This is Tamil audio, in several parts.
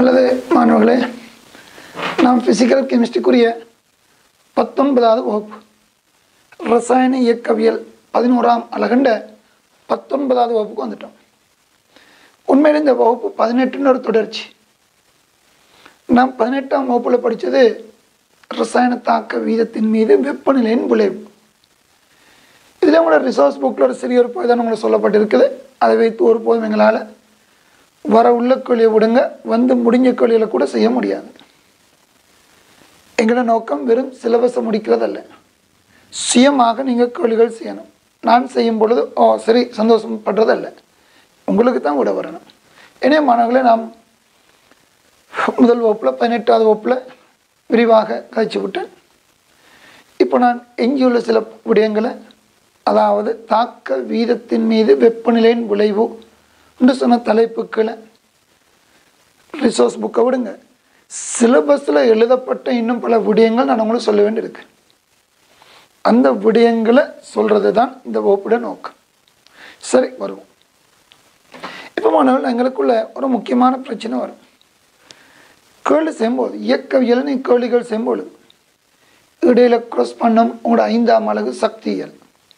நல்லது மாணவர்களே நாம் ஃபிசிக்கல் கெமிஸ்ட்ரிக்குரிய பத்தொன்பதாவது வகுப்பு ரசாயன இயக்கவியல் பதினோராம் அழகண்ட பத்தொன்பதாவது வகுப்புக்கு வந்துட்டோம் உண்மையில் இந்த வகுப்பு பதினெட்டுன்னு ஒரு தொடர்ச்சி நாம் பதினெட்டாம் வகுப்பில் படித்தது ரசாயன தாக்க வீதத்தின் மீது வெப்பநிலையின் விளைவு இதில் உங்களோட ரிசோர்ஸ் புக்கில் ஒரு சிறிய ஒரு தான் உங்களுக்கு சொல்லப்பட்டிருக்குது அதை வைத்து ஒரு போதும் எங்களால் வர உள்ள கேள்வியை விடுங்க வந்து முடிஞ்ச கேள்விகளை கூட செய்ய முடியாது எங்களோட நோக்கம் வெறும் சிலபஸை முடிக்கிறதல்ல சுயமாக நீங்கள் கேள்விகள் செய்யணும் நான் செய்யும் பொழுது ஓ சரி சந்தோஷப்படுறதல்ல உங்களுக்கு தான் விட வரணும் எனவே மாணவர்களே நாம் முதல் வகுப்பில் பதினெட்டாவது வகுப்பில் விரிவாக கழிச்சு விட்டேன் இப்போ நான் எஞ்சியுள்ள சில விடயங்களை அதாவது தாக்க வீதத்தின் மீது வெப்பநிலையின் விளைவு என்று சொன்ன தலைப்புக்களை ரிசோர்ஸ் புக்கை விடுங்க சிலபஸில் எழுதப்பட்ட இன்னும் பல விடயங்கள் நான் உங்களுக்கு சொல்ல வேண்டியிருக்கு அந்த விடயங்களை சொல்கிறது தான் இந்த வகுப்புட நோக்கம் சரி வருவோம் இப்போ மாணவர்கள் எங்களுக்குள்ள ஒரு முக்கியமான பிரச்சனை வரும் கேள்வி செய்யும்போது இயக்கவியல் நீ கேள்விகள் செய்யும்போது இடையில க்ராஸ் பண்ணும் உங்களோட ஐந்தாம் அழகு சக்தியியல்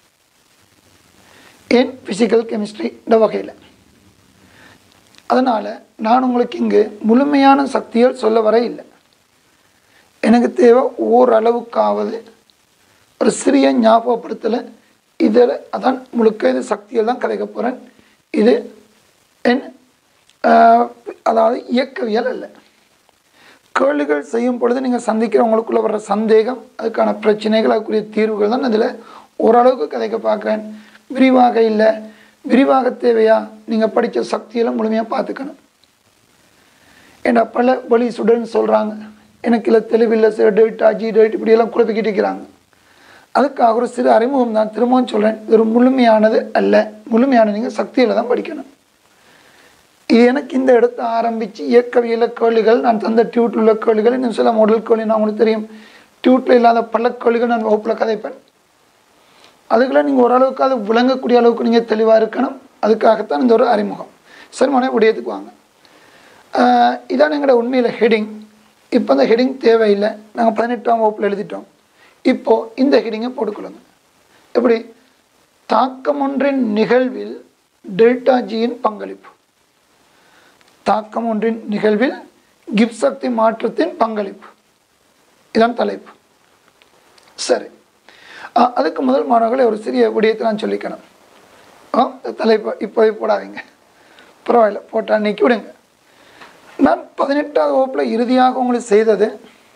ஏன் ஃபிசிக்கல் கெமிஸ்ட்ரி இந்த வகையில் அதனால் நான் உங்களுக்கு இங்கு முழுமையான சக்திகள் சொல்ல வர இல்லை எனக்கு தேவை ஓரளவுக்காவது ஒரு சிறிய ஞாபகப்படுத்தலை இதில் அதான் முழுக்க இது சக்தியில் தான் கதைக்க போகிறேன் இது என் ஆஹ், அதாவது இயக்கவியல் அல்ல கேள்விகள் செய்யும் பொழுது நீங்கள் சந்திக்கிறவங்களுக்குள்ள வர்ற சந்தேகம் அதுக்கான பிரச்சனைகள் அதுக்குரிய தீர்வுகள் தான் இதில் ஓரளவுக்கு கதைக்க பார்க்குறேன் விரிவாக இல்லை விரிவாக தேவையா நீங்கள் படித்த சக்தியெல்லாம் முழுமையாக பார்த்துக்கணும் ஏன்னா பல வழி ஸ்டூடெண்ட்ஸ் சொல்கிறாங்க எனக்கு இல்லை தெளிவில்லை சார் டேட் ஆஜி டேட் இப்படியெல்லாம் குழப்பிக்கிட்டு இருக்கிறாங்க அதுக்காக ஒரு சிறு அறிமுகம் தான் திரும்பவும் சொல்கிறேன் இது ஒரு முழுமையானது அல்ல முழுமையான நீங்கள் சக்தியில் தான் படிக்கணும் இது எனக்கு இந்த இடத்த ஆரம்பித்து இயக்கவியல கேள்விகள் நான் தந்த டியூட்டில் உள்ள கேள்விகள் இன்னும் சில மாடல் கேள்வி நான் உங்களுக்கு தெரியும் டியூட்டில் இல்லாத பல கேள்விகள் நான் வகுப்பில் கதைப்பேன் அதுக்கெல்லாம் நீங்கள் ஓரளவுக்கு அது விளங்கக்கூடிய அளவுக்கு நீங்கள் தெளிவாக இருக்கணும் அதுக்காகத்தான் இந்த ஒரு அறிமுகம் சரி மனே விடயத்துக்கு வாங்க ஆஹ் இதான் எங்களோட உண்மையில் ஹெடிங் இப்போ அந்த ஹெடிங் தேவையில்லை நாங்கள் பதினெட்டாம் வகுப்பில் எழுதிட்டோம் இப்போது இந்த ஹெடிங்கை போட்டுக்கொள்ளுங்க எப்படி தாக்கம் ஒன்றின் நிகழ்வில் டெல்டா ஜியின் பங்களிப்பு தாக்கம் ஒன்றின் நிகழ்வில் கிப்ஸ் சக்தி மாற்றத்தின் பங்களிப்பு இதான் தலைப்பு சரி ஆ, அதுக்கு முதல் மாணவர்களை ஒரு சிறிய விடயத்தை நான் சொல்லிக்கணும் ஆ, இந்த தலைப்பு இப்போதே போடாதீங்க பரவாயில்ல போட்டால் நீக்கி விடுங்க நான் பதினெட்டாவது வகுப்பில் இறுதியாக உங்களுக்கு செய்தது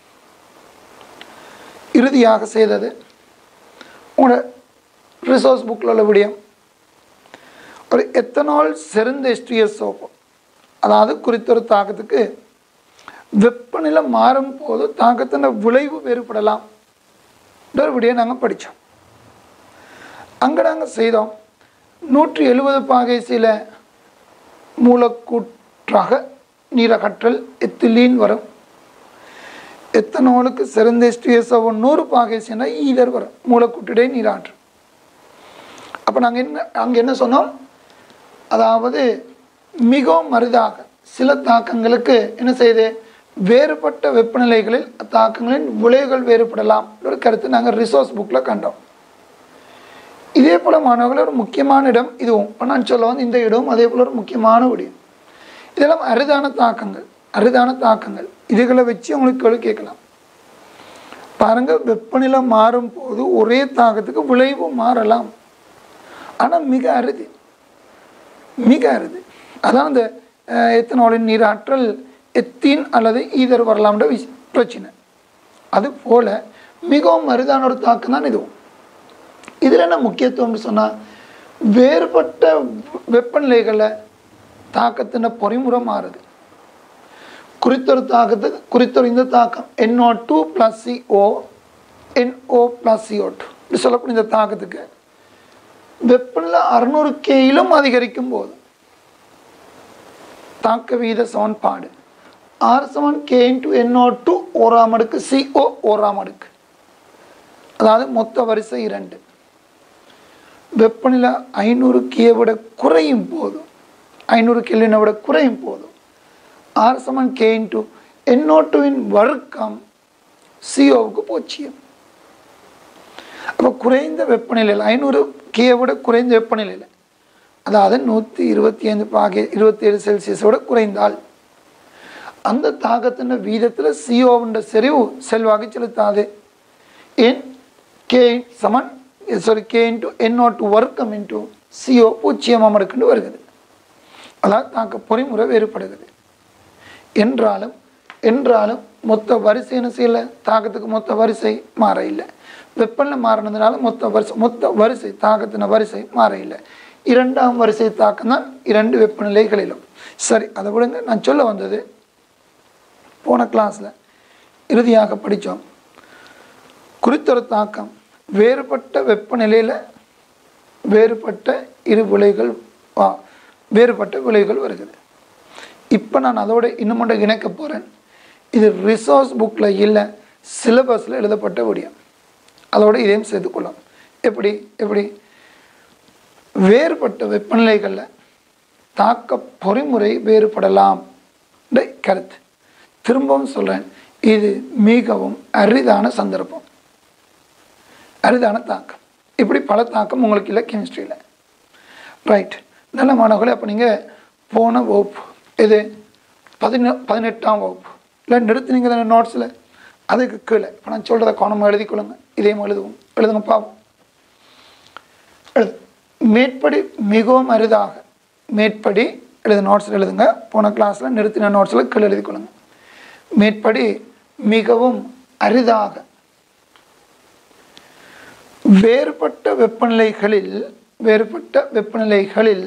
இறுதியாக செய்தது உங்களோட ரிசோர்ஸ் புக்கில் உள்ள விடயம் ஒரு எத்தனால் செறிந்த எஸ்டிஎஸ் சோப்பு அதாவது குறித்தொரு தாக்கத்துக்கு வெப்பநிலை மாறும் போது தாக்கத்தின் விளைவு வேறுபடலாம் இந்த ஒரு விடியை நாங்கள் படித்தோம் அங்கே நாங்கள் செய்தோம் நூற்றி எழுபது பாகைசியில் மூலக்கூற்றாக நீரகற்றல் எத்திலீன் வரும் எத்தனாலுக்கு சிறந்த எஸ்டிஎஸ் நூறு பாகைசினா ஈதர் வரும் மூலக்கூட்டிடை நீராற்று அப்போ நாங்கள் என்ன அங்கே என்ன சொன்னோம் அதாவது மிகவும் அரிதாக சில தாக்கங்களுக்கு என்ன செய்யுது வேறுபட்ட வெப்பநிலைகளில் தாக்கங்களின் விளைவுகள் வேறுபடலாம் ஒரு கருத்து நாங்கள் ரிசோர்ஸ் புக்கில் கண்டோம் இதே போல் மாணவர்கள் ஒரு முக்கியமான இடம் இதுவும் இப்போ நான் சொல்ல வந்து இந்த இடமும் அதே போல் ஒரு முக்கியமான விடயம் இதெல்லாம் அரிதான தாக்கங்கள் அரிதான தாக்கங்கள் இதுகளை வச்சு உங்களுக்கு கேள்வி கேட்கலாம் பாருங்க வெப்பநிலை மாறும் போது ஒரே தாக்கத்துக்கு விளைவு மாறலாம் ஆனால் மிக அரிது மிக அரிது அதான் அந்த அஹ், எத்தனாலின் நீராற்றல் எத்தீன் அல்லது ஈதர் வரலாம்ன்ற விஷ பிரச்சனை அது போல் மிகவும் அரிதான ஒரு தாக்கம் தான் இதுவும் இதில் என்ன முக்கியத்துவம்னு சொன்னால் வேறுபட்ட வெப்பநிலைகளை தாக்கத்தின் பொறிமுறை மாறுது குறித்தொரு தாக்கத்துக்கு குறித்தொரு இந்த தாக்கம் NO two plus CO NO plus CO two இப்படி சொல்லக்கூடிய இந்த தாக்கத்துக்கு வெப்பநிலை அறுநூறு கேயிலும் அதிகரிக்கும் போது தாக்க வீத சமன்பாடு ஆர் சமன் கே இன்ட்டு என்ஓ டூ ஓராம் அடுக்கு சிஓ ஓராம் அடுக்கு அதாவது மொத்த வரிசை இரண்டு வெப்பநிலை ஐநூறு கியை விட குறையும் போதும் ஐநூறு கெல்வினை விட குறையும் போதும் ஆர் சமன் கே இன்ட்டு என்ஓட்டுவின் வர்க்கம் சிஓவுக்கு பூஜ்ஜியம் அப்போ குறைந்த வெப்பநிலையில் ஐநூறு கேயை விட குறைந்த வெப்பநிலையில் அதாவது நூற்றி இருபத்தி ஐந்து பாகை இருபத்தி ஏழு செல்சியஸோட குறைந்தால் அந்த தாக்கத்தின் வீதத்தில் சிஓவுன்ற செறிவு செல்வாக்கு செலுத்தாது ஏன் கே சமன் sorry K into N nought வர்க்கம் இன்ட்டு சிஓ பூஜ்ஜியமாக இருக்குன்னு வருகிறது அதாவது தாக்க பொறிமுறை வேறுபடுகிறது என்றாலும் என்றாலும் மொத்த வரிசை என்ன செய்யல தாக்கத்துக்கு மொத்த வரிசை மாற இல்லை வெப்பநிலை மாறினதுனால மொத்த வரிசை மொத்த வரிசை தாக்கத்தின வரிசை மாற இல்லை இரண்டாம் வரிசை தாக்கம் தான் இரண்டு வெப்பநிலைகளிலும் சரி அதை விடுங்க நான் சொல்ல வந்தது போன கிளாஸில் இறுதியாக படித்தோம் குறித்தொரு தாக்கம் வேறுபட்ட வெப்பநிலையில் வேறுபட்ட இரு விளைவுகள் வா வேறுபட்ட விளைவுகள் வருகிறது இப்போ நான் அதோட இன்னும் ஒன்றை இணைக்க போகிறேன் இது ரிசோர்ஸ் புக்கில் இல்லை சிலபஸில் எழுதப்பட்ட விடியம் அதோட இதையும் சேர்த்துக்கொள்ளலாம் எப்படி எப்படி வேறுபட்ட வெப்பநிலைகளில் தாக்க பொறிமுறை வேறுபடலாம் என்ற கருத்து திரும்பவும் சொல்கிறேன் இது மிகவும் அரிதான சந்தர்ப்பம் அரிதான தாக்கம் இப்படி பல தாக்கம் உங்களுக்கு இல்லை கெமிஸ்ட்ரியில் ரைட் நல்ல மாணவர்களே அப்போ நீங்கள் போன வகுப்பு இது பதினெ பதினெட்டாம் வகுப்பு இல்லை நிறுத்தினீங்க தானே நோட்ஸில் அதுக்கு கீழே இப்போ நான் சொல்கிறத கவனமாக எழுதி கொள்ளுங்க இதையும் எழுதுவோம் எழுதுங்க பாப்போம் எழுது மேற்படி மிகவும் அரிதாக மேற்படி எழுது நோட்ஸில் எழுதுங்க போன கிளாஸில் நிறுத்தின நோட்ஸில் கீழே எழுதி கொள்ளுங்க மேற்படி மிகவும் அரிதாக வேறுபட்ட வெப்பநிலைகளில் வேறுபட்ட வெப்பநிலைகளில்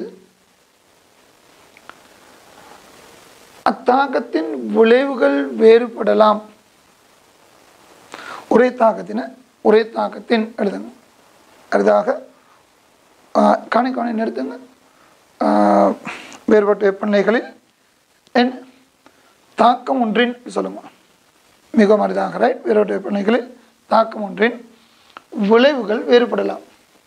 அத்தாக்கத்தின் விளைவுகள் வேறுபடலாம் ஒரே தாக்கத்தின ஒரே தாக்கத்தின் எழுதுங்க அரிதாக காணி காணி நிறுத்துங்க ஆஹ், வேறுபட்ட வெப்பநிலைகளில் என் தாக்கம் ஒன்றின் சொல்லுங்க மிகவும் அரிதாக ரைட் வேறுபட்ட வெப்பநிலைகளில் தாக்கம் ஒன்றின் விளைவுகள் வேறுபடலாம்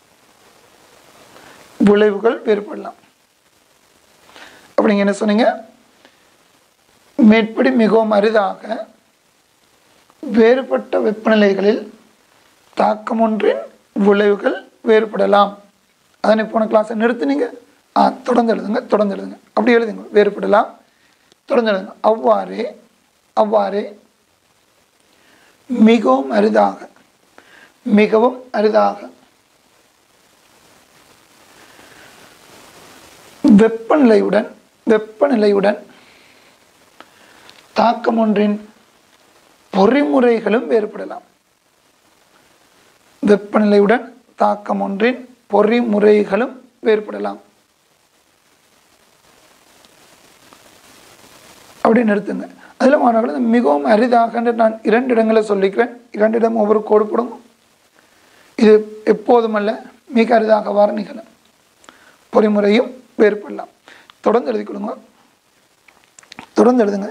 விளைவுகள் வேறுபடலாம் அப்படி நீங்க என்ன சொன்னீங்க மேற்படி மிகவும் அரிதாக வேறுபட்ட வெப்பநிலைகளில் தாக்கம் ஒன்றின் விளைவுகள் வேறுபடலாம் அதனை போன கிளாஸை நிறுத்துனீங்க ஆ தொடர்ந்து எழுதுங்க தொடர்ந்து எழுதுங்க அப்படி எழுதுங்க வேறுபடலாம் தொடர்ந்து எழுதுங்க அவ்வாறே அவ்வாறே மிகவும் அரிதாக மிகவும் அரிதாக வெப்பநிலையுடன் வெப்பநிலையுடன் தாக்கம் ஒன்றின் பொறிமுறைகளும் வேறுபடலாம் வெப்பநிலையுடன் தாக்கம் ஒன்றின் பொறிமுறைகளும் வேறுபடலாம் அப்படி நிறுத்துங்க அதில் மாணவர்கள் இது மிகவும் அரிதாக நான் இரண்டு இடங்களை சொல்லிக்கிறேன் இரண்டு இடம் ஒவ்வொரு கோடு போடுங்க இது எப்போதுமல்ல மிக அரிதாக வார நிகழும் பொறிமுறையும் வேறுபடலாம் தொடர்ந்து எழுதி கொடுங்க தொடர்ந்து எழுதுங்க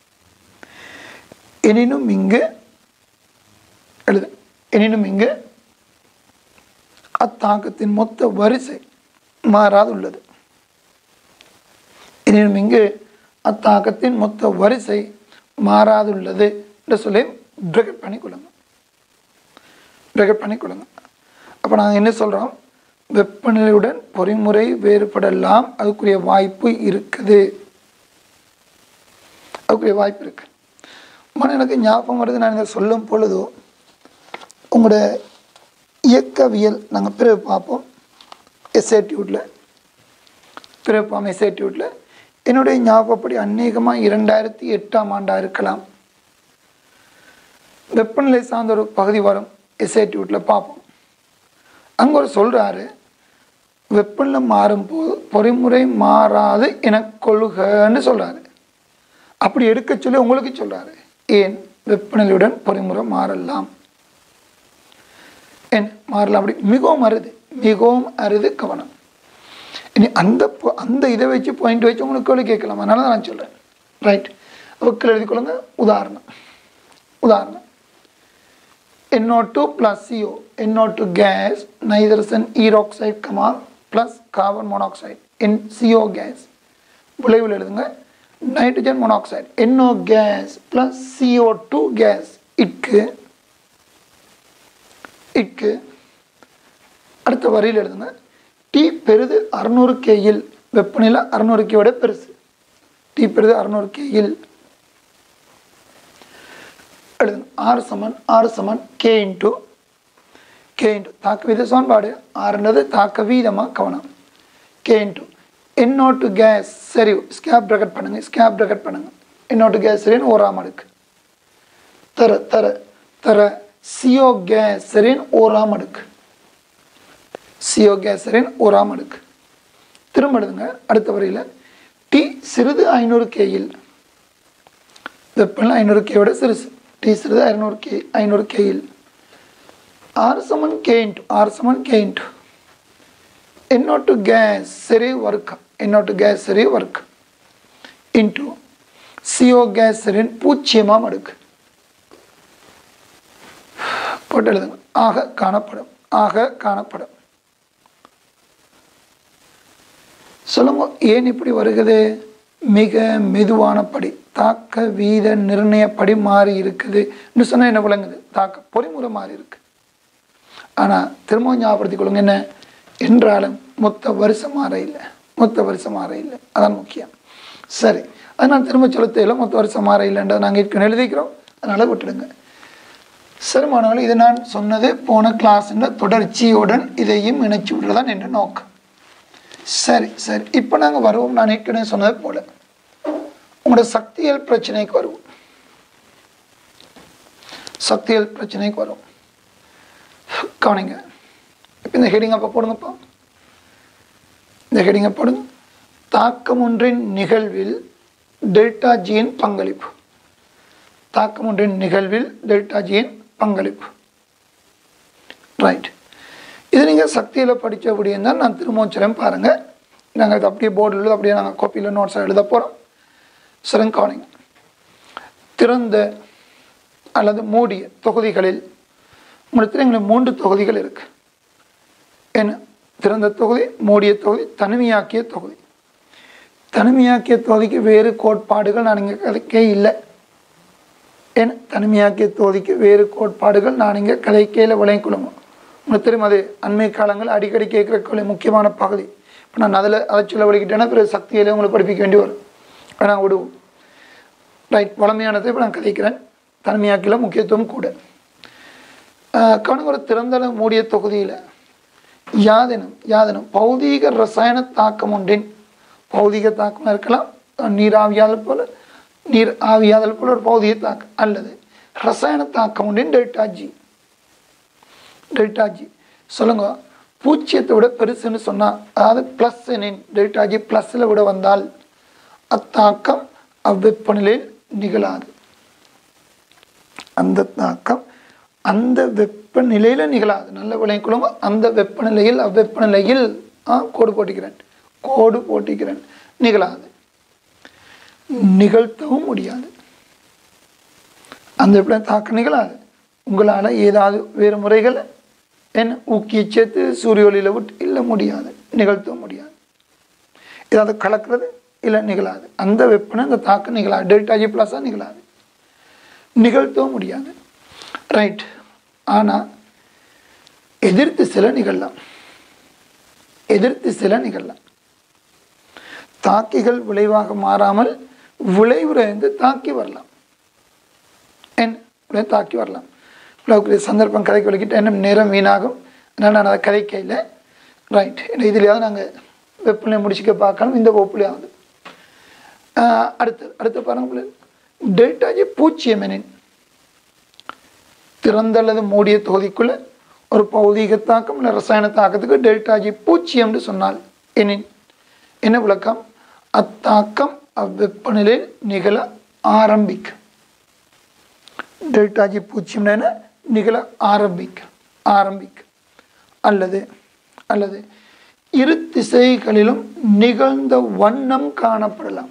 எனினும் இங்கு எழுது எனினும் இங்கு அத்தாக்கத்தின் மொத்த வரிசை மாறாதுள்ளது எனினும் இங்கு அத்தாக்கத்தின் மொத்த வரிசை மாறாதுள்ளது என்று சொல்லி பிரகட் பண்ணிக்கொள்ளுங்க பிரகட் பண்ணிக்கொள்ளுங்க அப்போ நாங்கள் என்ன சொல்கிறோம் வெப்பநிலையுடன் பொறிமுறை வேறுபடலாம் அதுக்குரிய வாய்ப்பு இருக்குது அதுக்குரிய வாய்ப்பு இருக்கு மன எனக்கு ஞாபகம் வருது நான் இதை சொல்லும் பொழுதோ உங்களோட இயக்கவியல் நாங்கள் பிறகு பார்ப்போம் எஸ்ஏடியூட்டில் பிறகு பார்ப்போம் எஸ்ஏடியூட்டில் என்னுடைய ஞாபகப்படி அநேகமாக இரண்டாயிரத்தி எட்டாம் ஆண்டாக இருக்கலாம் வெப்பநிலை சார்ந்த ஒரு பகுதி வரும் எஸ்ஏடியூட்டில் பார்ப்போம் அங்கே ஒரு சொல்கிறாரு வெப்பநிலை மாறும்போது பொறிமுறை மாறாது என கொள்ளுகன்னு சொல்கிறாரு அப்படி எடுக்க சொல்லி உங்களுக்கு சொல்கிறாரு ஏன் வெப்பநிலையுடன் பொறிமுறை மாறலாம் ஏன் மாறலாம் அப்படி மிகவும் அரிது மிகவும் அரிது கவனம் இனி அந்த பொ- அந்த இதை வச்சு பாயிண்ட் வச்சு உங்களுக்கு கேள்வி கேட்கலாம் அதனால தான் நான் சொல்கிறேன் ரைட் புக்கில் எழுதிக்கொள்ளுங்க உதாரணம் உதாரணம் NO2 plus CO NO2 gas nitrogen eroxide comma plus carbon monoxide in CO gas விளைவில் எழுதுங்க nitrogen monoxide NO gas plus CO2 two gas இட்கு இட்கு அடுத்த வரியில் எழுதுங்க டி பெரிது அறநூறு கேயில் வெப்பநிலை அறநூறு கேயோட பெருசு டி பெரிது அறநூறு கேயில் எழுதுங்க ஆறு சமன் ஆறு சமன் கே இன்ட்டு கே இன்ட்டு தாக்க வீத சமன்பாடு ஆறுன்றது தாக்க வீதமாக கவனம் கே இன்ட்டு என்னோட்டு கேஸ் சரி ஸ்கேப் ப்ரக்கெட் பண்ணுங்க ஸ்கேப் ப்ரக்கெட் பண்ணுங்க என்னோட்டு கேஸ் சரின்னு ஓராம் அடுக்கு தர தர தர சிஓ கேஸ் சரின்னு ஓராம் அடுக்கு சிஓ கேஸ் சரின்னு ஓராம் அடுக்கு திரும்ப எழுதுங்க அடுத்த வரியில் டி சிறிது ஐநூறு கேயில் வெப்பநிலை ஐநூறு கேயோட சிறுசு டி சிறிது ஐநூறு கே ஐநூறு கேயில் ஆறு சமன் கே இன்ட்டு ஆறு சமன் கே இன்ட்டு என்னோட்டு கேஸ் சரி வர்க்கம் என்னோட்டு கேஸ் சரி வர்க்கம் இன்ட்டு சிஓ கேஸ் சரின் பூஜ்ஜியமாம் அடுக்கு போட்டு எழுதுங்க ஆக காணப்படும் ஆக காணப்படும் சொல்லுங்க ஏன் இப்படி வருகிறது மிக மெதுவான படி தாக்க வீத நிர்ணயப்படி மாறி இருக்குது இன்னும் சொன்னால் என்ன விளங்குது தாக்க பொறிமுறை மாறி இருக்கு ஆனால் திரும்பவும் ஞாபகப்படுத்திக் கொள்ளுங்க என்ன என்றாலும் மொத்த வருஷம் மாற இல்லை மொத்த வருஷம் மாற இல்லை அதான் முக்கியம் சரி அதனால் திரும்ப செலுத்தையில் மொத்த வருஷம் மாற இல்லைன்றதை நாங்கள் ஏற்கனவே எழுதிக்கிறோம் அதனால் விட்டுடுங்க சரி மாணவர்கள் இது நான் சொன்னது போன கிளாஸ்ன்ற தொடர்ச்சியுடன் இதையும் இணைச்சு விடுறதான் என்ற நோக்கம் சரி சரி இப்போ நாங்கள் வருவோம் நான் ஏற்கனவே சொன்னது போல உங்களோட சக்தியல் பிரச்சனைக்கு வருவோம் சக்தியல் பிரச்சனைக்கு வரும் கவனிங்க இப்போ இந்த ஹெடிங் அப்போ போடுங்கப்பா இந்த ஹெடிங்கை போடுங்க தாக்கம் ஒன்றின் நிகழ்வில் டெல்டா ஜியின் பங்களிப்பு தாக்கம் ஒன்றின் நிகழ்வில் டெல்டா ஜியின் பங்களிப்பு ரைட் இது நீங்கள் சக்தியில் படித்த அப்படின்னா நான் திரும்பவும் சொல்கிறேன் பாருங்கள் நாங்கள் இது அப்படியே போர்டில் எழுத அப்படியே நாங்கள் காப்பியில் நோட்ஸாக எழுத போகிறோம் சிறங்க கவனிங்க திறந்த அல்லது மூடிய தொகுதிகளில் உங்களுக்கு எங்களுக்கு மூன்று தொகுதிகள் இருக்குது என்ன திறந்த தொகுதி மூடிய தொகுதி தனிமையாக்கிய தொகுதி தனிமையாக்கிய தொகுதிக்கு வேறு கோட்பாடுகள் நான் இங்கே கதைக்கே இல்லை ஏன்னா தனிமையாக்கிய தொகுதிக்கு வேறு கோட்பாடுகள் நான் இங்கே கதைக்கையில் விளையக்குழுமோ உங்களுக்கு தெரியும் அது அண்மை காலங்கள் அடிக்கடி கேட்குற முக்கியமான பகுதி இப்போ நான் அதில் அதை சொல்ல வலிக்கிட்டேன்னா பிறகு சக்தியிலே உங்களுக்கு படிப்பிக்க வேண்டி வரும் அதை நான் விடுவோம் ரைட் வளமையானதை இப்போ நான் கதைக்கிறேன் தனிமையாக்கில முக்கியத்துவம் கூட கவனம் ஒரு திறந்தள மூடிய தொகுதியில் யாதெனும் யாதெனும் பௌதீக ரசாயன தாக்கம் ஒன்றின் பௌதீக தாக்கம் இருக்கலாம் நீர் ஆவியாதல் போல நீர் ஆவியாதல் போல ஒரு பௌதிக தாக்கம் அல்லது ரசாயன தாக்கம் ஒன்றின் டெல்டா ஜி டெல்டா ஜி சொல்லுங்க பூச்சியத்தை விட பெருசுன்னு சொன்னால் அதாவது ப்ளஸ் எனின் டெல்டா ஜி ப்ளஸில் விட வந்தால் அத்தாக்கம் அவ்வெப்பநிலையில் நிகழாது அந்த தாக்கம் அந்த வெப்பநிலையில் நிகழாது நல்ல விளையக்குழுங்க அந்த வெப்பநிலையில் அவ்வெப்பநிலையில் ஆ கோடு போட்டிக்கிறேன் கோடு போட்டிக்கிறேன் நிகழாது நிகழ்த்தவும் முடியாது அந்த வெப்பநிலை தாக்கம் நிகழாது உங்களால் ஏதாவது வேறு முறைகளை என்ன ஊக்கிய சேர்த்து சூரிய ஒளியில் விட்டு இல்லை முடியாது நிகழ்த்தவும் முடியாது ஏதாவது கலக்கிறது இல்லை நிகழாது அந்த வெப்பனை அந்த தாக்கம் நிகழாது டெல்டா ஜி ப்ளஸ்ஸாக நிகழாது நிகழ்த்தவும் முடியாது ரைட் ஆனால் எதிர்த்து சில நிகழலாம் எதிர்த்து சில நிகழலாம் தாக்கிகள் விளைவாக மாறாமல் விளைவுலேருந்து தாக்கி வரலாம் என்ன தாக்கி வரலாம் இவ்வளவுக்கு சந்தர்ப்பம் கதைக்கு வலிக்கிட்டு என்ன நேரம் வீணாகும் அதனால் நான் அதை கதைக்கையில் ரைட் இதுலையாவது நாங்கள் வெப்பநிலை முடிச்சுக்க பார்க்கணும் இந்த வகுப்புலையாவது அடுத்து அடுத்து பாருங்க டெல்டா ஜி பூஜ்ஜியம் எனின் திறந்த அல்லது மூடிய தொகுதிக்குள்ள ஒரு பௌதீக தாக்கம் இல்லை ரசாயன தாக்கத்துக்கு டெல்டா ஜி பூஜ்ஜியம்னு சொன்னால் எனின் என்ன விளக்கம் அத்தாக்கம் அவ்வெப்பநிலையில் நிகழ ஆரம்பிக்கும் டெல்டா ஜி பூஜ்ஜியம் என்ன நிகழ ஆரம்பிக்கும் ஆரம்பிக்கும் அல்லது அல்லது இரு திசைகளிலும் நிகழ்ந்த வண்ணம் காணப்படலாம்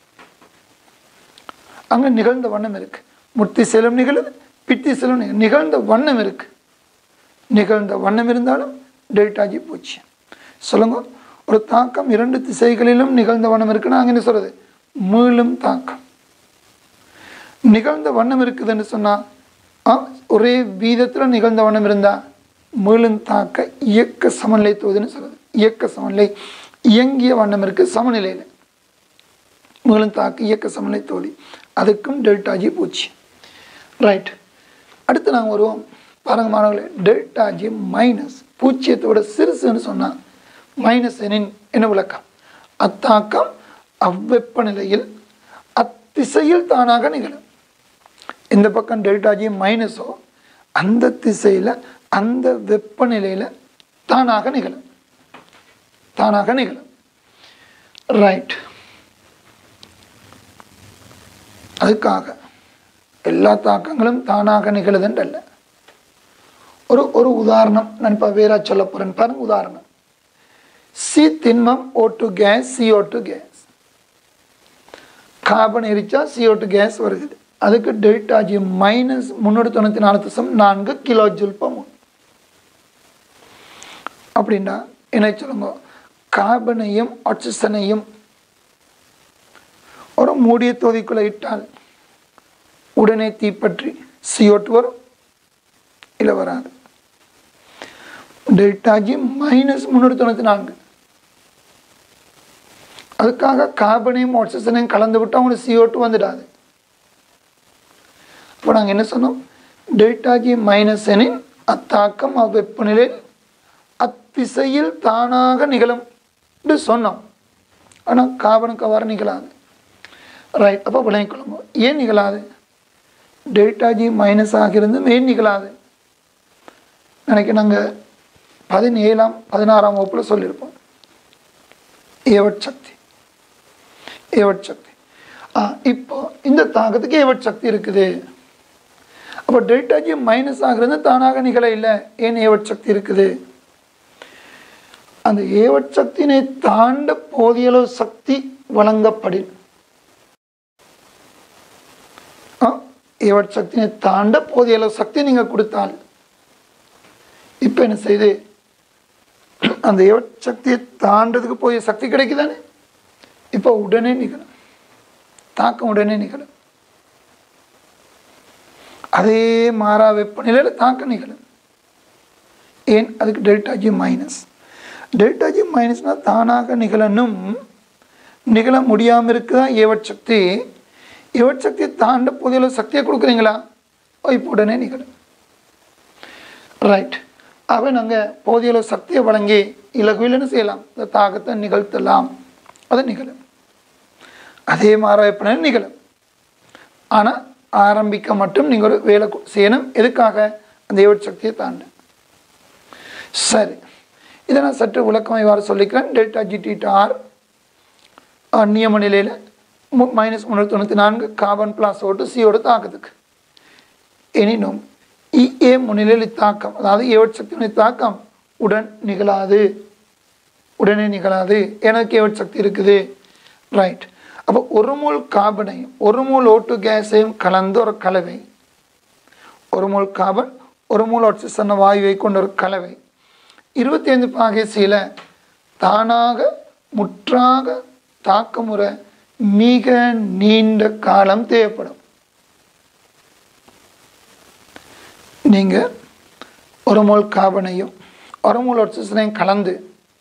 அங்கே நிகழ்ந்த வண்ணம் இருக்கு முத்திசையிலும் நிகழுது பித்திசையிலும் நிகழ் நிகழ்ந்த வண்ணம் இருக்கு நிகழ்ந்த வண்ணம் இருந்தாலும் டெல்டா ஜி பூஜ்ஜியம் சொல்லுங்க ஒரு தாக்கம் இரண்டு திசைகளிலும் நிகழ்ந்த வண்ணம் இருக்குன்னா அங்கே என்ன சொல்றது மீளும் தாக்கம் நிகழ்ந்த வண்ணம் இருக்குதுன்னு சொன்னால் ஒரே வீதத்தில் நிகழ்ந்த வண்ணம் இருந்தால் மீளும் தாக்க இயக்க சமநிலை தொகுதின்னு சொல்லுது இயக்க சமநிலை இயங்கிய வண்ணம் இருக்குது சமநிலையில் மீளும் தாக்க இயக்க சமநிலை தொகுதி அதுக்கும் டெல்டா ஜி பூச்சி ரைட் அடுத்து நாங்கள் வருவோம் பாருங்க மாணவர்களே டெல்டா ஜி மைனஸ் பூஜ்ஜியத்தோட சிறுசுன்னு சொன்னால் மைனஸ் எனின் என்ன விளக்கம் அத்தாக்கம் அவ்வெப்பநிலையில் அத்திசையில் தானாக நிகழும் இந்த பக்கம் டெல்டா ஜி மைனஸோ அந்த திசையில் அந்த வெப்பநிலையில் தானாக நிகழும் தானாக நிகழும் ரைட் அதுக்காக எல்லா தாக்கங்களும் தானாக நிகழுதுன்றல்ல ஒரு ஒரு உதாரணம் நான் இப்போ வேற சொல்ல போகிறேன் பாருங்க உதாரணம் சி திண்மம் O two gas CO two gas carbon எரிச்சா சிஓ டு கேஸ் வருகிறது அதுக்கு டெல்டா ஜி மைனஸ் முன்னூற்றி தொண்ணூற்றி நாலு தசம் நான்கு கிலோ ஜூல் பமோல் அப்படின்னா என்ன சொல்லுங்க கார்பனையும் ஆக்சிஜனையும் ஒரு மூடிய தொகுதிக்குள்ளே இட்டால் உடனே தீப்பற்றி சிஓட்டு வரும் இல்லை வராது டெல்டா ஜி மைனஸ் முந்நூற்றி தொண்ணூற்றி நான்கு அதுக்காக கார்பனையும் ஆக்சிஜனையும் கலந்து விட்டு அவங்களுக்கு சிஓட்டு வந்துடாது இப்போ நாங்கள் என்ன சொன்னோம் டெல்டா ஜி மைனஸ் எனின் அத்தாக்கம் அவ்வெப்பநிலையில் அத்திசையில் தானாக நிகழும் என்று சொன்னோம் ஆனால் கார்பனுக்கு அவ்வாறு நிகழாது ரைட் அப்போ விளங்கிக்கொள்ளுங்க ஏன் நிகழாது டெல்டா ஜி மைனஸ் ஆகியிருந்தும் ஏன் நிகழாது நினைக்க நாங்கள் பதினேழாம் பதினாறாம் வகுப்பில் சொல்லியிருப்போம் ஏவட் சக்தி ஏவட் சக்தி ஆ இப்போ இந்த தாக்கத்துக்கு ஏவட் சக்தி இருக்குது அப்போ டெல்டா ஜி மைனஸ் ஆகிறது தானாக நிகழ இல்லை ஏன் ஏவட் சக்தி இருக்குது அந்த ஏவட் சக்தியினை தாண்ட போதிய அளவு சக்தி வழங்கப்படின் ஏவட் சக்தியை தாண்ட போதிய அளவு சக்தி நீங்கள் கொடுத்தால் இப்போ என்ன செய்து அந்த ஏவட் சக்தியை தாண்டதுக்கு போய் சக்தி கிடைக்குதானே இப்போ உடனே நிகழும் தாக்கம் உடனே நிகழும் அதே மாறா வெப்பநிலையில் தாக்கம் நிகழும் ஏன் அதுக்கு delta G minus delta G மைனஸ்னால் தானாக நிகழணும் நிகழ முடியாமல் இருக்குதா ஏவட் சக்தி ஏவட் சக்தியை தாண்ட போதிய சக்தியை கொடுக்குறீங்களா இப்போ உடனே நிகழும் ரைட் ஆகவே நாங்கள் போதிய அளவு சக்தியை வழங்கி இலகுவில் என்ன செய்யலாம் இந்த தாக்கத்தை நிகழ்த்தலாம் அது நிகழும் அதே மாற வெப்பநிலை நிகழும் ஆனால் ஆரம்பிக்க மட்டும் நீங்கள் ஒரு வேலை கு- செய்யணும் எதுக்காக அந்த ஏவட் சக்தியை தாண்ட சரி இதை நான் சற்று விளக்கமாக இவ்வாறு சொல்லிக்கிறேன் டெல்டா ஜி டீட்டா ஆர் நியம நிலையில் மைனஸ் முந்நூற்றி தொண்ணூற்றி நான்கு கார்பன் பிளாஸ் ஓட்டு சியோட தாக்கத்துக்கு எனினும் இஏ முன்னிலையில் தாக்கம் அதாவது ஏவட் சக்தியினுடைய தாக்கம் உடன் நிகழாது உடனே நிகழாது எனக்கு ஏவட் சக்தி இருக்குது ரைட் அப்போ ஒரு மூல் கார்பனையும் ஒரு மூல் ஓட்டு கேஸையும் கலந்து ஒரு கலவை ஒரு மூல் கார்பன் ஒரு மூல் ஆக்சிஜன் வாயுவை கொண்ட ஒரு கலவை இருபத்தி ஐந்து பாகேசியில் தானாக முற்றாக தாக்கமுற மிக நீண்ட காலம் தேவைப்படும் நீங்கள் ஒரு மோல் கார்பனையும் ஒரு மோல் ஆக்சிஜனையும் கலந்து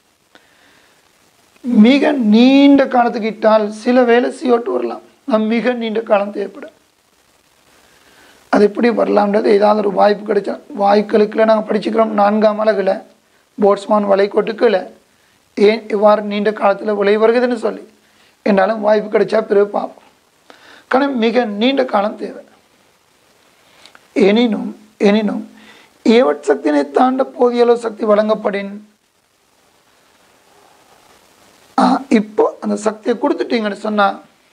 மிக நீண்ட காலத்துக்கு இட்டால் சில வேலை சியோட்டு வரலாம் நம் மிக நீண்ட காலம் தேவைப்படும் அது எப்படி வரலாம்ன்றது ஏதாவது ஒரு வாய்ப்பு கிடைச்சா வாய்க்களுக்குள்ள நாங்கள் படிச்சுக்கிறோம் நான்காம் அழகில் போட்ஸ்மான் வளைகோட்டுக்குள்ள ஏன் இவ்வாறு நீண்ட காலத்தில் விளை வருகுதுன்னு சொல்லி என்றாலும் வாய்ப்பு கிடைச்சா பிறகு பார்ப்போம் ஆனால் மிக நீண்ட காலம் தேவை எனினும் எனினும் ஏவட் சக்தியினை தாண்ட போதிய அளவு சக்தி வழங்கப்படின் ஆ, இப்போ அந்த சக்தியை கொடுத்துட்டீங்கன்னு சொன்னா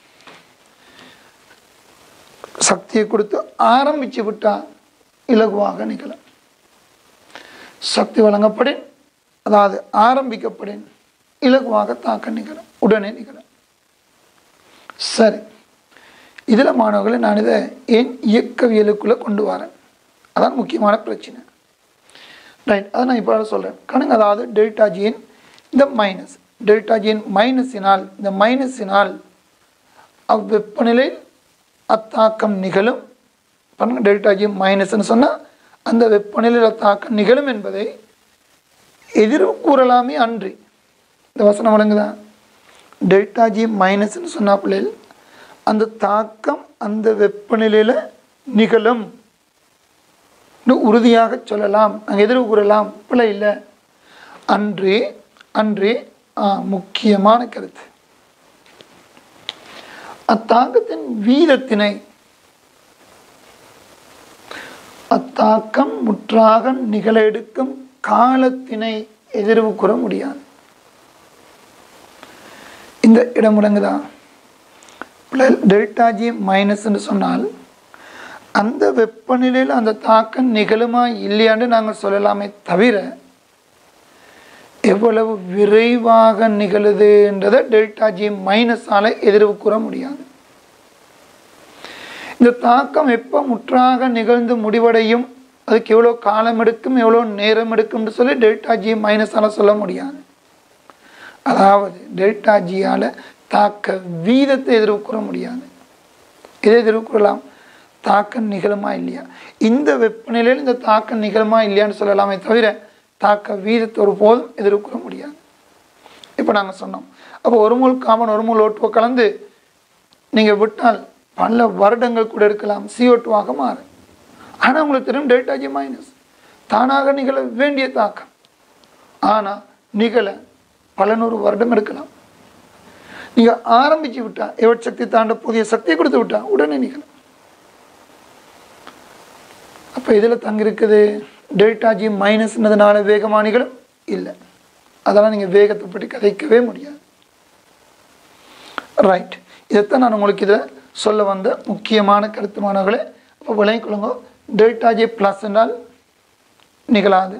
சக்தியை கொடுத்து ஆரம்பிச்சு விட்டா இலகுவாக நிகழும் சக்தி வழங்கப்படின் அதாவது ஆரம்பிக்கப்படின் இலகுவாக தாக்க நிகழும் உடனே நிகழும் சரி இதில் மாணவர்களை நான் இதை ஏன் இயக்கவியலுக்குள்ளே கொண்டு வரேன் அதான் முக்கியமான பிரச்சனை ரைட் அதை நான் இப்போ சொல்கிறேன் கணக்கு அதாவது டெல்டா ஜியின் இந்த மைனஸ் டெல்டா ஜியின் மைனஸினால் இந்த மைனஸினால் அவ்வெப்பநிலையில் அத்தாக்கம் நிகழும் பாருங்க டெல்டா ஜி மைனஸ்னு சொன்னால் அந்த வெப்பநிலையில் அத்தாக்கம் நிகழும் என்பதை எதிர்வு கூறலாமே அன்றி இந்த வசனம் வழங்குதா டெல்டா ஜி மைனஸ்னு சொன்னா பிள்ளைகள் அந்த தாக்கம் அந்த வெப்பநிலையில் நிகழும் இன்னும் உறுதியாக சொல்லலாம் நாங்கள் எதிர்வு கூறலாம் பிள்ளை இல்லை அன்றே அன்றே ஆ, முக்கியமான கருத்து அத்தாக்கத்தின் வீதத்தினை அத்தாக்கம் முற்றாக நிகழ எடுக்கும் காலத்தினை எதிர்வு கூற முடியாது இந்த இடம் முடங்குதா டெல்டா ஜி மைனஸ்ன்னு சொன்னால் அந்த வெப்பநிலையில் அந்த தாக்கம் நிகழுமா இல்லையான்னு நாங்கள் சொல்லலாமே தவிர எவ்வளவு விரைவாக நிகழுதுன்றதை டெல்டா ஜி மைனஸால் எதிர்வு கூற முடியாது இந்த தாக்கம் எப்போ முற்றாக நிகழ்ந்து முடிவடையும் அதுக்கு எவ்வளோ காலம் எடுக்கும் எவ்வளோ நேரம் எடுக்கும்னு சொல்லி டெல்டா ஜி மைனஸால் சொல்ல முடியாது அதாவது டெல்டா ஜியால் தாக்க வீதத்தை எதிர்வு கூற முடியாது இதை எதிர்வு கூறலாம் தாக்கம் நிகழுமா இல்லையா இந்த வெப்பநிலையில் இந்த தாக்கம் நிகழுமா இல்லையான்னு சொல்லலாமே தவிர தாக்க வீதத்தை ஒரு போதும் எதிர்வு கூற முடியாது இப்போ நாங்கள் சொன்னோம் அப்போ ஒரு மூல் காமன் ஒரு மூல் ஓட்டுவோ கலந்து நீங்கள் விட்டால் பல வருடங்கள் கூட இருக்கலாம் CO2 டூவாக மாறும் ஆனால் உங்களுக்கு தெரியும் டெல்டா ஜி மைனஸ் தானாக நிகழ வேண்டிய தாக்கம் ஆனால் நிகழ பல நூறு வருடம் இருக்கலாம் நீங்கள் ஆரம்பிச்சு விட்டா எவட் சக்தி தாண்ட புதிய சக்தியை கொடுத்து விட்டா உடனே நிகழும் அப்போ இதில் தங்கியிருக்குது டெல்டா ஜி மைனஸ்னதுனால வேகமாக நிகழும் இல்லை அதெல்லாம் நீங்கள் வேகத்தை பற்றி கதைக்கவே முடியாது ரைட் இதைத்தான் நான் உங்களுக்கு இதை சொல்ல வந்த முக்கியமான கருத்து மாணவர்களே அப்போ விளங்கிக் கொள்ளுங்க டெல்டா ஜி ப்ளஸ் என்றால் நிகழாது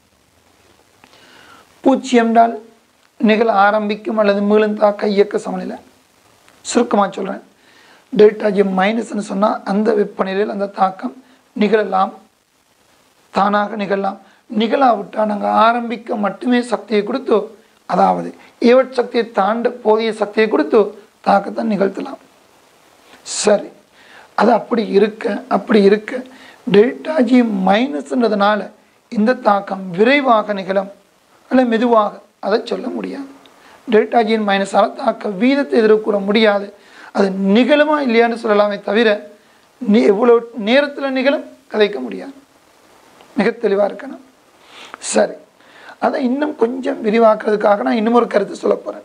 பூஜ்ஜியம் என்றால் நிகழ ஆரம்பிக்கும் அல்லது மீளும் தாக்க இயக்க சமநிலை சுருக்கமாக சொல்கிறேன் டெல்டா ஜி மைனஸ்னு சொன்னால் அந்த வெப்பநிலையில் அந்த தாக்கம் நிகழலாம் தானாக நிகழலாம் நிகழாவிட்டால் நாங்கள் ஆரம்பிக்க மட்டுமே சக்தியை கொடுத்து அதாவது ஏவட் சக்தியை தாண்ட போதிய சக்தியை கொடுத்து தாக்கத்தை நிகழ்த்தலாம் சரி அது அப்படி இருக்க அப்படி இருக்க டெல்டா ஜி மைனஸ்ன்றதுனால இந்த தாக்கம் விரைவாக நிகழும் அல்ல மெதுவாக அதை சொல்ல முடியாது டெல்டா ஜியின் மைனஸால் தாக்க வீதத்தை எதிர்கூற முடியாது அது நிகழுமா இல்லையான்னு சொல்லலாமே தவிர நீ எவ்வளோ நேரத்தில் நிகழும் கதைக்க முடியாது மிக தெளிவாக இருக்கணும் சரி அதை இன்னும் கொஞ்சம் விரிவாக்குறதுக்காக நான் இன்னும் ஒரு கருத்து சொல்ல போகிறேன்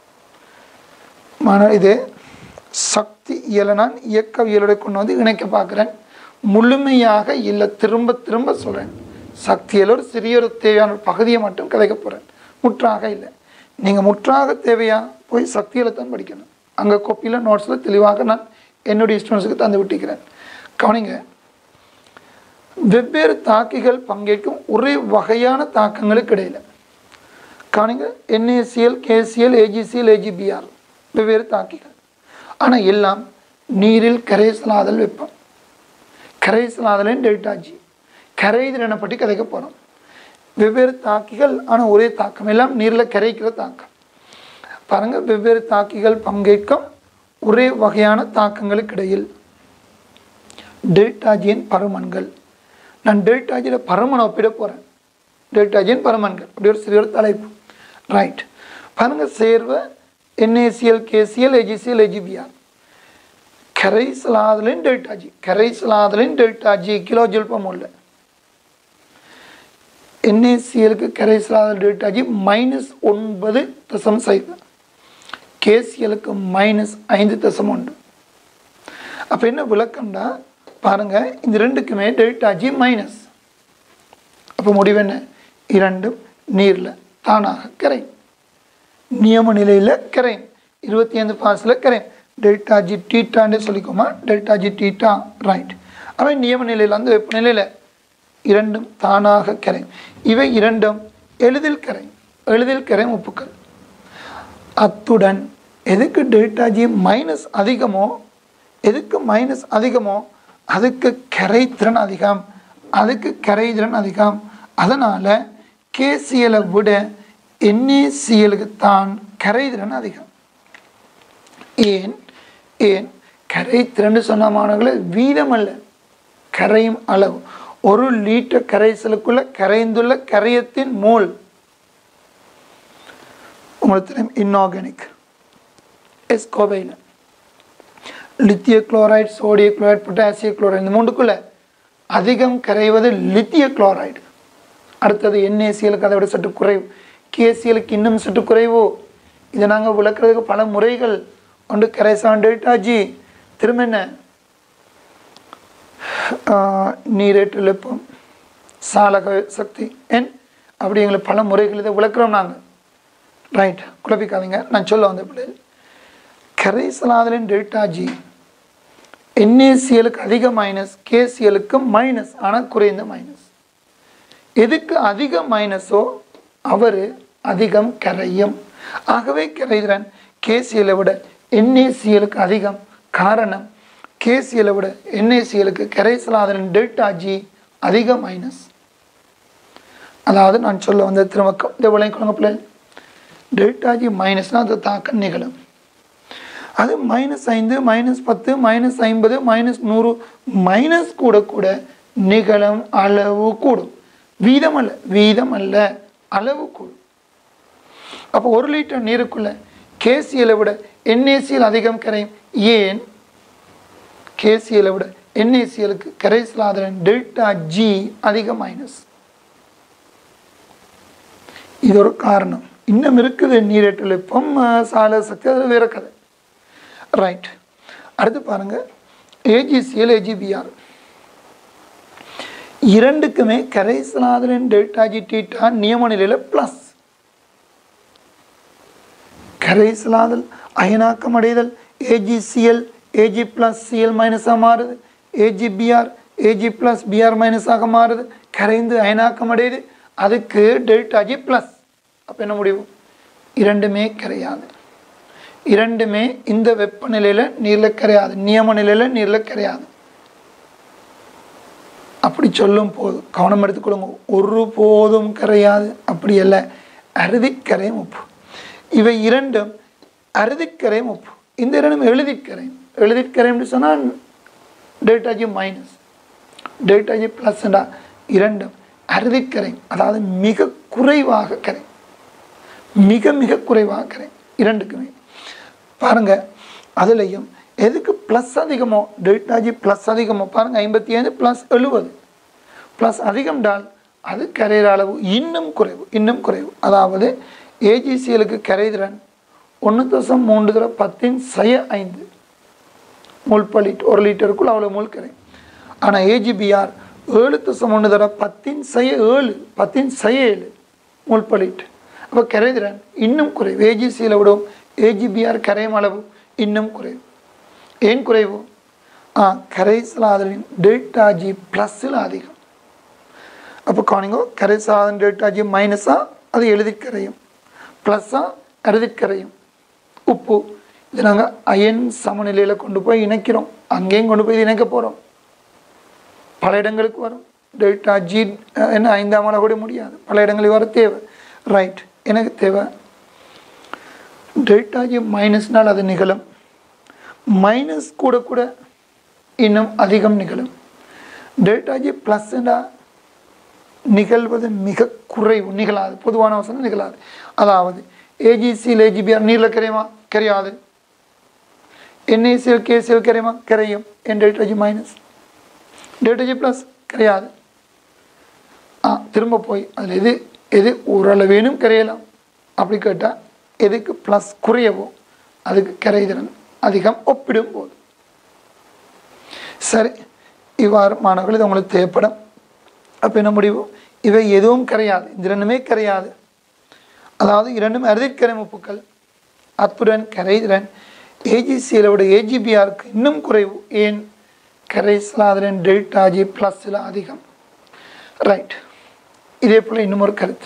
மன இது சக்தி இயலை நான் இயக்கவியலோட கொண்டு வந்து இணைக்க பார்க்குறேன் முழுமையாக இல்லை திரும்ப திரும்ப சொல்கிறேன் சக்தியில் ஒரு சிறிய ஒரு தேவையான ஒரு பகுதியை மட்டும் கதைக்க போகிறேன் முற்றாக இல்லை நீங்கள் முற்றாக தேவையா போய் சக்தியில் தான் படிக்கணும் அங்கே கோப்பியில் நோட்ஸில் தெளிவாக நான் என்னுடைய ஸ்டூடெண்ட்ஸுக்கு தந்து விட்டிக்கிறேன் கவனிங்க வெவ்வேறு தாக்கிகள் பங்கேற்கும் ஒரே வகையான தாக்கங்களுக்கு இடையில கவனிங்க என்ஏசிஎல் கேசிஎல் ஏஜிசிஎல் ஏஜிபிஆர் வெவ்வேறு தாக்கிகள் ஆனால் எல்லாம் நீரில் கரைசலாதல் வெப்பம் கரைசலாதலின் டெல்டா ஜி கரைதிறனை பற்றி கதைக்க போகிறோம் வெவ்வேறு தாக்கிகள் ஆனால் ஒரே தாக்கம் எல்லாம் நீரில் கரைக்கிற தாக்கம் பாருங்கள் வெவ்வேறு தாக்கிகள் பங்கேற்கும் ஒரே வகையான தாக்கங்களுக்கு இடையில் டெல்டாஜியின் பருமன்கள் நான் டெல்டாஜியில் பருமனை ஒப்பிட போகிறேன் டெல்டாஜியின் பருமன்கள் அப்படி ஒரு சிறிய ஒரு தலைப்பு ரைட் பாருங்க சேர்வை என்ஏசிஎல் கேசிஎல் ஏஜிசிஎல் ஏஜிபிஆர் கரைசலாதலின் டெல்டாஜி கரைசலாதலின் டெல்டாஜி கிலோ ஜில்பம் உள்ள என்ஏசிஎலுக்கு கரைசலாதல் டெல்டாஜி மைனஸ் ஒன்பது தசம் சைவம் கேசிஎலுக்கு மைனஸ் ஐந்து தசம் ஒன்று அப்போ என்ன விளக்கம்னா பாருங்க இந்த ரெண்டுக்குமே டெல்டா ஜி மைனஸ் அப்போ முடிவு என்ன இரண்டும் நீரில் தானாக கரையும் நியம நிலையில் கரையும் இருபத்தி ஐந்து பாஸில் கரையும் டெல்டா ஜி டீட்டான்னு சொல்லிக்கோமா டெல்டா ஜி டீட்டா ரைட் அவன் நியம நிலையில் அந்த வெப்பநிலையில் இரண்டும் தானாக கரையும் இவை இரண்டும் எளிதில் கரையும் எளிதில் கரையும் உப்புக்கள் அத்துடன் எதுக்கு டெல்டா ஜி மைனஸ் அதிகமோ எதுக்கு மைனஸ் அதிகமோ அதுக்கு கரைத்திறன் அதிகம் அதுக்கு கரைதிறன் அதிகம் அதனால் கேசிஎலை விட என்ஏசிஎலுக்கு தான் கரைதிறன் அதிகம் ஏன் ஏன் கரை திரண்டு சொன்ன மாணவர்களே வீதம் அல்ல கரையும் அளவு ஒரு லீட்டர் கரைசலுக்குள்ள கரைந்துள்ள கரையத்தின் மோல் உங்களுக்கு தெரியும் இன்ஆர்கானிக் எஸ்கோவையில் லித்திய குளோரைடு சோடிய குளோரைடு பொட்டாசிய குளோரைடு இந்த மூணுக்குள்ள அதிகம் கரைவது லித்திய குளோரைடு அடுத்தது என்ஏசிஎலுக்கு அதை விட சற்று குறைவு கேசிஎலுக்கு இன்னும் சற்று குறைவோ இதை நாங்கள் விளக்குறதுக்கு பல முறைகள் ஒன்று கரைசான் டெல்டா ஜி திரும்ப என்ன ஆஹ், நீரேற்று வெப்பம் சாலக சக்தி என் அப்படி எங்களுக்கு பல முறைகள் இதை விளக்குறோம் நாங்கள் ரைட் குழப்பிக்காதீங்க நான் சொல்ல வந்த பிள்ளைகள் கரைசலாதலின் டெல்டா ஜி என்ஏசிஎலுக்கு அதிக மைனஸ் கேசிஎலுக்கு மைனஸ் ஆனால் குறைந்த மைனஸ் எதுக்கு அதிக மைனஸோ அவர் அதிகம் கரையும் ஆகவே கரைதிறன் கேசியலை விட என்ஏசிஎலுக்கு அதிகம் காரணம் கேசியலை விட என்ஏசிஎலுக்கு கரைசலாதலின் டெல்டா ஜி அதிக மைனஸ் அதாவது நான் சொல்ல வந்த திரும்ப இந்த விளையாடுங்க பிள்ளை டெல்டா ஜி மைனஸ்னால் அது தாக்கம் நிகழும் அது மைனஸ் ஐந்து மைனஸ் பத்து மைனஸ் ஐம்பது மைனஸ் நூறு மைனஸ் கூட கூட நிகழும் அளவு கூடும் வீதம் அல்ல வீதம் அல்ல அளவு கூடும் அப்போ ஒரு லிட்டர் நீருக்குள்ள கேசியலை விட என்ஏசிஎல் அதிகம் கரையும் ஏன் கேசியலை விட என்ஏசிஎலுக்கு கரைசலாதரன் டெல்டா ஜி அதிக மைனஸ் இது ஒரு காரணம் இன்னும் இருக்குது நீரேற்று வெப்பம் அஹ், சால சக்தி அது வேற கதை ரைட் அடுத்து பாருங்க ஏஜிசிஎல் ஏஜிபிஆர் இரண்டுக்குமே கரைசலாதலின் டெல்டா ஜி டீட்டா நியம நிலையில் ப்ளஸ் கரைசலாதல் அயனாக்கம் அடைதல் ஏஜிசிஎல் ஏஜி ப்ளஸ் சிஎல் மைனஸாக மாறுது ஏஜிபிஆர் ஏஜி ப்ளஸ் பிஆர் மைனஸாக மாறுது கரைந்து அயனாக்கம் அடையுது அதுக்கு டெல்டா ஜி ப்ளஸ் அப்போ என்ன முடிவு இரண்டுமே கரையாது இரண்டுமே இந்த வெப்பநிலையில் நீரில் கரையாது நியம நிலையில் நீரில் கரையாது அப்படி சொல்லும் போது கவனம் எடுத்துக்கொள்ளுங்க ஒரு போதும் கரையாது அப்படி அல்ல அறுதிக்கரையும் உப்பு இவை இரண்டும் அறுதிக்கரையும் உப்பு இந்த இரண்டும் எழுதிக்கரையும் எழுதிக்கரையும் சொன்னால் delta G minus delta G ப்ளஸ்டா இரண்டும் அறுதிக்கரையும் அதாவது மிக குறைவாக கரை மிக மிக குறைவாக கரை இரண்டுக்குமே பாருங்க அதுலேயும் எதுக்கு ப்ளஸ் அதிகமோ டெல்டா ஜி ப்ளஸ் அதிகமோ பாருங்க ஐம்பத்தி ஐந்து ப்ளஸ் எழுபது ப்ளஸ் அதிகம்டால் அது கரையிற அளவு இன்னும் குறைவு இன்னும் குறைவு அதாவது ஏஜிசிஎலுக்கு கரைதிறன் ஒன்று தசம் மூன்று தர பத்தின் சய ஐந்து முள் per லிட்டர் ஒரு லிட்டருக்குள் அவ்வளோ முள் கரை ஆனால் ஏஜிபிஆர் ஏழு தசம் ஒன்று தர பத்தின் சய ஏழு பத்தின் சய ஏழு முள் per லிட்டர் அப்போ கரைதிறன் இன்னும் குறைவு ஏஜிசியில் விடும் ஏஜிபிஆர் கரையும் அளவு இன்னும் குறைவு ஏன் குறைவு ஆ கரைசலாதலின் டெல்டா ஜி ப்ளஸ்ஸில் அதிகம் அப்போ கவனிங்கோ கரைசலாதன் டெல்டா ஜி மைனஸாக அது எழுதி கரையும் ப்ளஸ்ஸாக அறுதி கரையும் உப்பு இது நாங்கள் அயன் சமநிலையில் கொண்டு போய் இணைக்கிறோம் அங்கேயும் கொண்டு போய் இது இணைக்க போகிறோம் பல இடங்களுக்கு வரும் டெல்டா ஜி அஹ், என்ன ஐந்தாம் ஆள கூட முடியாது பல இடங்களுக்கு வர தேவை ரைட் எனக்கு தேவை டெல்டா ஜி மைனஸ்னால் அது நிகழும் மைனஸ் கூட கூட இன்னும் அதிகம் நிகழும் டெல்டா ஜி ப்ளஸ்னா நிகழ்வது மிக குறைவு நிகழாது பொதுவான வசனம் நிகழாது அதாவது ஏஜிசியில் ஏஜிபிஆர் நீரில் கரையுமா கரையாது என்ஏசிஎல் கேசிஎல் கரையுமா கரையும் என் delta G minus delta G plus கரையாது ஆ திரும்ப போய் அதில் எது எது ஓரளவேனும் கரையலாம் அப்படி கேட்டால் எதுக்கு ப்ளஸ் குறையவோ அதுக்கு கரைதிறன் அதிகம் ஒப்பிடும் போது சரி இவ்வாறு மாணவர்கள் இது உங்களுக்கு தேவைப்படும் அப்போ என்ன முடிவு இவை எதுவும் கரையாது இந்த இரண்டுமே கரையாது அதாவது இரண்டும் அறுதிக்கரை உப்புக்கள் அத்துடன் கரைதிறன் ஏஜிசியலோட ஏஜிபிஆருக்கு இன்னும் குறைவு ஏன் கரைசலாதரன் டெல்டா ஜி ப்ளஸில் அதிகம் ரைட் இதே போல் இன்னும் ஒரு கருத்து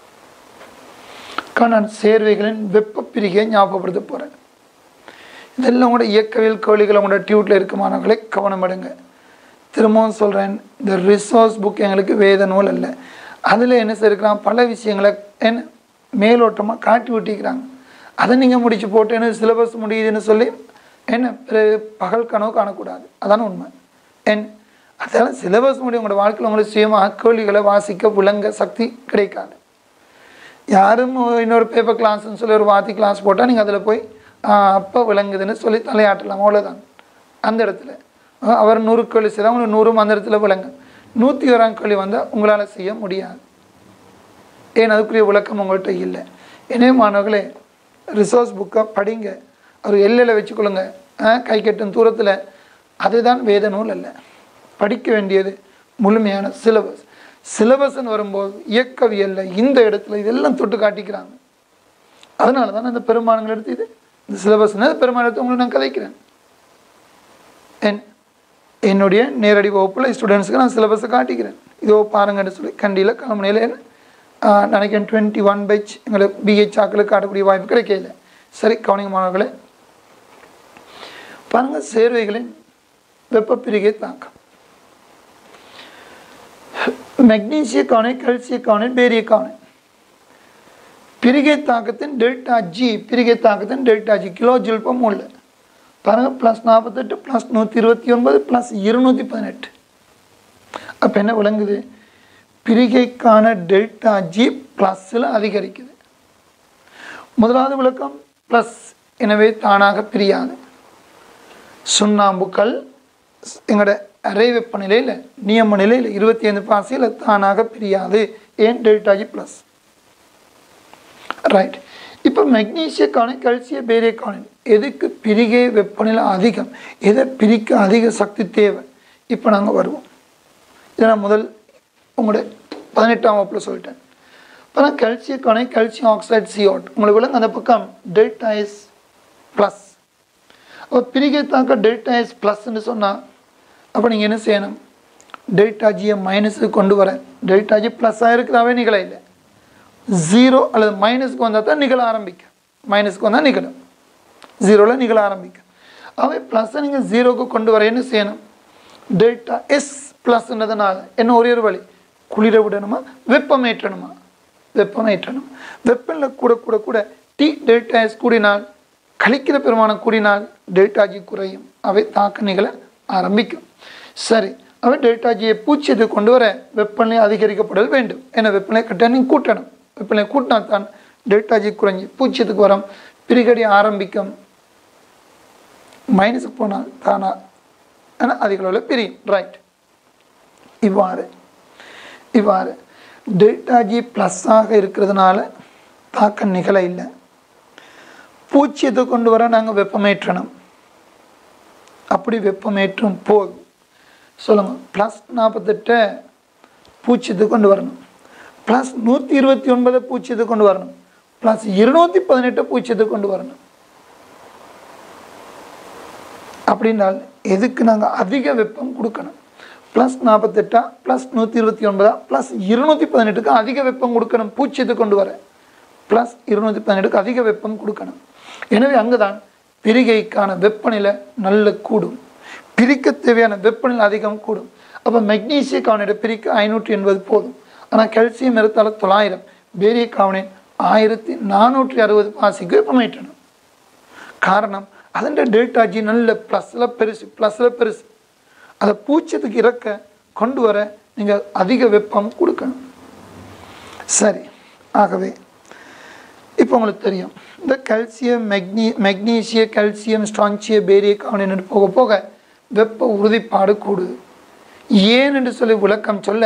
நான் சேர்வைகளின் வெப்ப பிரிகையை ஞாபகப்படுத்த போகிறேன் இதெல்லாம் கூட இயக்கவியல் கேள்விகள் உங்களோட டியூட்டில் இருக்க மாணவர்களை கவனம் எடுங்க திரும்பவும் சொல்கிறேன் இந்த ரிசோர்ஸ் புக் எங்களுக்கு வேத நூல் அல்ல அதில் என்ன செய்யிருக்கிறான் பல விஷயங்களை என்ன மேலோட்டமாக காட்டி விட்டிக்கிறாங்க அதை நீங்கள் முடிச்சு போட்டு எனக்கு சிலபஸ் முடியுதுன்னு சொல்லி என்ன பிறகு பகல் கனவு காணக்கூடாது அதான உண்மை என் அதெல்லாம் சிலபஸ் முடியும் உங்களோட வாழ்க்கையில் உங்களுக்கு சுயமாக கேள்விகளை வாசிக்க விளங்க சக்தி கிடைக்காது யாரும் இன்னொரு பேப்பர் கிளாஸ்ன்னு சொல்லி ஒரு வாத்தி கிளாஸ் போட்டால் நீங்கள் அதில் போய் அப்போ விளங்குதுன்னு சொல்லி தலையாட்டலாம் அவ்வளோதான் அந்த இடத்துல ஆஹ் அவர் நூறு கேள்வி செய்தால் உங்களுக்கு நூறும் அந்த இடத்துல விளங்க நூற்றி ஓராம் கேள்வி வந்தால் உங்களால் செய்ய முடியாது ஏன் அதுக்குரிய விளக்கம் உங்கள்கிட்ட இல்லை எனவே மாணவர்களே ரிசோர்ஸ் புக்கை படிங்க ஒரு எல்லையில் வச்சுக்கொள்ளுங்க ஆஹ் கை கட்டும் தூரத்தில் அதுதான் வேத நூல் அல்ல படிக்க வேண்டியது முழுமையான சிலபஸ் சிலபஸ்ன்னு வரும்போது இயக்கவியல்ல இந்த இடத்துல இதெல்லாம் தொட்டு காட்டிக்கிறாங்க அதனால தான் அந்த பெருமானங்கள் எடுத்து இது இந்த சிலபஸ்னா பெருமாள் எடுத்து உங்களுக்கு நான் கதைக்கிறேன் என் என்னுடைய நேரடி வகுப்பில் ஸ்டூடெண்ட்ஸுக்கு நான் சிலபஸை காட்டிக்கிறேன் இதோ பாருங்கன்னு சொல்லி கண்டியில் கிளம்புனையில் நினைக்கிறேன் டுவெண்ட்டி ஒன் பைச் எங்களுக்கு பிஹெச் ஆக்களுக்கு காட்டக்கூடிய வாய்ப்பு கிடைக்கல சரி கவனிங்க மாணவர்களே பாருங்க சேர்வைகளின் வெப்பப்பிரிகை தாக்கம் மெக்னீசிய காணை கல்சிய காணை பேரிய காணை பிரிகை தாக்கத்தின் டெல்டா ஜி பிரிகை தாக்கத்தின் delta G kilo joule per mole பாருங்க ப்ளஸ் நாற்பத்தெட்டு ப்ளஸ் நூற்றி இருபத்தி ஒன்பது ப்ளஸ் இருநூற்றி பதினெட்டு அப்போ என்ன விளங்குது பிரிகைக்கான டெல்டா ஜி ப்ளஸில் அதிகரிக்குது முதலாவது விளக்கம் ப்ளஸ் எனவே தானாக பிரியாது சுண்ணாம்புக்கள் எங்களோட அரை வெப்பநிலையில் நியம நிலையில் இருபத்தி ஐந்து பாசியில் தானாக பிரியாது ஏன் டெல்டா ஜி ப்ளஸ் ரைட் இப்போ மெக்னீசிய காணி கல்சிய பேரிய காணி எதுக்கு பிரிகை வெப்பநிலை அதிகம் எதை பிரிக்க அதிக சக்தி தேவை இப்போ நாங்கள் வருவோம் இதை நான் முதல் உங்களுடைய பதினெட்டாம் வகுப்பில் சொல்லிட்டேன் இப்போ நான் கல்சிய காணி கல்சியம் ஆக்சைடு சியோட் உங்களுக்கு விளங்க அந்த பக்கம் டெல்டா எஸ் ப்ளஸ் அப்போ பிரிகை தாக்க டெல்டா எஸ் ப்ளஸ்ன்னு சொன்னால் அப்போ நீங்கள் என்ன செய்யணும் டெல்டா ஜியை மைனஸுக்கு கொண்டு வர டெல்டா ஜி ப்ளஸ்ஸாக இருக்கிறாவே நிகழ இல்லை ஜீரோ அல்லது மைனஸ்க்கு வந்தால் தான் நிகழ ஆரம்பிக்கும் மைனஸ்க்கு வந்தால் நிகழும் ஜீரோவில் நிகழ ஆரம்பிக்கும் அவை ப்ளஸ்ஸை நீங்கள் ஜீரோக்கு கொண்டு வர என்ன செய்யணும் டெல்டா எஸ் ப்ளஸ்ன்றதுனால என்ன ஒரே ஒரு வழி குளிர விடணுமா வெப்பமேற்றணுமா வெப்பமேற்றணும் வெப்பநிலை கூட கூட கூட டி டெல்டா எஸ் கூடினால் கழிக்கிற பெருமானம் கூடினால் டெல்டா ஜி குறையும் அவை தாக்க நிகழ ஆரம்பிக்கும் சரி அவை டெல்டா ஜியை பூச்சியத்தை கொண்டு வர வெப்பநிலை அதிகரிக்கப்படல் வேண்டும் ஏன்னா வெப்பநிலை கட்டாயம் நீங்கள் கூட்டணும் வெப்பநிலை கூட்டினா தான் டெல்டா ஜி குறைஞ்சி பூச்சியத்துக்கு வரும் பிரிகடி ஆரம்பிக்கும் மைனஸுக்கு போனால் தானா ஆனால் அதிக அளவில் பிரியும் ரைட் இவ்வாறு இவ்வாறு டெல்டா ஜி ப்ளஸ்ஸாக இருக்கிறதுனால தாக்கம் நிகழ இல்லை பூச்சியத்தை கொண்டு வர நாங்கள் வெப்பமேற்றணும் அப்படி வெப்பமேற்றும் போது சொல்லுங்கள் ப்ளஸ் நாற்பத்தெட்டை பூச்சியத்தை கொண்டு வரணும் ப்ளஸ் நூற்றி இருபத்தி ஒன்பதை பூச்சியத்தை கொண்டு வரணும் ப்ளஸ் இருநூற்றி பதினெட்டை பூச்சியத்தை கொண்டு வரணும் அப்படின்னால் எதுக்கு நாங்கள் அதிக வெப்பம் கொடுக்கணும் ப்ளஸ் நாற்பத்தெட்டா ப்ளஸ் நூற்றி இருபத்தி ஒன்பதா ப்ளஸ் இருநூற்றி பதினெட்டுக்கு அதிக வெப்பம் கொடுக்கணும் பூச்சியத்தை கொண்டு வர ப்ளஸ் இருநூற்றி பதினெட்டுக்கு அதிக வெப்பம் கொடுக்கணும் எனவே அங்கே தான் பிரிகைக்கான வெப்பநிலை நல்ல கூடும் பிரிக்க தேவையான வெப்பநிலை அதிகம் கூடும் அப்போ மெக்னீசிய காவனையோட பிரிக்க ஐநூற்றி எண்பது போதும் ஆனால் கால்சியம் இருத்தால தொள்ளாயிரம் பேரிய காவனை ஆயிரத்தி நானூற்றி அறுபது பாசிக்கு வெப்பமேற்றணும் காரணம் அதன் டெல்டா ஜி நல்ல ப்ளஸில் பெருசு ப்ளஸில் பெருசு அதை பூச்சத்துக்கு இறக்க கொண்டு வர நீங்கள் அதிக வெப்பம் கொடுக்கணும் சரி ஆகவே இப்போ உங்களுக்கு தெரியும் இந்த கால்சியம் மெக்னீ மெக்னீசிய கால்சியம் ஸ்டான்சிய பேரிய காவனின்னு போக போக வெப்ப உறுதிப்பாடு கூடுது ஏன் என்று சொல்லி விளக்கம் சொல்ல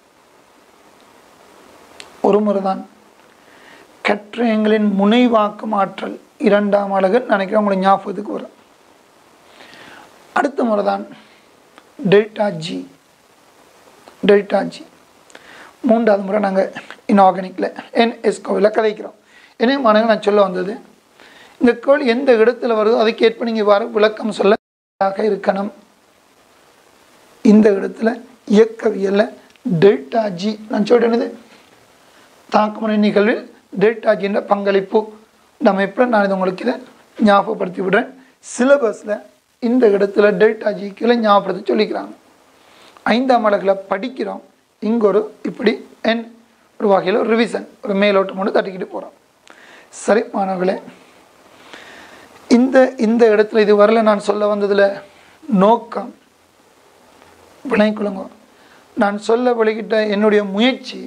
ஒரு முறை தான் கற்றயங்களின் முனைவாக்கும் ஆற்றல் இரண்டாம் அழகு நினைக்கிறேன் உங்களுக்கு ஞாபகத்துக்கு வரும் அடுத்த முறை தான் டெல்டா ஜி டெல்டா ஜி மூன்றாவது முறை நாங்கள் இன்ஆர்கானிக்கில் என்எஸ்கோவில் கதைக்கிறோம் எனவே மாணவர்கள் நான் சொல்ல வந்தது இந்த கோள் எந்த இடத்துல வருதோ அதுக்கேற்ப நீங்கள் இவ்வாறு விளக்கம் சொல்ல இருக்கணும் இந்த இடத்துல இயக்கவியலில் டெல்டா ஜி நான் சொல்லிட்டேனது தாக்குமுறை நிகழ்வில் டெல்டா ஜின்ற பங்களிப்பு இந்த அமைப்பில் நான் இதை உங்களுக்கு இதை ஞாபகப்படுத்தி விடுறேன் சிலபஸில் இந்த இடத்துல டெல்டா ஜிக்குள்ள ஞாபகப்படுத்தி சொல்லிக்கிறாங்க ஐந்தாம் அழகில் படிக்கிறோம் இங்கே ஒரு இப்படி என் ஒரு வகையில் ஒரு ரிவிஷன் ஒரு மேலோட்டம் கொண்டு தட்டிக்கிட்டு போகிறோம் சரி மாணவர்களே இந்த இந்த இடத்துல இது வரல நான் சொல்ல வந்ததில் நோக்கம் விளைக்குள்ளுங்க நான் சொல்ல வழிகிட்ட என்னுடைய முயற்சி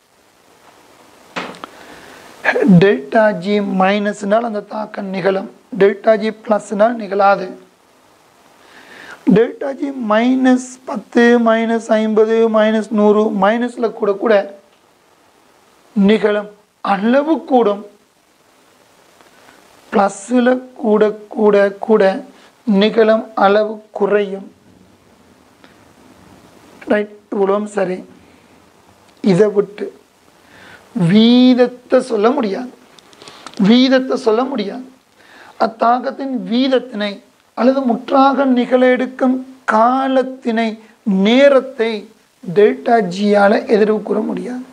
டெல்டா ஜி மைனஸ்னால் அந்த தாக்கம் நிகழும் டெல்டா ஜி ப்ளஸ்னால் நிகழாது டெல்டா ஜி மைனஸ் பத்து மைனஸ் ஐம்பது மைனஸ் நூறு மைனஸில் கூட கூட நிகழும் அளவு கூடும் ப்ளஸ்ஸில் கூட கூட கூட நிகழும் அளவு குறையும் ரைட் இவ்வளவும் சரி இதை விட்டு வீதத்தை சொல்ல முடியாது வீதத்தை சொல்ல முடியாது அத்தாக்கத்தின் வீதத்தினை அல்லது முற்றாக நிகழ எடுக்கும் காலத்தினை நேரத்தை டெல்டா ஜியால் எதிர்வு கூற முடியாது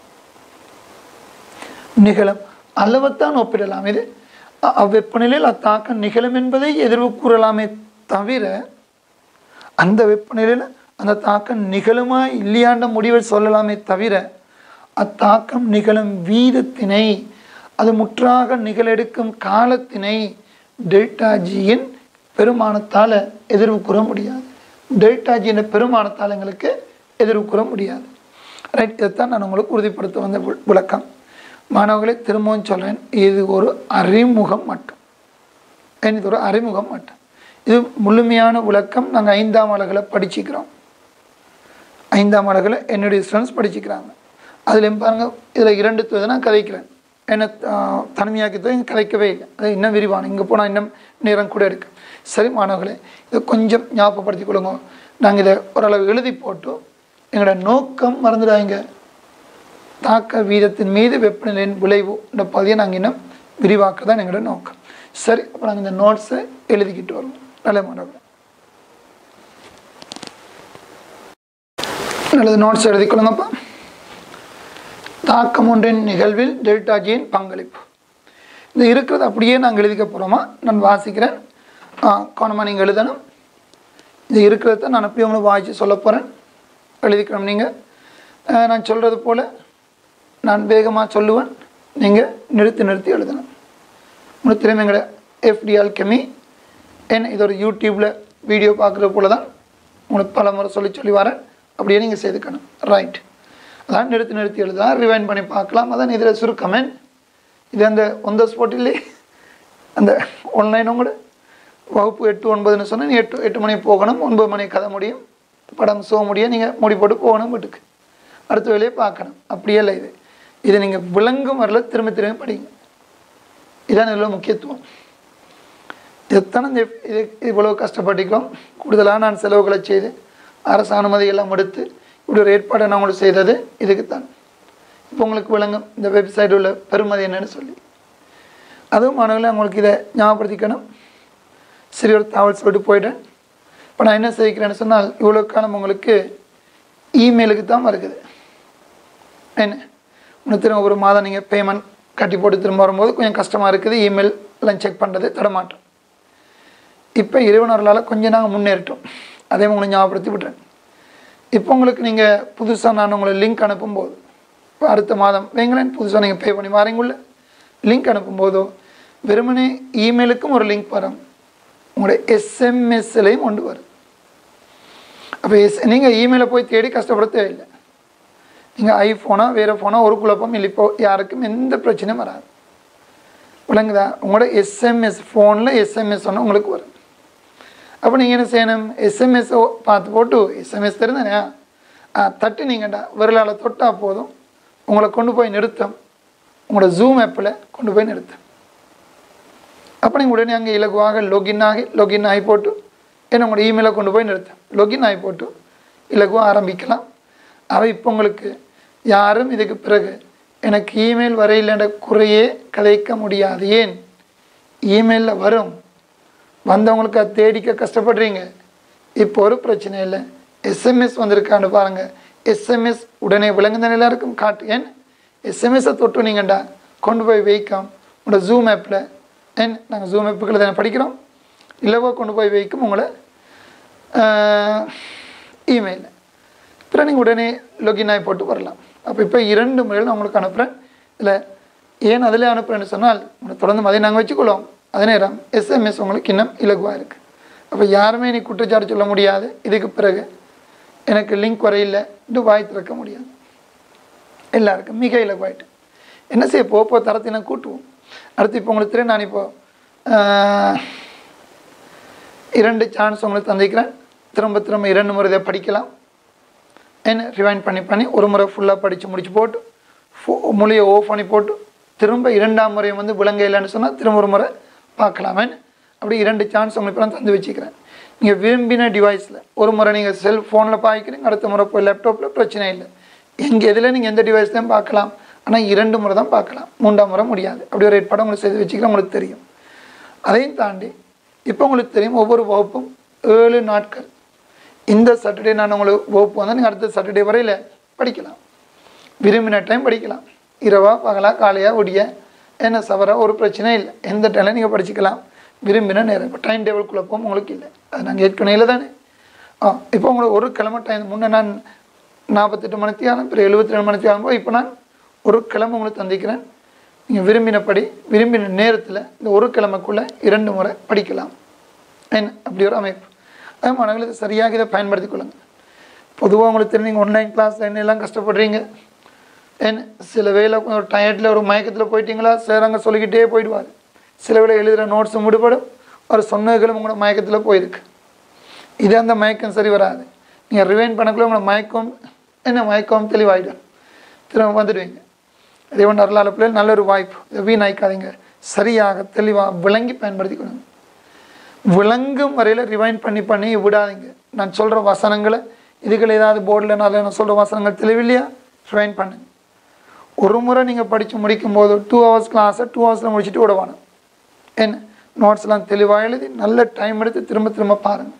நிகழும் அளவைத்தான் ஒப்பிடலாம் இது அ- அவ்வெப்பநிலையில் அத்தாக்கம் நிகழும் என்பதை எதிர்வு கூறலாமே தவிர அந்த வெப்பநிலையில் அந்த தாக்கம் நிகழுமா இல்லையாண்ட முடிவை சொல்லலாமே தவிர அத்தாக்கம் நிகழும் வீதத்தினை அது முற்றாக நிகழெடுக்கும் காலத்தினை டெல்டா ஜியின் பெருமானத்தால் எதிர்வு கூற முடியாது டெல்டா ஜியின் பெருமானத்தால் எங்களுக்கு எதிர்வு கூற முடியாது ரைட் இதைத்தான் நான் உங்களுக்கு உறுதிப்படுத்த வந்த வி- விளக்கம் மாணவர்களை திரும்பவும் சொல்கிறேன் இது ஒரு அறிமுகம் மட்டும் ஏன் இது ஒரு அறிமுகம் மட்டும் இது முழுமையான விளக்கம் நாங்கள் ஐந்தாம் அழகில் படிச்சுக்கிறோம் ஐந்தாம் அழகில் என்னுடைய ஸ்டூடெண்ட்ஸ் படிச்சுக்கிறாங்க அதுலேயும் பாருங்கள் இதில் இரண்டு துறை நான் கதைக்கிறேன் என்ன தனிமையாக்கத்தை கதைக்கவே இல்லை அது இன்னும் விரிவான இங்கே போனால் இன்னும் நேரம் கூட இருக்கு சரி மாணவர்களே இதை கொஞ்சம் ஞாபகப்படுத்திக் கொள்ளுங்க நாங்கள் இதை ஓரளவு எழுதி போட்டு எங்களோட நோக்கம் மறந்துடாங்க தாக்க வீதத்தின் மீது வெப்பநிலையின் விளைவு இந்த பகுதியை நாங்கள் இன்னும் விரிவாக்க தான் எங்களோட நோக்கம் சரி அப்போ நாங்கள் இந்த நோட்ஸை எழுதிக்கிட்டு வருவோம் நல்ல மாணவர்களே நல்லது நோட்ஸ் எழுதிக்கொள்ளுங்கப்பா தாக்கம் ஒன்றின் நிகழ்வில் டெல்டா ஜியின் பங்களிப்பு இது இருக்கிறது அப்படியே நாங்கள் எழுதிக்க போகிறோமா நான் வாசிக்கிறேன் கவனமாக நீங்கள் எழுதணும் இது இருக்கிறத நான் அப்படியே உங்களுக்கு வாசித்து சொல்ல போகிறேன் எழுதிக்கிறோம் நீங்கள் நான் சொல்கிறது போல் நான் வேகமாக சொல்லுவேன் நீங்கள் நிறுத்தி நிறுத்தி எழுதணும் உங்களுக்கு திரும்ப எங்களோட எஃப்டிஆல் கெமி என்ன இது ஒரு யூடியூப்பில் வீடியோ பார்க்குற போல தான் உங்களுக்கு பல முறை சொல்லி சொல்லி வரேன் அப்படியே நீங்கள் செய்துக்கணும் ரைட் அதான் நிறுத்தி நிறுத்தி எழுதலாம் ரிவைன் பண்ணி பார்க்கலாம் அதான் இதில் சுருக்கமேன் இது அந்த ஒந்த ஸ்பாட்டிலே அந்த ஆன்லைனும் கூட வகுப்பு எட்டு ஒன்பதுன்னு சொன்னால் நீ எட்டு எட்டு மணிக்கு போகணும் ஒன்பது மணிக்கு கதை முடியும் படம் சோ முடியும் நீங்கள் முடி போட்டு போகணும் வீட்டுக்கு அடுத்த வேலையை பார்க்கணும் அப்படியே இல்லை இது இது நீங்கள் விளங்கும் வரல திரும்ப திரும்ப படிங்க இதான் இதில் முக்கியத்துவம் எத்தனை இந்த இது இவ்வளோ கஷ்டப்பட்டுக்கிறோம் கூடுதலாக நான் செலவுகளை செய்து அரசு அனுமதி எல்லாம் எடுத்து இப்படி ஒரு ஏற்பாடை நான் உங்களுக்கு செய்தது இதுக்குத்தான் இப்போ உங்களுக்கு விளங்கும் இந்த வெப்சைட் உள்ள பெருமதி என்னன்னு சொல்லி அதுவும் மாணவர்களே உங்களுக்கு இதை ஞாபகப்படுத்திக்கணும் சரி ஒரு தகவல் சொல்லிட்டு போயிட்டேன் இப்போ நான் என்ன செய்கிறேன்னு சொன்னால் இவ்வளோ காலம் உங்களுக்கு இமெயிலுக்கு தான் வருகுது என்ன இன்னும் திரும்ப ஒரு மாதம் நீங்கள் பேமெண்ட் கட்டி போட்டு திரும்ப வரும்போது கொஞ்சம் கஷ்டமாக இருக்குது இமெயில் எல்லாம் செக் பண்ணுறது தடமாட்டோம் இப்போ இறைவனர்களால் கொஞ்சம் நாங்கள் முன்னேறிட்டோம் அதே உங்களுக்கு ஞாபகப்படுத்தி விட்றேன் இப்போ உங்களுக்கு நீங்கள் புதுசாக நான் உங்களுக்கு லிங்க் அனுப்பும்போது இப்போ அடுத்த மாதம் வைங்களேன் புதுசாக நீங்கள் பே பண்ணி வாரீங்குள்ள லிங்க் அனுப்பும்போதோ வெறுமனே இமெயிலுக்கும் ஒரு லிங்க் வரும் உங்களோட எஸ்எம்எஸ்லையும் கொண்டு வரும் அப்போ எஸ் நீங்கள் இமெயிலை போய் தேடி கஷ்டப்பட தேவையில்லை நீங்கள் ஐஃபோனா வேறு ஃபோனா ஒரு குழப்பம் இல்லை இப்போ யாருக்கும் எந்த பிரச்சனையும் வராது விளங்குதா உங்களோட எஸ்எம்எஸ் ஃபோனில் எஸ்எம்எஸ் ஒன்று உங்களுக்கு வரும் அப்போ நீங்கள் என்ன செய்யணும் எஸ்எம்எஸ் பார்த்து போட்டு எஸ்எம்எஸ் தெரிந்தானே ஆ தட்டு நீங்கள்டா விரலால் தொட்டால் போதும் உங்களை கொண்டு போய் நிறுத்தம் உங்களோட ஜூம் ஆப்பில் கொண்டு போய் நிறுத்தம் அப்போ நீங்கள் உடனே அங்கே இலகுவாக லொகின் ஆகி லொகின் ஆகி போட்டு என்ன உங்களோட இமெயிலை கொண்டு போய் நிறுத்தம் லொகின் ஆகி போட்டு இலகுவாக ஆரம்பிக்கலாம் அவை இப்போ உங்களுக்கு யாரும் இதுக்கு பிறகு எனக்கு இமெயில் வரையில்லைன்ற குறையே கதைக்க முடியாது ஏன் இமெயிலில் வரும் வந்தவங்களுக்கு அதை தேடிக்க கஷ்டப்படுறீங்க இப்போ ஒரு பிரச்சனை இல்லை எஸ்எம்எஸ் வந்திருக்கான்னு பாருங்கள் எஸ்எம்எஸ் உடனே விளங்குந்த எல்லாருக்கும் காட்டு ஏன் எஸ்எம்எஸை தொட்டு நீங்கள்டா கொண்டு போய் வைக்கும் உங்களோட ஜூம் ஆப்பில் ஏன் நாங்கள் ஜூம் ஆப்புகளை தானே படிக்கிறோம் இல்லவோ கொண்டு போய் வைக்கும் உங்களை இமெயிலில் அப்புறம் நீங்கள் உடனே லொகின் ஆகி போட்டு வரலாம் அப்போ இப்போ இரண்டு முறையில் நான் உங்களுக்கு அனுப்புகிறேன் இல்லை ஏன் அதில் அனுப்புகிறேன்னு சொன்னால் உங்களை தொடர்ந்து அதை நாங்கள் வச்சுக்கொள்வோம் அதே நேரம் எஸ்எம்எஸ் உங்களுக்கு இன்னும் இலகுவாக இருக்குது அப்போ யாருமே நீ குற்றச்சாட்டு சொல்ல முடியாது இதுக்கு பிறகு எனக்கு லிங்க் வரையில்லை இது வாய் திறக்க முடியாது எல்லாருக்கும் மிக இலகுவாயிட்டு என்ன செய்ய போக போக தரத்தினை கூட்டுவோம் அடுத்து இப்போ உங்களுக்கு தெரியும் நான் இப்போ ஆஹ், இரண்டு சான்ஸ் உங்களுக்கு தந்திக்கிறேன் திரும்ப திரும்ப இரண்டு முறை இதை படிக்கலாம் என்ன ரிவைண்ட் பண்ணி பண்ணி ஒரு முறை ஃபுல்லாக படித்து முடிச்சு போட்டு ஃபோ- மொழியை ஓஃப் பண்ணி போட்டு திரும்ப இரண்டாம் முறை வந்து விளங்க இல்லைன்னு சொன்னால் திரும்ப ஒரு முறை பார்க்கலாமே அப்படி இரண்டு சான்ஸ் உங்களுக்கு நான் தந்து வச்சுக்கிறேன் நீங்கள் விரும்பின டிவைஸில் ஒரு முறை நீங்கள் செல் ஃபோனில் பார்க்கிறீங்க அடுத்த முறை போய் லேப்டாப்பில் பிரச்சனை இல்லை எங்கே எதில் நீங்கள் எந்த டிவைஸ்லையும் பார்க்கலாம் ஆனால் இரண்டு முறை தான் பார்க்கலாம் மூன்றாம் முறை முடியாது அப்படி ஒரு படம் உங்களுக்கு செய்து வச்சுக்கிறேன் உங்களுக்கு தெரியும் அதையும் தாண்டி இப்போ உங்களுக்கு தெரியும் ஒவ்வொரு வகுப்பும் ஏழு நாட்கள் இந்த சாட்டர்டே நான் உங்களுக்கு வகுப்பு வந்தால் நீங்கள் அடுத்த சாட்டர்டே வரையில் படிக்கலாம் விரும்பின டைம் படிக்கலாம் இரவா பகலா காலையா ஒடிய என்ன சவரா ஒரு பிரச்சனை இல்லை எந்த டைமில் நீங்கள் படிச்சுக்கலாம் விரும்பின நேரம் இப்போ டைம் டேபிள் குழப்பம் உங்களுக்கு இல்லை அது நாங்கள் ஏற்கனவே இல்லை தானே ஆ இப்போ உங்களுக்கு ஒரு கிழமை டைம் முன்னே நான் நாற்பத்தெட்டு மணிக்கு ஆகும் பிறகு எழுபத்தி ரெண்டு மணிக்கு ஆகும்போது இப்போ நான் ஒரு கிழமை உங்களுக்கு தந்திக்கிறேன் நீங்கள் விரும்பினபடி விரும்பின நேரத்தில் இந்த ஒரு கிழமைக்குள்ளே இரண்டு முறை படிக்கலாம் என்ன அப்படி ஒரு அமைப்பு அது மாணவர்கள் இதை சரியாக இதை பயன்படுத்திக் கொள்ளுங்கள் பொதுவாக உங்களுக்கு தெரியும் நீங்கள் ஆன்லைன் கிளாஸ் எல்லாம் கஷ்டப்படுறீங்க என்ன சில வேளை கொஞ்சம் டயர்டில் ஒரு மயக்கத்தில் போயிட்டீங்களா சார் அங்கே சொல்லிக்கிட்டே போயிடுவார் சில வேளை எழுதுகிற நோட்ஸும் விடுபடும் ஒரு சொன்னதுகளும் உங்களோட மயக்கத்தில் போயிருக்கு இது அந்த மயக்கம் சரி வராது நீங்கள் ரிவைன் பண்ணக்குள்ள உங்களோட மயக்கம் என்ன மயக்கம் தெளிவாயிடும் திரும்ப வந்துடுவீங்க அதே ஒன்று அருளால பிள்ளைகள் நல்ல ஒரு வாய்ப்பு இதை வீணாய்க்காதீங்க சரியாக தெளிவாக விளங்கி பயன்படுத்திக்கணும் விளங்கும் வரையில் ரிவைண்ட் பண்ணி பண்ணி விடாதீங்க நான் சொல்கிற வசனங்களை இதுகள் ஏதாவது போர்டில் நான் நான் சொல்கிற வசனங்கள் தெளிவில்லையா ரிவைண்ட் பண்ணுங்க ஒரு முறை நீங்கள் படித்து முடிக்கும் போது டூ ஹவர்ஸ் கிளாஸை டூ ஹவர்ஸில் முடிச்சுட்டு விடவானு என்ன நோட்ஸ்லாம் தெளிவாக எழுதி நல்ல டைம் எடுத்து திரும்ப திரும்ப பாருங்கள்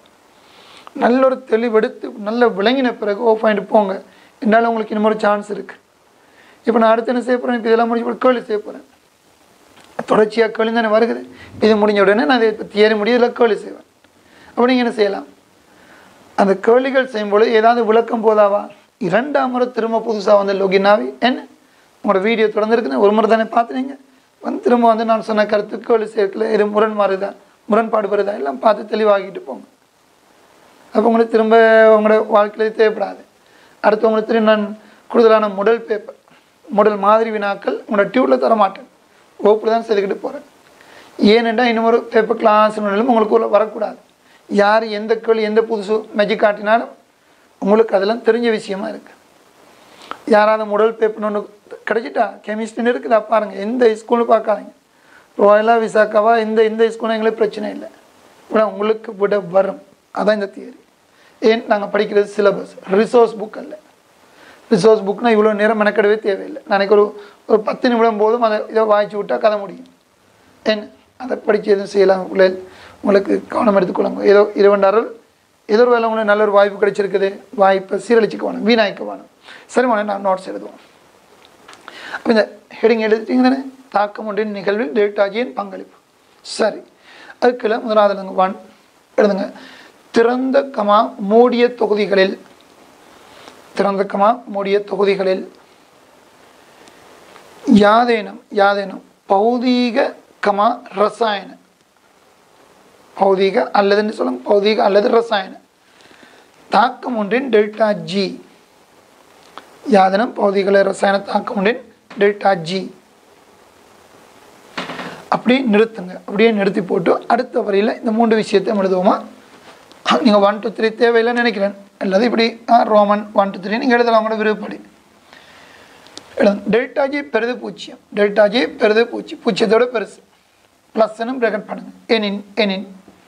நல்ல ஒரு தெளிவெடுத்து நல்ல விளங்கின பிறகு ஓ பாயிண்ட் போங்க என்னால் உங்களுக்கு இன்னும் ஒரு சான்ஸ் இருக்குது இப்போ நான் அடுத்து என்ன செய்ய போகிறேன் இப்போ இதெல்லாம் முடிச்சு போட்டு கேள்வி செய்ய போகிறேன் தொடர்ச்சியாக கேள்வி தானே வருகுது இது முடிஞ்ச உடனே நான் இதை தியரி முடியதில் கேள்வி செய்வேன் அப்போ நீங்கள் என்ன செய்யலாம் அந்த கேள்விகள் செய்யும்போது ஏதாவது விளக்கம் போதாவா இரண்டாம் முறை திரும்ப புதுசாக வந்து login ஆகி என்ன உங்களோட வீடியோ தொடர்ந்துருக்குன்னு ஒரு முறை தானே பார்த்துனீங்க வந்து திரும்ப வந்து நான் சொன்ன கருத்து கேள்வி சேர்க்கல இது முரண் மாறுதா முரண்பாடு வருதா எல்லாம் பார்த்து தெளிவாகிட்டு போங்க அப்போ உங்களுக்கு திரும்ப உங்களோட வாழ்க்கையில் தேவைப்படாது அடுத்து உங்களுக்கு திரும்ப நான் கூடுதலான முதல் பேப்பர் முதல் மாதிரி வினாக்கள் உங்களோட டியூவில் தர மாட்டேன் வகுப்பில் தான் செய்துக்கிட்டு போகிறேன் ஏனென்றா இன்னும் ஒரு பேப்பர் கிளாஸ் உங்களுக்கு உள்ள வரக்கூடாது யார் எந்த கேள்வி எந்த புதுசு மெஜிக் காட்டினாலும் உங்களுக்கு அதெல்லாம் தெரிஞ்ச விஷயமா இருக்குது யாராவது முதல் பேப்பர் ஒன்று கிடைச்சிட்டா கெமிஸ்ட்ரின்னு இருக்குதா பாருங்கள் எந்த ஸ்கூல்னு பார்க்காதீங்க ரோயலா விசாக்காவா இந்த இந்த ஸ்கூலும் எங்களுக்கு பிரச்சனை இல்லை விட உங்களுக்கு விட வரும் அதான் இந்த தியரி ஏன் நாங்கள் படிக்கிறது சிலபஸ் ரிசோர்ஸ் புக் அல்ல ரிசோர்ஸ் புக்னால் இவ்வளோ நேரம் மெனக்கெடவே தேவையில்லை நாளைக்கு ஒரு ஒரு பத்து நிமிடம் போதும் அதை இதை வாய்ச்சி விட்டால் கதை முடியும் ஏன் அதை படித்து எதுவும் செய்யலாம் பிள்ளைகள் உங்களுக்கு கவனம் எடுத்துக்கொள்ளுங்க ஏதோ இரவண்டு அருள் ஏதோ ஒரு வேலை உங்களுக்கு நல்ல ஒரு வாய்ப்பு கிடைச்சிருக்குது வாய்ப்பை சீரழிச்சுக்க வேணும் வீணாய்க்க வேணும் சரி வேணும் நான் நோட்ஸ் எழுதுவோம் அப்போ இந்த ஹெடிங் எழுதிட்டீங்க தானே தாக்கம் ஒன்றின் நிகழ்வில் டேட்டாஜியின் பங்களிப்பு சரி அதுக்குள்ள முதலாவது எழுதுங்க ஒன் எழுதுங்க திறந்த கமா மூடிய தொகுதிகளில் திறந்த கமா மூடிய தொகுதிகளில் யாதேனும் யாதேனும் பௌதீக கமா ரசாயன பௌதீக அல்லதுன்னு சொல்லுங்க பௌதீக அல்லது ரசாயன தாக்கம் ஒன்றின் டெல்டா ஜி யாதனம் பௌதிகள ரசாயன தாக்கம் ஒன்றின் டெல்டா ஜி அப்படியே நிறுத்துங்க அப்படியே நிறுத்தி போட்டு அடுத்த வரியில் இந்த மூன்று விஷயத்தை எழுதுவோமா நீங்கள் ஒன் டூ த்ரீ தேவையில்லைன்னு நினைக்கிறேன் அல்லது இப்படி ஆ, ரோமன் ஒன் டூ த்ரீ நீங்கள் எழுதலாம் கூட விருப்பப்படி எழுதுங்க டெல்டா ஜி பெரிது பூஜ்ஜியம் டெல்டா ஜி பெரிது பூச்சி பூஜ்ஜியத்தோட பெருசு ப்ளஸ்ன்னு பிரகட் பண்ணுங்க எனின் எனின்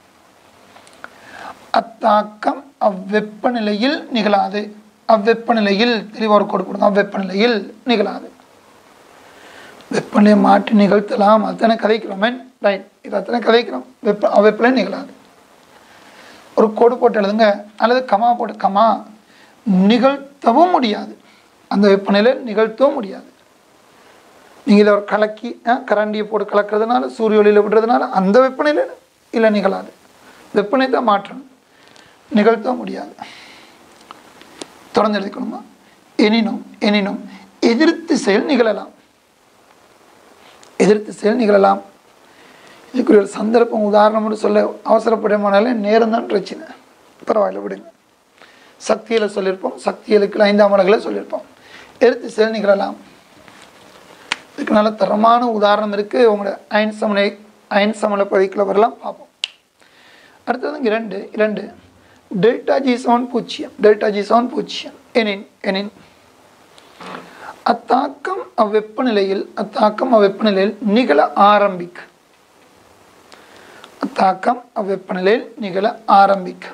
அத்தாக்கம் அவ்வெப்பநிலையில் நிகழாது அவ்வெப்பநிலையில் தெளிவாக ஒரு கோடு போடுங்க அவ்வெப்பநிலையில் நிகழாது வெப்பநிலையை மாற்றி நிகழ்த்தலாம் அத்தனை கதைக்கிறோமே ரைட் இது அத்தனை கதைக்கிறோம் வெப்ப அவ்வெப்பநிலை நிகழாது ஒரு கோடு போட்டு எழுதுங்க அல்லது கமா போட்டு கமா நிகழ்த்தவும் முடியாது அந்த வெப்பநிலை நிகழ்த்தவும் முடியாது நீங்கள் இதை ஒரு கலக்கி ஆ, கரண்டியை போட்டு கலக்கிறதுனால சூரிய ஒளியில் விடுறதுனால அந்த வெப்பநிலை இல்லை நிகழாது வெப்பநிலை தான் மாற்றணும் நிகழ்த்த முடியாது தொடர்ந்து எழுதிக்கணுமா எனினும் எனினும் எதிர்த்து செயல் நிகழலாம் எதிர்த்து செயல் நிகழலாம் இதுக்குரிய ஒரு சந்தர்ப்பம் உதாரணம்னு சொல்ல அவசரப்படுமானாலே நேரம் தான் பிரச்சனை பரவாயில்ல விடுங்க சக்தியில் சொல்லியிருப்போம் சக்திகளுக்கு ஐந்தாம் அழகில் சொல்லியிருப்போம் எடுத்து செயல் நிகழலாம் இதுக்கு நல்ல தரமான உதாரணம் இருக்குது உங்களோட அயன் சமனை அயன் சமல பதிக்கில் வரலாம் பார்ப்போம் அடுத்தது இரண்டு இரண்டு டெல்டா ஜி செவன் பூஜ்ஜியம் டெல்டா ஜி செவன் பூஜ்ஜியம் எனின் எனின் அத்தாக்கம் அவ்வெப்பநிலையில் அத்தாக்கம் அவ்வெப்பநிலையில் நிகழ ஆரம்பிக்கும் அத்தாக்கம் அவ்வெப்பநிலையில் நிகழ ஆரம்பிக்கும்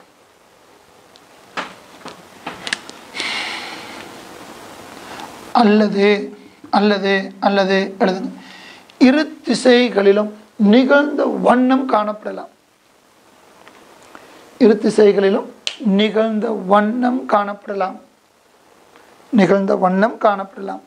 அல்லது அல்லது அல்லது எழுதுங்க இரு திசைகளிலும் நிகழ்ந்த வண்ணம் காணப்படலாம் இரு திசைகளிலும் நிகழ்ந்த வண்ணம் காணப்படலாம் நிகழ்ந்த வண்ணம் காணப்படலாம்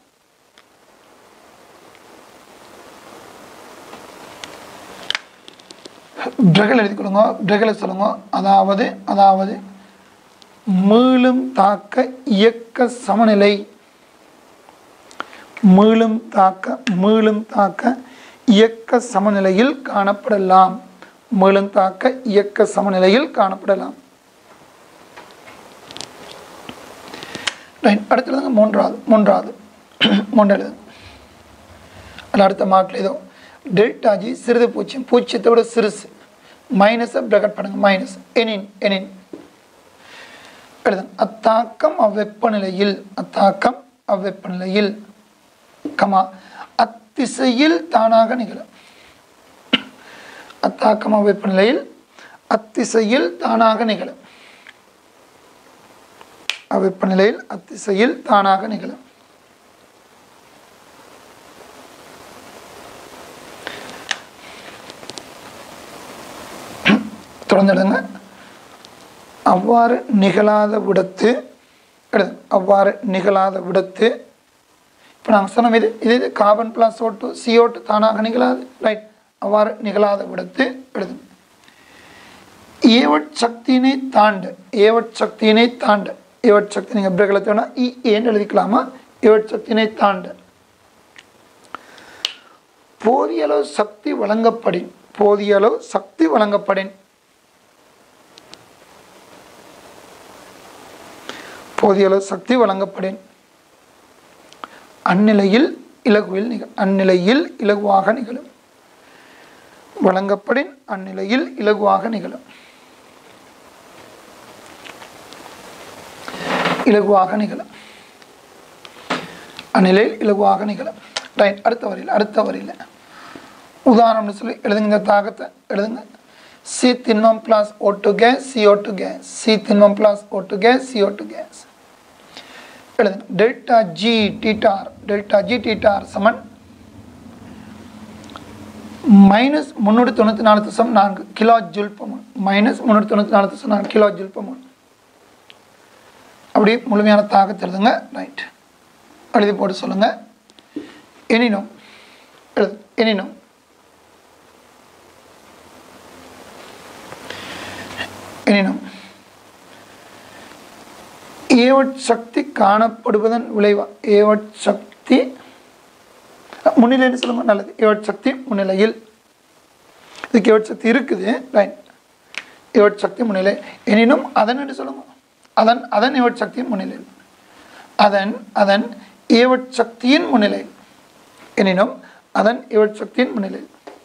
பிரகல் எழுதி கொடுங்க பிரகலை சொல்லுங்க அதாவது அதாவது மீளும் தாக்க இயக்க சமநிலை மீளும் தாக்க மீளும் தாக்க இயக்க சமநிலையில் காணப்படலாம் மீளும் தாக்க இயக்க சமநிலையில் காணப்படலாம் ரைட் அடுத்து எழுதுங்க மூன்றாவது மூன்றாவது மூன்று எழுதுங்க அதில் அடுத்த மார்க்கில் ஏதோ டெல்டா ஜி சிறிது பூஜ்ஜியம் பூஜ்ஜியத்தை விட சிறுசு மைனஸை பிரகட் பண்ணுங்க மைனஸ் எனின் எனின் எழுதுங்க அத்தாக்கம் அவ்வெப்பநிலையில் அத்தாக்கம் அவ்வெப்பநிலையில் கமா அத்திசையில் தானாக நிகழும் அத்தாக்கம் அவ்வெப்பநிலையில் அத்திசையில் தானாக நிகழும் அவ்வெப்பநிலையில் அத்திசையில் தானாக நிகழும் தொடர்ந்து எழுதுங்க அவ்வாறு நிகழாத விடத்து எழுது அவ்வாறு நிகழாத விடத்து இப்போ நாங்கள் சொன்னோம் இது இது இது கார்பன் பிளஸ் ஓட்டு சிஓட்டு தானாக நிகழாது ரைட் அவ்வாறு நிகழாத விடத்து எழுது ஏவட் சக்தியினை தாண்ட ஏவட் சக்தியினை தாண்ட ஏவட் சக்தி நீங்கள் பிரகல தேவைன்னா இ ஏன்னு எழுதிக்கலாமா ஏவட் சக்தியினை தாண்ட போதிய அளவு சக்தி வழங்கப்படின் போதிய அளவு சக்தி வழங்கப்படின் போதிய அளவு சக்தி வழங்கப்படின் அந்நிலையில் இலகுவில் நிகழ் அந்நிலையில் இலகுவாக நிகழும் வழங்கப்படின் அந்நிலையில் இலகுவாக நிகழும் இலகுவாக நிகழும் அந்நிலையில் இலகுவாக நிகழும் ரைட் அடுத்த வரியில் அடுத்த வரியில் உதாரணம்னு சொல்லி எழுதுங்க இந்த தாக்கத்தை எழுதுங்க சி திண்மம் plus O two gas CO two gas C திண்மம் plus O two gas CO two gas எழுதுங்க delta G theta delta G theta சமன் மைனஸ் முந்நூற்றி தொண்ணூற்றி நாலு தசம் நான்கு கிலோ ஜூல் பமோன் மைனஸ் முந்நூற்றி தொண்ணூற்றி நாலு தசம் நான்கு கிலோ ஜூல் பமோன் அப்படி முழுமையான தாக்கத்தை எழுதுங்க ரைட் எழுதி போட்டு சொல்லுங்கள் எனினும் எழுது எனினும் எனினும் ஏவட் சக்தி காணப்படுவதன் விளைவா ஏவட் சக்தி முன்னிலைன்னு சொல்லுங்க நல்லது ஏவட் சக்தி முன்னிலையில் இதுக்கு ஏவட் சக்தி இருக்குது ரைட் ஏவட் சக்தி முன்னிலை எனினும் அதன் என்று சொல்லுங்க அதன் அதன் ஏவட் சக்தியின் முன்னிலையில் அதன் அதன் ஏவட் சக்தியின் முன்னிலையில் எனினும் அதன் ஏவட் சக்தியின் முன்னிலையில்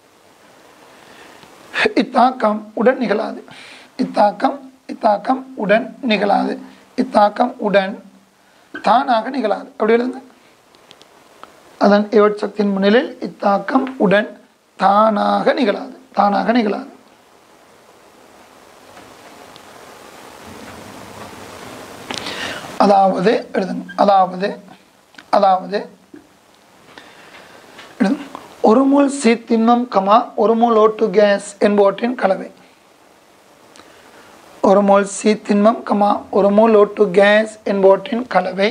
இத்தாக்கம் உடன் நிகழாது இத்தாக்கம் இத்தாக்கம் உடன் நிகழாது இத்தாக்கம் உடன் தானாக நிகழாது அப்படி எழுதுங்க அதன் ஏவட் சக்தியின் முன்னிலையில் இத்தாக்கம் உடன் தானாக நிகழாது தானாக நிகழாது அதாவது எழுதுங்க அதாவது அதாவது எழுதுங்க ஒரு மூல் சீத்தின்மம் கமா ஒரு மூல் ஓட்டு கேஸ் என்பவற்றின் கலவை ஒரு மோல் சி திண்மம் கமா ஒரு மோல் ஓட்டு கேஸ் என்பவற்றின் கலவை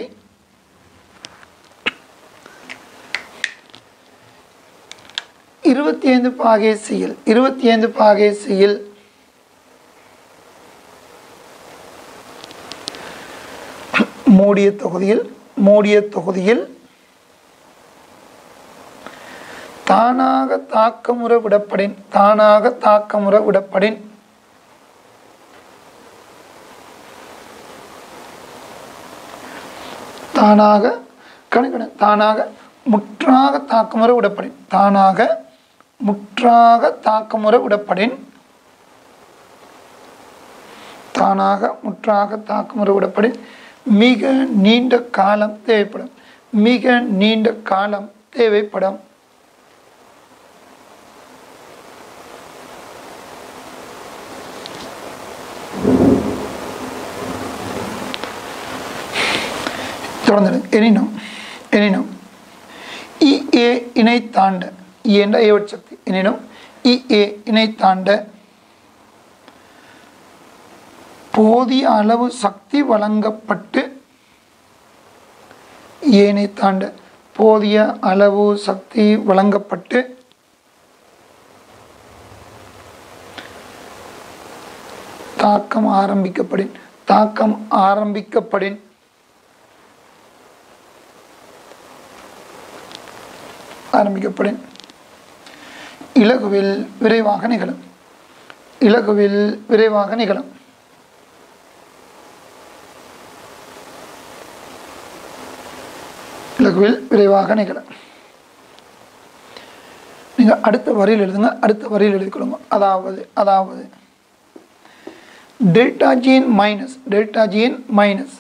இருபத்தி ஐந்து பாகை சியில் இருபத்தி ஐந்து பாகை சியில் மூடிய தொகுதியில் மூடிய தொகுதியில் தானாக தானாக தாக்கமுற விடப்படின் தானாக தாக்கமுற விடப்படின் தானாக கணக்கண தானாக முற்றாக தாக்கமுற விடப்படின் தானாக முற்றாக தாக்கமுற விடப்படின் தானாக முற்றாக தாக்கமுற விடப்படின் மிக நீண்ட காலம் தேவைப்படும் மிக நீண்ட காலம் தேவைப்படும் தொடர்ந்து எனினும் எனினும் இ ஏ இணை தாண்ட இ என்ற ஏவட் சக்தி எனினும் இ ஏ இணை தாண்ட போதிய அளவு சக்தி வழங்கப்பட்டு ஏனை தாண்ட போதிய அளவு சக்தி வழங்கப்பட்டு தாக்கம் ஆரம்பிக்கப்படின் தாக்கம் ஆரம்பிக்கப்படின் ஆரம்பிக்கப்படின் இலகுவில் விரைவாக நிகழும் இலகுவில் விரைவாக நிகழும் இலகுவில் விரைவாக நிகழும் நீங்கள் அடுத்த வரியில் எழுதுங்க அடுத்த வரியில் எழுதிக்கொள்ளுங்க அதாவது அதாவது டெல்டா ஜியின் மைனஸ் டெல்டா ஜியின் மைனஸ்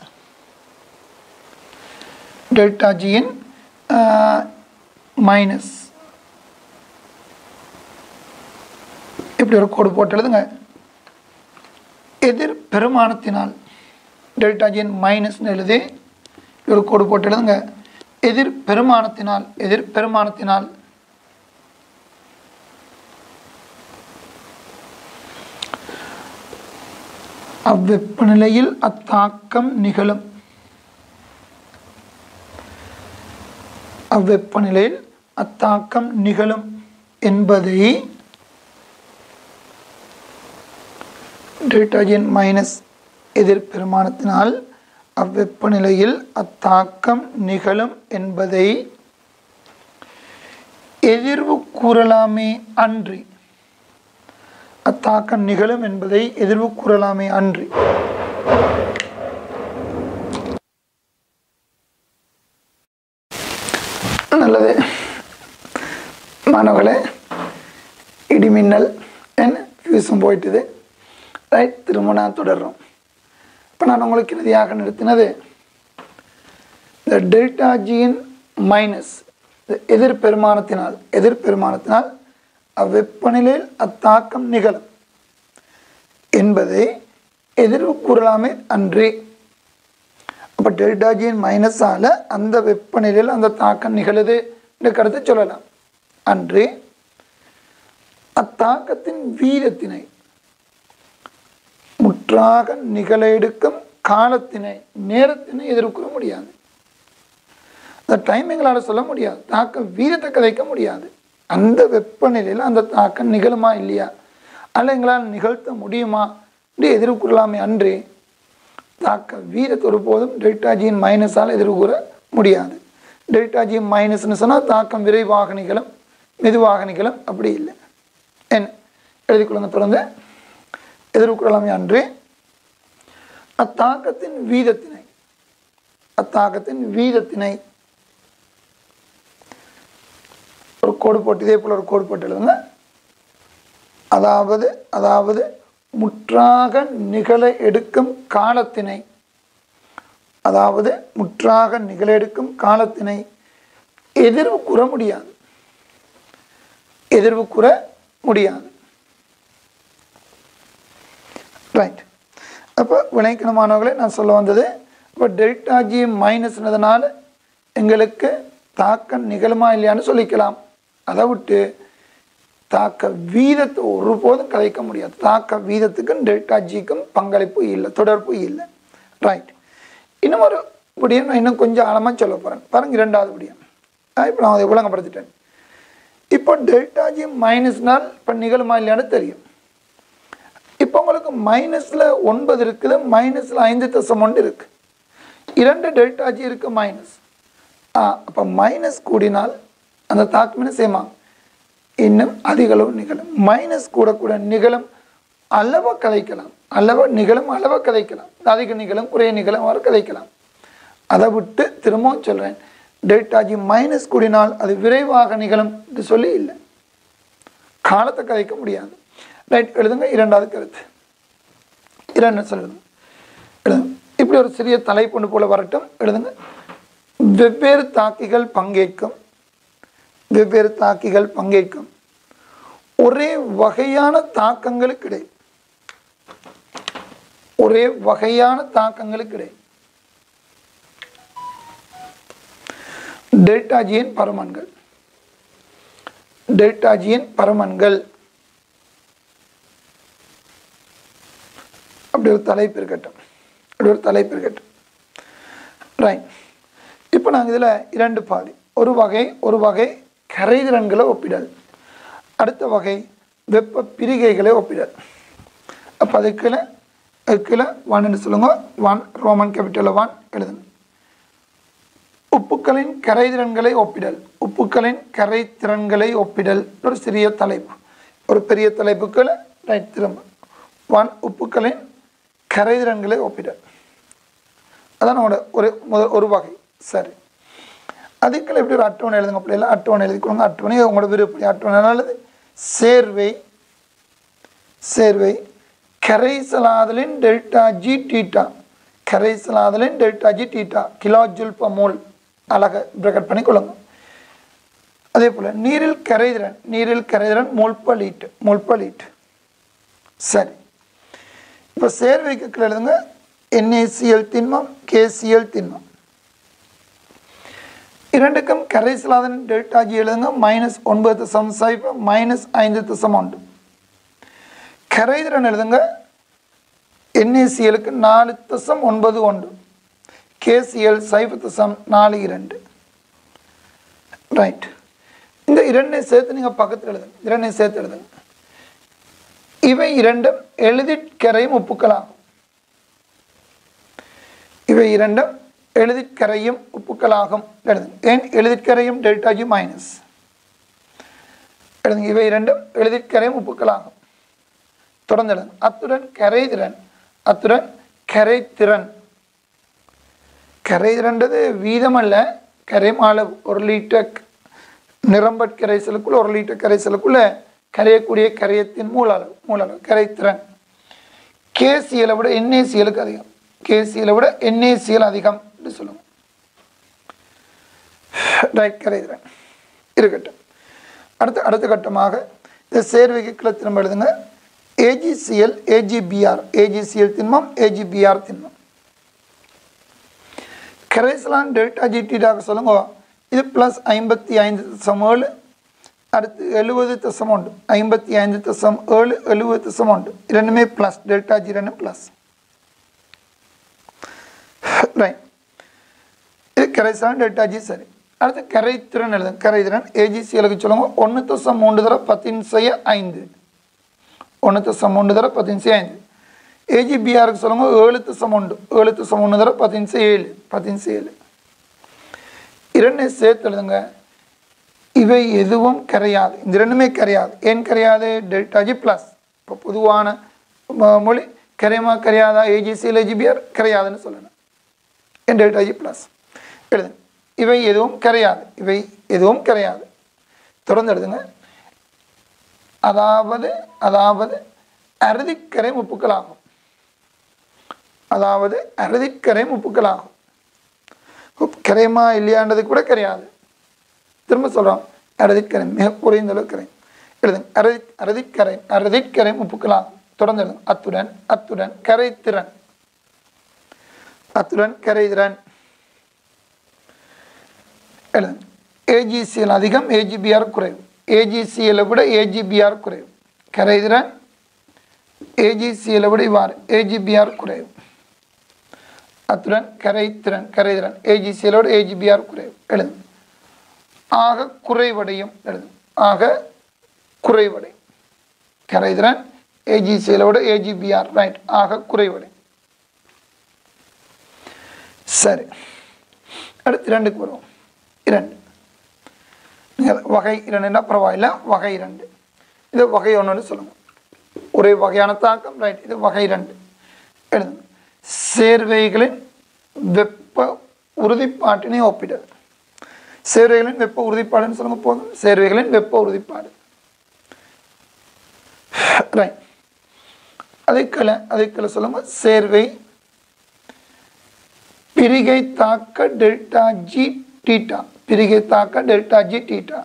டெல்டா ஜியின் மைனஸ் இப்படி ஒரு கோடு போட்டு எழுதுங்க எதிர் பெருமானத்தினால் டெல்டா ஜியின் மைனஸ்னு எழுதி ஒரு கோடு போட்டு எழுதுங்க எதிர் பெருமானத்தினால் எதிர் பெருமானத்தினால் அவ்வெப்பநிலையில் அத்தாக்கம் நிகழும் அவ்வெப்பநிலையில் அத்தாக்கம் நிகழும் என்பதை டெல்டாஜின் மைனஸ் எதிர் பெருமானத்தினால் அவ்வெப்பநிலையில் அத்தாக்கம் நிகழும் என்பதை எதிர்வு கூறலாமே அன்றி அத்தாக்கம் நிகழும் என்பதை எதிர்வு கூறலாமே அன்றி நல்லது மாணவர்களே இடிமின்னல் என்ன ஃபியூஸும் போயிட்டுது ரைட் திரும்ப நான் தொடர்றோம் இப்போ நான் உங்களுக்கு இறுதியாக நிறுத்தினது இந்த டெல்டா ஜியின் மைனஸ் எதிர் பெருமானத்தினால் எதிர் பெருமானத்தினால் அவ்வெப்பநிலையில் அத்தாக்கம் நிகழும் என்பதை எதிர்வு கூறலாமே அன்றி அப்போ டெல்டா ஜியின் மைனஸால் அந்த வெப்பநிலையில் அந்த தாக்கம் நிகழுது என்ற கருத்தை சொல்லலாம் அன்று அத்தாக்கத்தின் வீதத்தினை முற்றாக நிகழ எடுக்கும் காலத்தினை நேரத்தினை எதிர்கொள்ள முடியாது அந்த டைம் எங்களால் சொல்ல முடியாது தாக்க வீதத்தை கதைக்க முடியாது அந்த வெப்பநிலையில் அந்த தாக்கம் நிகழுமா இல்லையா அல்ல எங்களால் நிகழ்த்த முடியுமா என்று எதிர்கொள்ளலாமே அன்றி தாக்க வீரத்தை ஒருபோதும் டெல்டா ஜியின் மைனஸால் எதிர்கூற முடியாது டெல்டா ஜி மைனஸ்னு சொன்னால் தாக்கம் விரைவாக நிகழும் மெதுவாக நிகழும் அப்படி இல்லை என்ன எழுதிக்கொள்ளுங்க தொடர்ந்து எதிர்கொள்ளலாமே அன்று அத்தாக்கத்தின் வீதத்தினை அத்தாக்கத்தின் வீதத்தினை ஒரு கோடு போட்டு இதே போல் ஒரு கோடு போட்டு எழுதுங்க அதாவது அதாவது முற்றாக நிகழ எடுக்கும் காலத்தினை அதாவது முற்றாக நிகழ எடுக்கும் காலத்தினை எதிர்வு கூற முடியாது எதிர்வு கூற முடியாது ரைட் அப்போ வினைக்கணமானவர்களே நான் சொல்ல வந்தது இப்போ டெல்டா ஜி மைனஸ்னதுனால எங்களுக்கு தாக்கம் நிகழுமா இல்லையான்னு சொல்லிக்கலாம் அதை விட்டு தாக்க வீதத்தை ஒருபோதும் கதைக்க முடியாது தாக்க வீதத்துக்கும் டெல்டா ஜிக்கும் பங்களிப்பு இல்லை தொடர்பு இல்லை ரைட் இன்னும் ஒரு விடியம் நான் இன்னும் கொஞ்சம் ஆழமாக சொல்ல போகிறேன் பாருங்க இரண்டாவது விடியம் இப்போ நான் அதை விளங்கப்படுத்திட்டேன் இப்போ டெல்டா ஜி மைனஸ்னால் இப்போ நிகழுமா இல்லையான்னு தெரியும் இப்போ உங்களுக்கு மைனஸில் ஒன்பது இருக்குது மைனஸில் ஐந்து தசம் ஒன்று இருக்குது இரண்டு டெல்டா ஜி இருக்குது மைனஸ் ஆ அப்போ மைனஸ் கூடினால் அந்த தாக்கம் என்ன செய்யுமா இன்னும் அதிக அளவு நிகழும் மைனஸ் கூட கூட நிகழும் அளவை கதைக்கலாம் அளவை நிகழும் அளவை கதைக்கலாம் அதிக நிகழும் குறைய நிகழும் வர கதைக்கலாம் அதை விட்டு திரும்பவும் சொல்கிறேன் டெல்டா ஜி மைனஸ் கூடினால் அது விரைவாக நிகழும் என்று சொல்லி இல்லை காலத்தை கதைக்க முடியாது ரைட் எழுதுங்க இரண்டாவது கருத்து இரண்டு சொல்லுங்க எழுதுங்க இப்படி ஒரு சிறிய தலைப்பொண்டு போல வரட்டும் எழுதுங்க வெவ்வேறு தாக்கிகள் பங்கேற்கும் வெவ்வேறு தாக்கிகள் பங்கேற்கும் ஒரே வகையான தாக்கங்களுக்கு இடையே ஒரே வகையான தாக்கங்களுக்கு இடையே டெல்டா ஜியின் பரமன்கள் டெல்டா ஜியின் பரமன்கள் அப்படி ஒரு தலைப்பு இருக்கட்டும் அப்படி ஒரு தலைப்பு இருக்கட்டும் ரைட் இப்போ நாங்கள் இதில் இரண்டு பாதி ஒரு வகை ஒரு வகை கரைதிறன்களை ஒப்பிடல் அடுத்த வகை வெப்ப பிரிகைகளை ஒப்பிடல் அப்போ அதுக்குள்ள அதுக்குள்ள ஒன்னு சொல்லுங்க ஒன் ரோமன் கேபிட்டலில் ஒன் எழுதுங்க உப்புக்களின் கரைதிறன்களை ஒப்பிடல் உப்புக்களின் கரைத்திறன்களை ஒப்பிடல் ஒரு சிறிய தலைப்பு ஒரு பெரிய தலைப்புக்குள்ள ரைட் திரும்ப ஒன் உப்புக்களின் கரைதிறன்களை ஒப்பிடல் அதான் நம்மளோட ஒரு முத ஒரு வகை சரி அதுக்குள்ள எப்படி ஒரு அட்டவணை எழுதுங்க பிள்ளைல அட்டவணை எழுதிக்கொள்ளுங்க அட்டவணை உங்களோட விருப்பம் அட்டவணை நல்லது சேர்வை சேர்வை கரைசலாதலின் டெல்டா ஜி டீட்டா கரைசலாதலின் delta G theta kilo joule per mole அழக பிரகட் பண்ணிக்கொள்ளுங்க அதே போல் நீரில் கரைதிறன் நீரில் கரைதிறன் மோல்ப லீட் மோல்ப லீட் சரி இப்போ சேர்வைக்கு கீழே எழுதுங்க என்ஏசிஎல் திண்மம் கேசிஎல் திண்மம் இரண்டுக்கும் கரைசலாதன் டெல்டா ஜி எழுதுங்க மைனஸ் ஒன்பது தசம் சைபர் மைனஸ் ஐந்து தசம் ஒன்று கரைதிறன் எழுதுங்க என்ஏசிஎலுக்கு நாலு தசம் ஒன்பது ஒன்று கேசிஎல் சைபர் தசம் நாலு இரண்டு ரைட் இந்த இரண்டையும் சேர்த்து நீங்கள் பக்கத்தில் எழுதுங்க இரண்டையும் சேர்த்து எழுதுங்க இவை இரண்டும் எழுதிற் கரையும் உப்புக்களாகும் இவை இரண்டும் எழுதிற் கரையும் உப்புக்களாகும் எழுதுங்க ஏன் எழுதிற் கரையும் டெல்டா ஜி மைனஸ் எழுதுங்க இவை இரண்டும் எழுதிற் கரையும் உப்புக்களாகும் தொடர்ந்து எழுதுங்க அத்துடன் கரைதிறன் அத்துடன் கரைத்திறன் கரைதிறன்றது வீதம் அல்ல கரையும் அளவு ஒரு லிட்டர் நிரம்பட் கரைசலுக்குள்ள ஒரு லிட்டர் கரைசலுக்குள்ள கரையக்கூடிய கரையத்தின் மூல அளவு மூல அளவு கரைத்திறன் கேசியலை விட என்ஏசியலுக்கு அதிகம் கேசியலை விட என்ஏசியல் அதிகம் என்று சொல்லுவோம் ரைட் கரைதிறன் இருக்கட்டும் அடுத்த அடுத்த கட்டமாக இந்த சேர்வைக்கு கிளை திரும்ப எழுதுங்க ஏஜிசிஎல் ஏஜிபிஆர் ஏஜிசிஎல் திண்மம் ஏஜிபிஆர் திண்மம் கரைசலான் டெல்டா ஜிடிடாக சொல்லுங்க இது ப்ளஸ் ஐம்பத்தி ஐந்து தசம் ஏழு அடுத்து எழுபது தசம் உண்டு ஐம்பத்தி ஐந்து தசம் ஏழு எழுபது தசம் உண்டு இரண்டுமே ப்ளஸ் டெல்டா ஜி ரெண்டு ப்ளஸ் ரைட் இது கரைசலான் டெல்டா ஜி சரி அடுத்து கரைத்திறன் எழுதுங்க கரைத்திறன் ஏஜிசிஎலுக்கு சொல்லுங்க ஒன்று தசம் மூன்று தர பத்தின் செய்ய ஐந்து ஒன்று தசம் மூன்று தர பத்தின் செய்ய ஐந்து ஏஜிபிஆருக்கு சொல்லுங்க ஏழு தசம் உண்டு ஏழு தசம் ஒன்று தர பதினஞ்சு ஏழு பதினஞ்சு ஏழு இரண்டு சேர்த்து எழுதுங்க இவை எதுவும் கரையாது இந்த ரெண்டுமே கரையாது ஏன் கரையாது டெல்டா ஜி ப்ளஸ் இப்போ பொதுவான ம- மொழி கரையுமா கரையாதா ஏஜிசிஎல் ஏஜிபிஆர் கரையாதுன்னு சொல்லணும் ஏன் டெல்டா ஜி ப்ளஸ் எழுதுங்க இவை எதுவும் கரையாது இவை எதுவும் கரையாது தொடர்ந்து எழுதுங்க அதாவது அதாவது அறுதிக்கரை முப்புக்களாகும் அதாவது அறுதிக்கரை முப்புக்களாகும் உப்பு கரையுமா இல்லையான்றது கூட கிடையாது திரும்ப சொல்கிறோம் அறுதிக்கரை மிக குறைந்த அளவு கரை எழுதுங்க அறுதி அறுதிக்கரை அறுதிக்கரை முப்புக்களாகும் தொடர்ந்து எழுதுங்க அத்துடன் அத்துடன் கரைத்திறன் அத்துடன் கரைதிறன் எழுதுங்க ஏஜிசிஎல் அதிகம் ஏஜிபிஆர் குறைவு ஏஜிசிஎலை விட ஏஜிபிஆர் குறைவு கரைதிறன் ஏஜிசிஎலை விட இவ்வாறு ஏஜிபிஆர் குறைவு அத்துடன் கரைத்திறன் கரைதிறன் ஏஜிசிஎலோட ஏஜிபிஆர் குறைவு எழுதுங்க ஆக குறைவடையும் எழுதுங்க ஆக குறைவடையும் கரைதிறன் ஏஜிசிஎலோட ஏஜிபிஆர் ரைட் ஆக குறைவடையும் சரி அடுத்து இரண்டுக்கு வருவோம் இரண்டு நீங்கள் வகை இரண்டுன்னா பரவாயில்ல வகை இரண்டு இது வகை ஒன்றுன்னு சொல்லுங்க ஒரே வகையான தாக்கம் ரைட் இது வகை இரண்டு எழுதுங்க சேர்வைகளின் வெப்ப உறுதிப்பாட்டினை ஒப்பிடுது சேர்வைகளின் வெப்ப உறுதிப்பாடுன்னு சொல்லுங்க போதும் சேர்வைகளின் வெப்ப உறுதிப்பாடு ரைட் அதுக்கல அதுக்கல சொல்லுங்க சேர்வை பிரிகை தாக்க டெல்டா ஜி டீட்டா பிரிகை தாக்க டெல்டா ஜி டீட்டா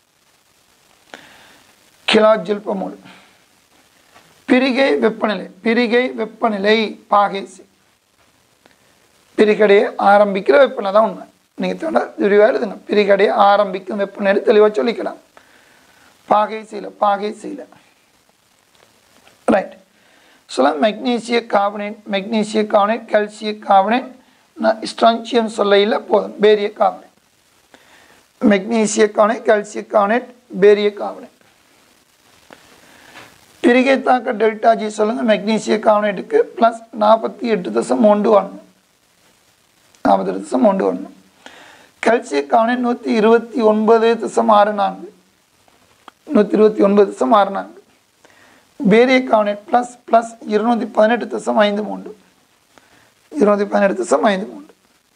கிலோ ஜில் பமோல் பிரிகை வெப்பநிலை பிரிகை வெப்பநிலை பாகேசி பிரிகடையை ஆரம்பிக்கிற வெப்பநிலை தான் உண்மை நீங்கள் தோட விரிவாக எழுதுங்க பிரிகடையை ஆரம்பிக்கும் வெப்பநிலை தெளிவாக சொல்லிக்கலாம் பாகை சீல பாகை சீல ரைட் சொல்ல மெக்னீசிய கார்பனேட் மெக்னீசிய கார்பனேட் கால்சிய கார்பனேட் நான் ஸ்ட்ரான்சியம் சொல்ல இல்லை போதும் பேரிய கார்பனேட் மெக்னீசிய கார்பனேட் கால்சிய கார்பனேட் பேரிய கார்பனேட் பிரிகை தாக்க டெல்டா ஜி சொல்லுங்க மெக்னீசிய கார்பனேட்டுக்கு ப்ளஸ் நாற்பத்தி எட்டு தசம் ஒன்று ஒன்று நாற்பத்தி எட்டு தசம் ஒன்று ஒன்று கால்சிய கார்பனேட் நூற்றி இருபத்தி ஒன்பது தசம் ஆறு நான்கு நூற்றி இருபத்தி ஒன்பது தசம் ஆறு நான்கு பேரிய கார்பனேட் ப்ளஸ் ப்ளஸ் இருநூற்றி பதினெட்டு தசம் ஐந்து மூன்று இருநூற்றி பதினெட்டு தசம் ஐந்து மூன்று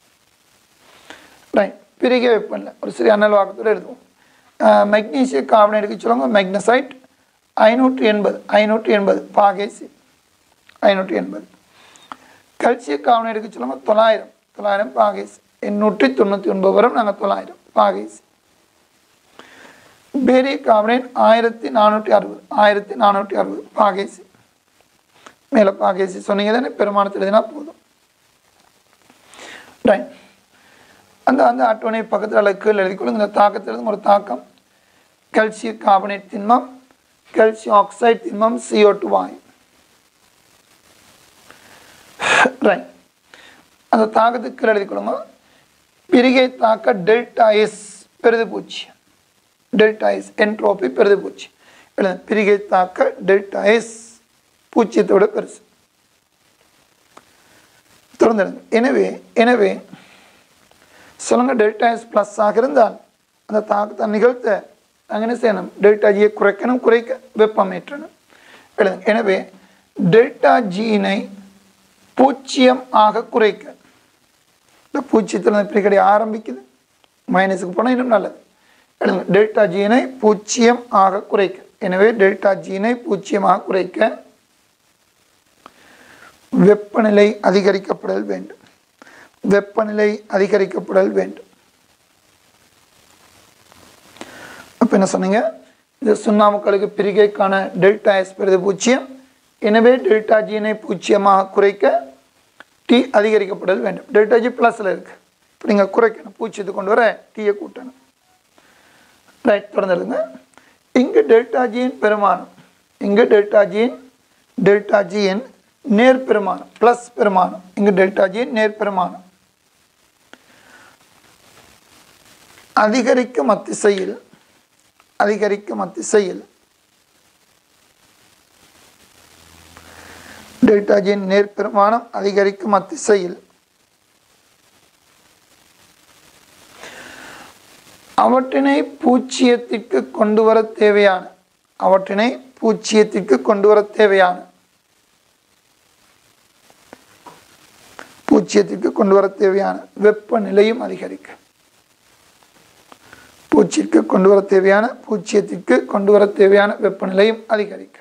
ரைட் பிரிகை வெப்பநிலை ஒரு சிறிய அனல் வாக்கத்தோடு எழுதுவோம் மெக்னீசிய கார்பனேட்டுக்கு சொல்லுவாங்க மெக்னசைட் ஐநூற்றி எண்பது ஐநூற்றி எண்பது பாகேசி ஐநூற்றி எண்பது கல்சிய கார்பனேட்டுக்கு சொல்லுவாங்க தொள்ளாயிரம் தொள்ளாயிரம் பாகேசி எண்ணூற்றி தொண்ணூற்றி ஒன்பது வரும் நாங்கள் தொள்ளாயிரம் பாகேசி பேரிய கார்பனேட் ஆயிரத்தி நானூற்றி அறுபது ஆயிரத்தி நானூற்றி அறுபது பாகேசி மேலே பாகேசி சொன்னீங்க தானே பெருமானத்தில் எழுதினா போதும் ரைட் அந்த அந்த அட்டவணை பக்கத்தில் அல்லது கீழே எழுதிக்கொள்ளுங்க இந்த தாக்கத்தில் ஒரு தாக்கம் கல்சிய கார்பனேட் திண்மம் கல்சியம் ஆக்சைடு திண்மம் சிஓ டூ வாயு ரைட் அந்த தாக்கத்துக்கு கீழே எழுதிக்கொள்ளுங்க பிரிகை தாக்க டெல்டா எஸ் பெரிது பூச்சி டெல்டா எஸ் என்ட்ரோபி பெரிது பூச்சி எழுத பிரிகை தாக்க டெல்டா எஸ் பூச்சியத்தை விட பெருசு தொடர்ந்து எழுதுங்க. எனவே எனவே சொல்லுங்க டெல்டா எஸ் ப்ளஸ் ஆக இருந்தால் அந்த தாக்கத்தை நிகழ்த்த நாங்கள் என்ன செய்யணும் டெல்டா ஜியை குறைக்கணும் குறைக்க வெப்பமேற்றணும் எழுதுங்க எனவே டெல்டா ஜியினை பூஜ்ஜியம் ஆக குறைக்க இந்த பூஜ்ஜியத்தில் இந்த பிரிகடை ஆரம்பிக்குது மைனஸுக்கு போனால் இன்னும் நல்லது எழுதுங்க டெல்டா ஜியினை பூஜ்ஜியம் ஆக குறைக்க எனவே டெல்டா ஜியினை பூஜ்ஜியமாக குறைக்க வெப்பநிலை அதிகரிக்கப்படல் வேண்டும் வெப்பநிலை அதிகரிக்கப்படல் வேண்டும் அப்போ என்ன சொன்னீங்க இது சுண்ணாமுக்களுக்கு பிரிகைக்கான டெல்டா எஸ் பெரிது பூஜ்ஜியம் எனவே டெல்டா ஜியினை பூஜ்ஜியமாக குறைக்க டி அதிகரிக்கப்படல் வேண்டும் டெல்டா ஜி ப்ளஸில் இருக்குது இப்போ நீங்கள் குறைக்கணும் பூஜ்ஜியத்தை கொண்டு வர டீயை கூட்டணும் ரைட் தொடர்ந்துடுங்க இங்கு டெல்டா ஜியின் பெருமானம் இங்கு டெல்டா ஜியின் டெல்டா ஜியின் நேர் பெருமானம் ப்ளஸ் பெருமானம் இங்கு டெல்டா ஜியின் நேர் பெருமானம் அதிகரிக்கும் அத்திசையில் அதிகரிக்கும் அத்திசையில் டெல்டா ஜியின் நேர் பெருமானம் அதிகரிக்கும் அத்திசையில் அவற்றினை பூச்சியத்திற்கு கொண்டு வர தேவையான அவற்றினை பூச்சியத்திற்கு கொண்டு வர தேவையான பூச்சியத்திற்கு கொண்டு வர தேவையான வெப்பநிலையும் அதிகரிக்கும் பூச்சிக்கு கொண்டு வர தேவையான பூச்சியத்திற்கு கொண்டு வர தேவையான வெப்பநிலையும் அதிகரிக்கும்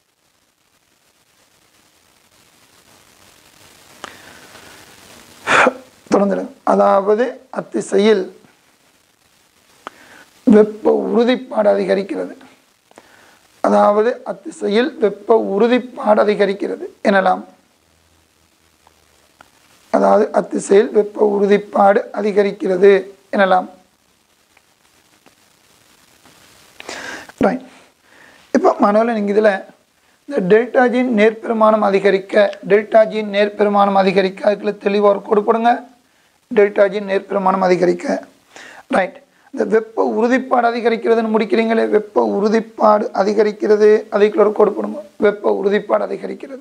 தொடர்ந்து அதாவது அத்திசையில் வெப்ப உறுதிப்பாடு அதிகரிக்கிறது அதாவது அத்திசையில் வெப்ப உறுதிப்பாடு அதிகரிக்கிறது எனலாம் அதாவது அத்திசையில் வெப்ப உறுதிப்பாடு அதிகரிக்கிறது எனலாம் ரைட் இப்போ மனோல நீங்கள் இதில் இந்த டெல்டாஜின் நேர்பெருமானம் அதிகரிக்க டெல்டாஜின் நேர்பெருமானம் அதிகரிக்க அதுக்குள்ள தெளிவாக ஒரு கோடு போடுங்க டெல்டாஜின் நேர்பெருமானம் அதிகரிக்க ரைட் இந்த வெப்ப உறுதிப்பாடு அதிகரிக்கிறதுன்னு முடிக்கிறீங்களே வெப்ப உறுதிப்பாடு அதிகரிக்கிறது அதுக்குள்ள ஒரு கோடு போடுங்க வெப்ப உறுதிப்பாடு அதிகரிக்கிறது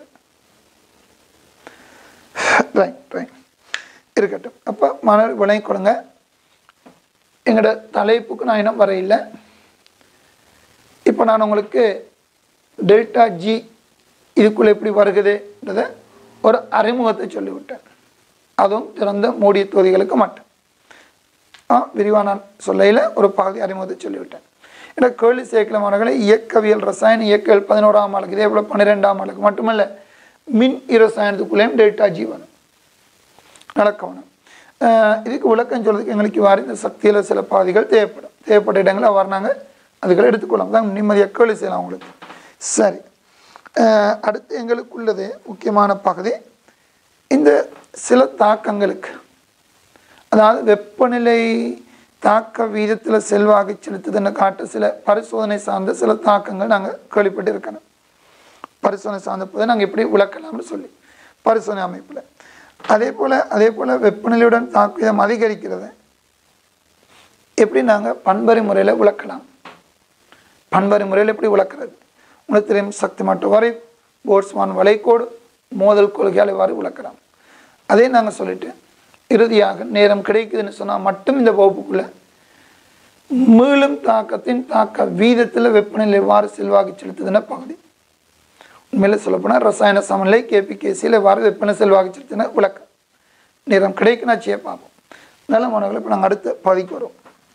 ரைட் ரைட் இருக்கட்டும் அப்போ மணல் விலை கொடுங்க எங்களோட தலைப்புக்கு நான் இன்னும் வரையில்லை இப்போ நான் உங்களுக்கு டெல்டா ஜி இதுக்குள்ளே எப்படி வருகுதுன்றதை ஒரு அறிமுகத்தை சொல்லிவிட்டேன் அதுவும் திறந்த மூடிய தொகுதிகளுக்கு மட்டும் ஆ விரிவான சொல்லையில் ஒரு பகுதி அறிமுகத்தை சொல்லிவிட்டேன் ஏன்னா கேள்வி சேர்க்கல மாணவர்களை இயக்கவியல் ரசாயன இயக்கவியல் பதினோராம் ஆளுக்கு இதே போல் பன்னிரெண்டாம் ஆளுக்கு மட்டுமல்ல மின் இரசாயனத்துக்குள்ளேயும் டெல்டா ஜி வரும் நடக்கணும் இதுக்கு விளக்கம் சொல்றதுக்கு எங்களுக்கு வாரி இந்த சக்தியில் சில பாதிகள் தேவைப்படும் தேவைப்பட்ட இடங்களை அவர் நாங்கள் அதுகளை எடுத்துக்கொள்ளலாம் தான் நிம்மதியாக கேள்வி செய்யலாம் உங்களுக்கு சரி அஹ் அடுத்து எங்களுக்குள்ளது முக்கியமான பகுதி இந்த சில தாக்கங்களுக்கு அதாவது வெப்பநிலை தாக்க வீதத்தில் செல்வாக்கு செலுத்துதுன்னு காட்ட சில பரிசோதனை சார்ந்த சில தாக்கங்கள் நாங்கள் கேள்விப்பட்டு இருக்கணும் பரிசோதனை சார்ந்த போது நாங்கள் எப்படி விளக்கலாம்னு சொல்லி பரிசோதனை அமைப்பில் அதே போல் அதே போல் வெப்பநிலையுடன் தாக்கு வீதம் அதிகரிக்கிறது எப்படி நாங்கள் பண்பறை முறையில் விளக்கலாம் பண்பறை முறையில் எப்படி விளக்குறது உங்களுக்கு தெரியும் சக்தி மட்டும் வரை போட்ஸ்வான் வளைகோடு மோதல் கொள்கையால் இவ்வாறு விளக்கலாம் அதே நாங்கள் சொல்லிட்டு இறுதியாக நேரம் கிடைக்குதுன்னு சொன்னால் மட்டும் இந்த வகுப்புக்குள்ள மீளும் தாக்கத்தின் தாக்க வீதத்தில் வெப்பநிலை எவ்வாறு செல்வாக்கு செலுத்துதுன்னு பகுதி உண்மையில் சொல்லப்போனால் ரசாயன சமநிலை கேபிகேசியில் எவ்வாறு வெப்பநிலை செல்வாக்கு செலுத்துன விளக்கம் நேரம் கிடைக்கு நான் செய்ய பார்ப்போம் நல்ல மாணவர்கள் இப்போ நாங்கள் அடுத்த பகுதிக்கு வரோம்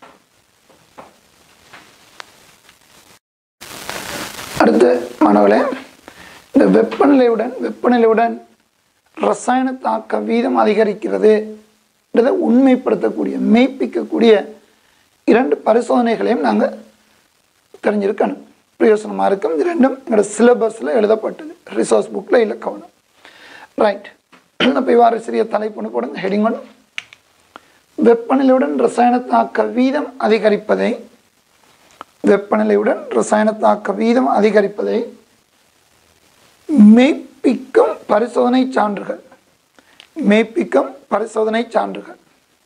அடுத்து மாணவர்களே இந்த வெப்பநிலையுடன் வெப்பநிலையுடன் ரசாயன தாக்க வீதம் அதிகரிக்கிறது என்றதை உண்மைப்படுத்தக்கூடிய மெய்ப்பிக்கக்கூடிய இரண்டு பரிசோதனைகளையும் நாங்கள் தெரிஞ்சிருக்கணும் பிரயோசனமாக இருக்கும் இது ரெண்டும் எங்களோட சிலபஸில் எழுதப்பட்டது ரிசோர்ஸ் புக்கில் இல்லை கவனம் ரைட் அப்போ இவ்வாறு சிறிய தலைப்புன்னு போடுங்க ஹெடிங் ஒன்று வெப்பநிலையுடன் ரசாயன தாக்க வீதம் அதிகரிப்பதை வெப்பநிலையுடன் ரசாயன தாக்க வீதம் அதிகரிப்பதை மெய்ப்பிக்கும் பரிசோதனை சான்றுகள் மெய்ப்பிக்கும் பரிசோதனை சான்றுகள்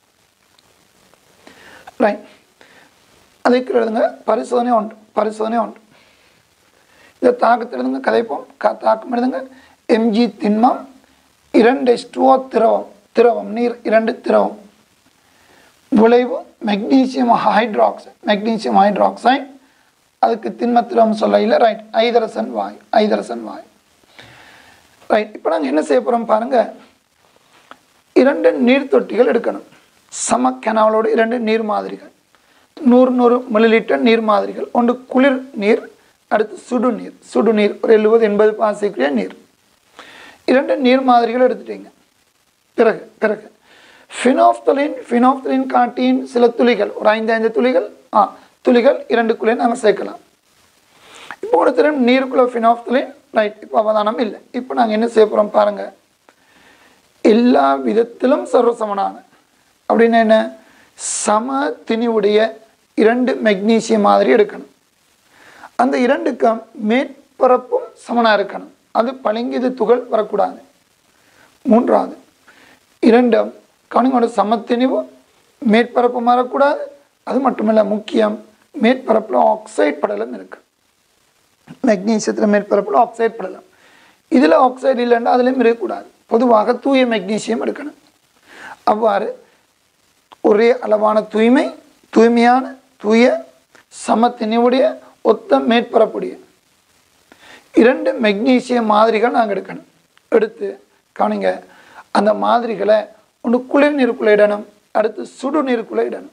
ரைட் அதுக்கு எழுதுங்க பரிசோதனை உண்டு பரிசோதனை உண்டு இந்த தாக்கத்தில் எழுதுங்க கதைப்போம் க தாக்கம் எழுதுங்க எம்ஜி திண்மம் இரண்டு ஸ்டுவோ திரவம் திரவம் நீர் இரண்டு திரவம் விளைவு மெக்னீசியம் ஹைட்ராக்சைடு மெக்னீசியம் ஹைட்ராக்சைடு அதுக்கு திண்மத்திரம் சொல்ல இல்லை ரைட் ஐதரசன் வாய் ஐதரசன் வாய் ரைட் இப்போ நாங்கள் என்ன செய்ய போகிறோம் பாருங்கள் இரண்டு நீர் தொட்டிகள் எடுக்கணும் சம கெனாவலோடு இரண்டு நீர் மாதிரிகள் நூறு நூறு மில்லிலிட்டர் நீர் மாதிரிகள் ஒன்று குளிர் நீர் அடுத்து சுடு நீர் சுடு நீர் ஒரு எழுபது எண்பது பாசிக்குரிய நீர் இரண்டு நீர் மாதிரிகள் எடுத்துட்டீங்க பிறகு பிறகு ஃபினோஃப்தலின் ஃபினோஃப்தலின் காட்டியின் சில துளிகள் ஒரு ஐந்து ஐந்து துளிகள் ஆ துளிகள் இரண்டுக்குள்ளே நாங்கள் சேர்க்கலாம் இப்போ ஒரு திறம் நீருக்குள்ள ஃபினோஃப்தலின் ரைட் இப்போ அவதானம் இல்லை இப்போ நாங்கள் என்ன செய்ய போகிறோம் பாருங்கள் எல்லா விதத்திலும் சர்வசமனான அப்படின்னு என்ன சம திணிவுடைய இரண்டு மெக்னீசியம் மாதிரி எடுக்கணும் அந்த இரண்டுக்கும் மேற்பரப்பும் சமனாக இருக்கணும் அது பளிங்குது துகள் வரக்கூடாது மூன்றாவது இரண்டும் கவனிங்கோட சமத்திணிவு மேற்பரப்பு மாறக்கூடாது அது மட்டுமல்ல முக்கியம் மேற்பரப்பில் ஆக்சைடு படலம் இருக்கு மெக்னீசியத்தில் மேற்பரப்பில் ஆக்சைடு படலம் இதில் ஆக்சைடு இல்லைன்னா அதுலேயும் இருக்கக்கூடாது பொதுவாக தூய மெக்னீசியம் எடுக்கணும் அவ்வாறு ஒரே அளவான தூய்மை தூய்மையான தூய சமத்தினையுடைய ஒத்த மேற்பரப்புடைய இரண்டு மெக்னீசியம் மாதிரிகள் நாங்கள் எடுக்கணும் எடுத்து கவனிங்க அந்த மாதிரிகளை ஒன்று குளிர் நீருக்குள்ளே இடணும் அடுத்து சுடு நீருக்குள்ளே இடணும்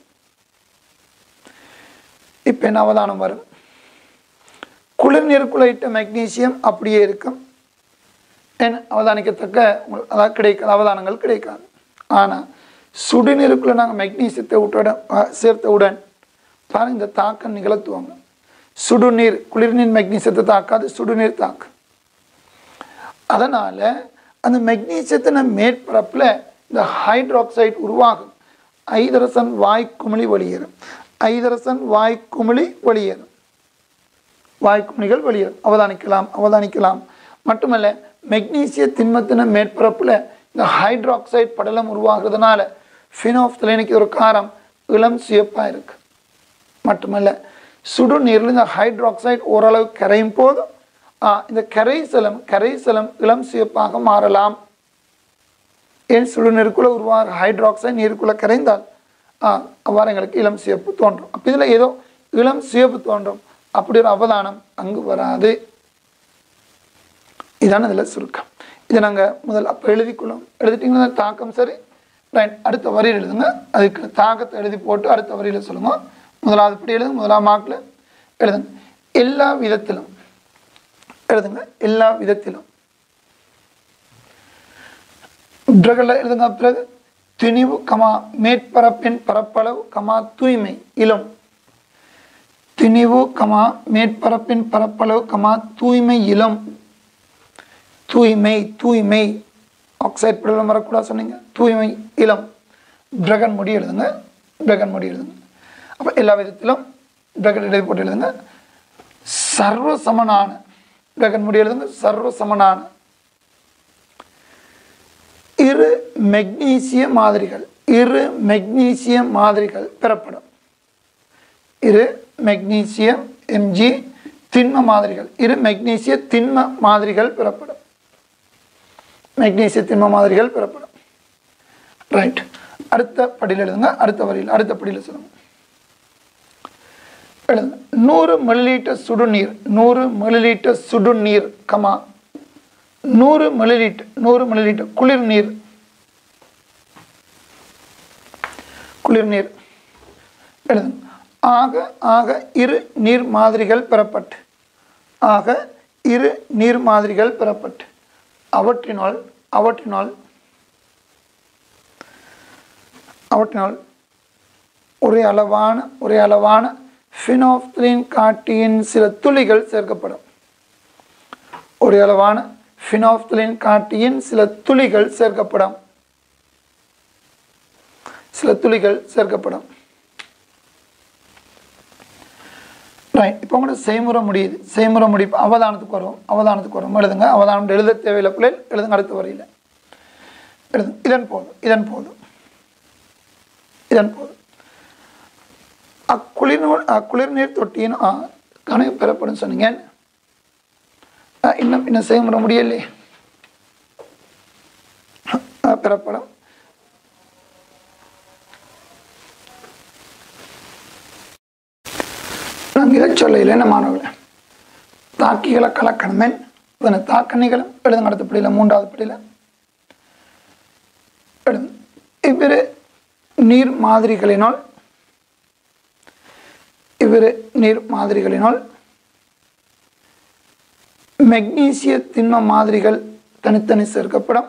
இப்போ என்ன அவதானம் வரும் குளிர் நீருக்குள்ளே இட்ட மெக்னீசியம் அப்படியே இருக்கும் ஏன் அவதானிக்கத்தக்க உங்களுக்கு அதாவது கிடைக்காது அவதானங்கள் கிடைக்காது ஆனால் சுடுநீருக்குள்ளே நாங்கள் மெக்னீசியத்தை விட்டுடன் சேர்த்தவுடன் பாருங்க இந்த தாக்கம் நிகழ்த்துவாங்க சுடுநீர் குளிர்நீர் மெக்னீசியத்தை தாக்காது சுடுநீர் தாக்கு அதனால் அந்த மெக்னீசியத்தின மேற்பரப்பில் இந்த ஹைட்ராக்சைடு உருவாகும் ஐதரசன் வாய்க்குமிழி வெளியேறும் ஐதரசன் வாய்க்குமிழி வெளியேறும் வாய்க்குமிழிகள் வெளியேறும் அவதானிக்கலாம் அவதானிக்கலாம் மட்டுமல்ல மெக்னீசிய திண்மத்தின மேற்பரப்பில் இந்த ஹைட்ராக்சைடு படலம் உருவாகிறதுனால ஃபினோஃப்தலைனுக்கு ஒரு காரம் இளம் சிவப்பாக இருக்கு மட்டுமல்ல சுடு நீரில் இந்த ஹைட்ராக்சைடு ஓரளவு கரையும் போதும் ஆ, இந்த கரைசலம் கரைசலம் இளம் சிவப்பாக மாறலாம் ஏன் சுடு நீருக்குள்ளே உருவாக ஹைட்ராக்சைடு நீருக்குள்ளே கரைந்தால் ஆ, அவ்வாறு எங்களுக்கு இளம் சிவப்பு தோன்றும் அப்போ இதில் ஏதோ இளம் சிவப்பு தோன்றும் அப்படி ஒரு அவதானம் அங்கு வராது இதான இதில் சுருக்கம் இதை நாங்கள் முதல் அப்போ எழுதிக்கொள்ளும் எழுதிட்டிங்கன்னா தாக்கம் சரி ரைட் அடுத்த வரியில் எழுதுங்க அதுக்கு தாக்கத்தை எழுதி போட்டு அடுத்த வரியில் சொல்லுங்க முதலாவது படி எழுதுங்க முதலாம் மார்க்கில் எழுதுங்க எல்லா விதத்திலும் எழுதுங்க எல்லா விதத்திலும் பிறகுல எழுதுங்க பிறகு துணிவு கமா மேற்பரப்பின் பரப்பளவு கமா தூய்மை இளம் திணிவு கமா மேற்பரப்பின் பரப்பளவு கமா தூய்மை இளம் தூய்மை தூய்மை ஆக்சைடு படலம் வரக்கூடாது சொன்னீங்க தூய்மை இளம் பிரகன் முடி எழுதுங்க பிரகன் முடி எழுதுங்க அப்போ எல்லா விதத்திலும் பிரகன் எழுதி போட்டு எழுதுங்க சர்வ சமனான பிரகன் முடி எழுதுங்க சர்வ சமனான இரு மெக்னீசிய மாதிரிகள் இரு மெக்னீசிய மாதிரிகள் பெறப்படும் இரு மெக்னீசியம் எம்ஜி திண்ம மாதிரிகள் இரு மெக்னீசிய திண்ம மாதிரிகள் பெறப்படும் மெக்னீசிய திண்ம மாதிரிகள் பெறப்படும் ரைட் அடுத்த படியில் எழுதுங்க அடுத்த வரியில் அடுத்த படியில் சொல்லுங்க எழுதுங்க நூறு மில்லிலிட்டர் சுடுநீர் நூறு மில்லிலிட்டர் சுடுநீர் கமா நூறு மில்லிலிட்டர் நூறு மில்லிலிட்டர் குளிர் நீர் குளிர் நீர் எழுதுங்க ஆக ஆக இரு நீர் மாதிரிகள் பெறப்பட்டு ஆக இரு நீர் மாதிரிகள் பெறப்பட்டு அவற்றினால் அவற்றினால் அவற்றினால் ஒரே அளவான ஒரே அளவான ஃபினோஃப்திலின் காட்டியின் சில துளிகள் சேர்க்கப்படும் ஒரே அளவான ஃபினோஃப்திலின் காட்டியின் சில துளிகள் சேர்க்கப்படும் சில துளிகள் சேர்க்கப்படும் ரைட் இப்போ உங்களுக்கு செய்முறை முடியுது செய்முறை முடிப்பு அவதானத்துக்கு வரும் அவதானத்துக்கு வரும் எழுதுங்க அவதானம் எழுத தேவையில்லை பிள்ளைகள் எழுதுங்க அடுத்த வரியில் எழுதுங்க இதன் போதும் இதன் போதும் இதன் போதும் அக்குளிர் அக்குளிர் நீர் தொட்டியின் ஆ, கணக்கு பெறப்படும் சொன்னீங்க ஆ, இன்னும் இன்னும் செய்முறை முடியலையே ஆ, பெறப்படும் நான் இதை சொல்லையில் என்ன மாணவர்களே தாக்கிகளை கலக்கணுமே இதனை தாக்கணிகளும் எழுதுங்க அடுத்த படியில் மூன்றாவது படியில் எழுது இவ்விரு நீர் மாதிரிகளினால் இவ்விரு நீர் மாதிரிகளினால் மெக்னீசிய திண்ம மாதிரிகள் தனித்தனி சேர்க்கப்படும்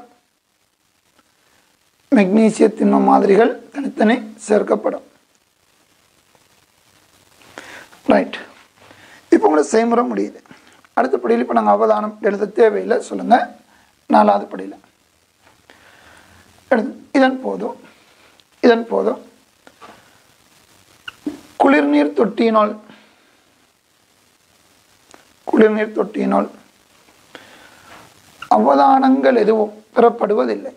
மெக்னீசிய திண்ம மாதிரிகள் தனித்தனி சேர்க்கப்படும் ரைட் இப்போ உங்களுக்கு செய்முறை முடியுது அடுத்த படியில் இப்போ நாங்கள் அவதானம் எழுத தேவையில்லை சொல்லுங்கள் நாலாவது படியில் எழுது இதன் போதும் இதன் போதும் குளிர்நீர் தொட்டியினால் குளிர்நீர் தொட்டியினால் அவதானங்கள் எதுவும் பெறப்படுவதில்லை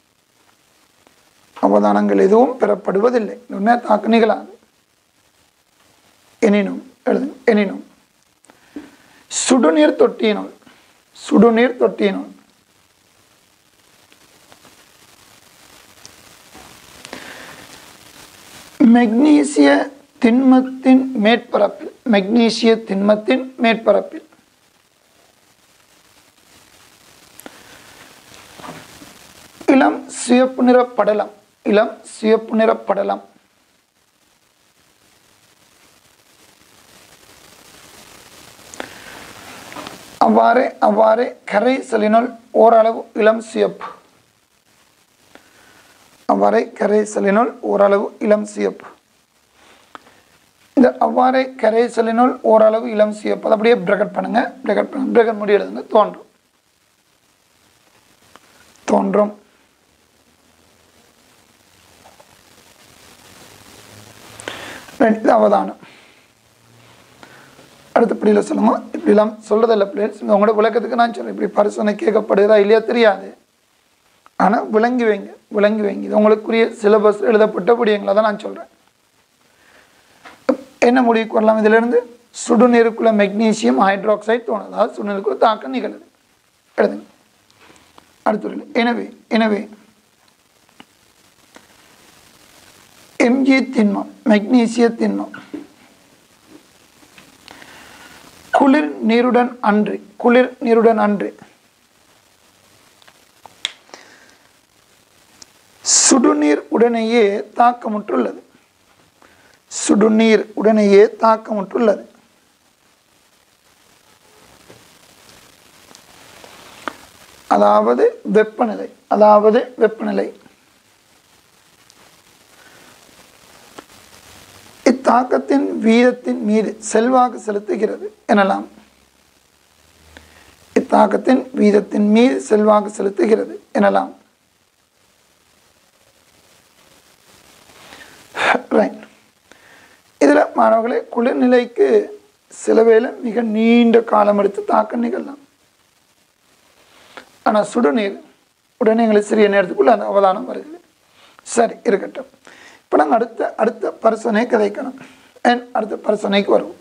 அவதானங்கள் எதுவும் பெறப்படுவதில்லை உண்மையாக தாக்கு நிகழாது எனினும் எழுது எனினும் சுடுநீர் தொட்டியினால் சுடுநீர் தொட்டியினால் மெக்னீசிய திண்மத்தின் மேற்பரப்பில் மெக்னீசிய திண்மத்தின் மேற்பரப்பில் இளம் சிவப்பு நிற படலம் இளம் சிவப்பு நிற படலம் அவ்வாறே அவ்வாறே கரைசலினுள் ஓரளவு இளம் சிவப்பு அவ்வாறே கரைசலினுள் ஓரளவு இளம் சிவப்பு இந்த அவ்வாறே கரைசலினுள் ஓரளவு இளம் சிவப்பு அதை அப்படியே பிரகட் பண்ணுங்க பிரகட் பண்ணுங்க பிரகட் முடி எழுதுங்க தோன்றும் தோன்றும் Right, இது அவதானம் அடுத்த படியில் சொல்லுங்க இப்படிலாம் சொல்கிறதில்ல பிள்ளைகள் உங்களோட விளக்கத்துக்கு நான் சொல்கிறேன் இப்படி பரிசோதனை கேட்கப்படுதா இல்லையா தெரியாது ஆனால் விளங்கி வைங்க விளங்கி வைங்க இது உங்களுக்குரிய சிலபஸ் எழுதப்பட்ட விடயங்களை தான் நான் சொல்கிறேன் என்ன முடிவுக்கு வரலாம் இதிலிருந்து சுடுநீருக்குள்ள மெக்னீசியம் ஹைட்ராக்சைடு தோணுது அதாவது சுடுநீருக்குள்ள தாக்கம் நிகழுது எழுதுங்க அடுத்த வரியில். எனவே எனவே எம்ஜி திண்மம் மெக்னீசிய திண்மம் குளிர் நீருடன் அன்று குளிர் நீருடன் அன்று சுடுநீர் உடனேயே தாக்கமுற்றுள்ளது சுடுநீர் உடனேயே தாக்கமுற்றுள்ளது அதாவது வெப்பநிலை அதாவது வெப்பநிலை இத்தாக்கத்தின் வீதத்தின் மீது செல்வாக்கு செலுத்துகிறது எனலாம் இத்தாக்கத்தின் வீதத்தின் மீது செல்வாக்கு செலுத்துகிறது எனலாம் ரைட் இதில் மாணவர்களே குளிர்நிலைக்கு சில வேளை மிக நீண்ட காலம் எடுத்து தாக்கம் நிகழலாம் ஆனால் சுடுநீர் உடனே எங்களுக்கு சிறிய நேரத்துக்குள்ள அந்த அவதானம் வருகிறது சரி இருக்கட்டும் இப்போ நாங்கள் அடுத்த அடுத்த பரிசோதனை கதைக்கணும் ஏன் அடுத்த பரிசோதனைக்கு வருவோம்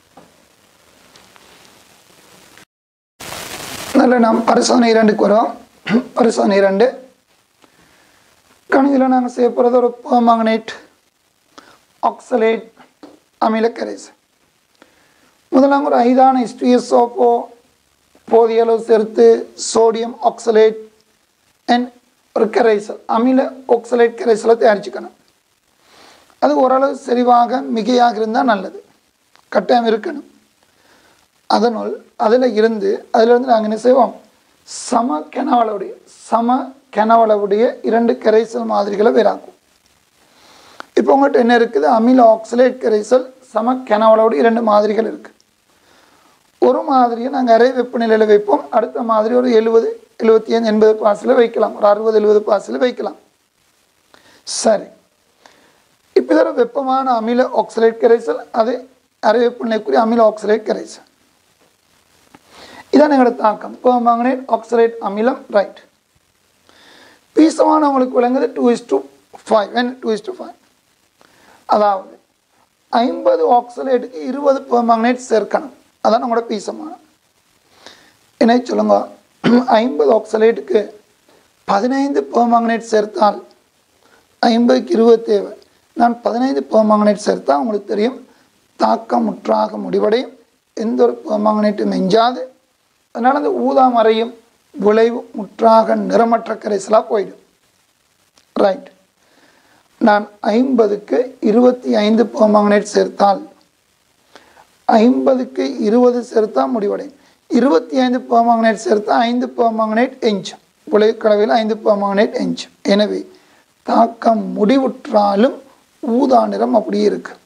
நல்ல நாம் பரிசோதனை இரண்டுக்கு வரோம் பரிசோதனை இரண்டு கணிதில் நாங்கள் செய்ய போகிறது ஒரு பெர்மாங்கனேட் ஆக்சலேட் அமில கரைசல் முதலாக ஒரு ஐதான எஸ்டிஎஸ்ஓபோ போதிய அளவு சேர்த்து சோடியம் ஆக்சலேட் அண்ட் ஒரு கரைசல் அமில ஆக்சலேட் கரைசலை தயாரிச்சுக்கணும் அது ஓரளவு செறிவாக மிகையாக இருந்தால் நல்லது கட்டாயம் இருக்கணும் அதனுள் அதில் இருந்து அதிலிருந்து நாங்கள் என்ன செய்வோம் சம கெனவளவுடைய சம கெனவளவுடைய இரண்டு கரைசல் மாதிரிகளை வேறாக்கும் இப்போ உங்கள்கிட்ட என்ன இருக்குது அமில ஆக்சலேட் கரைசல் சம கெனவளோடு இரண்டு மாதிரிகள் இருக்குது ஒரு மாதிரியை நாங்கள் அரை வெப்பநிலையில் வைப்போம் அடுத்த மாதிரி ஒரு எழுபது எழுபத்தி அஞ்சு எண்பது பாசில் வைக்கலாம் ஒரு அறுபது எழுபது பாசில் வைக்கலாம் சரி இப்போ இதோட வெப்பமான அமில ஆக்சலேட் கரைசல் அது அரை வெப்பநிலைக்குரிய அமில ஆக்சலேட் கரைசல் இதான் எங்களோட தாக்கம் பெர்மாங்கனேட் ஆக்சலேட் அமிலம் ரைட் பீசமான உங்களுக்கு விளங்குது two is two five and two is two five அதாவது ஐம்பது ஆக்சலேட்டுக்கு இருபது பெர்மாங்கனேட் சேர்க்கணும் அதான் நம்மளோட பீசமானம் என்ன சொல்லுங்க ஐம்பது ஆக்சலேட்டுக்கு பதினைந்து பெர்மாங்கனேட் சேர்த்தால் ஐம்பதுக்கு இருபது தேவை நான் பதினைந்து பெர்மாங்கனேட் சேர்த்தால் உங்களுக்கு தெரியும் தாக்கம் முற்றாக முடிவடையும் எந்த ஒரு பெர்மாங்கனேட்டும் மெஞ்சாது அதனால் அந்த ஊதா மறையும் விளைவு முற்றாக நிறமற்ற கரைசலாக போயிடும் ரைட் நான் ஐம்பதுக்கு இருபத்தி ஐந்து பெர்மாங்கனேட் சேர்த்தால் ஐம்பதுக்கு இருபது சேர்த்தா முடிவடையும் இருபத்தி ஐந்து பெர்மாங்கனேட் சேர்த்தா ஐந்து பெர்மாங்கனேட் எஞ்சும் விளைவு கலவையில் ஐந்து பெர்மாங்கனேட் எஞ்சும் எனவே தாக்கம் முடிவுற்றாலும் ஊதா நிறம் அப்படியே இருக்கு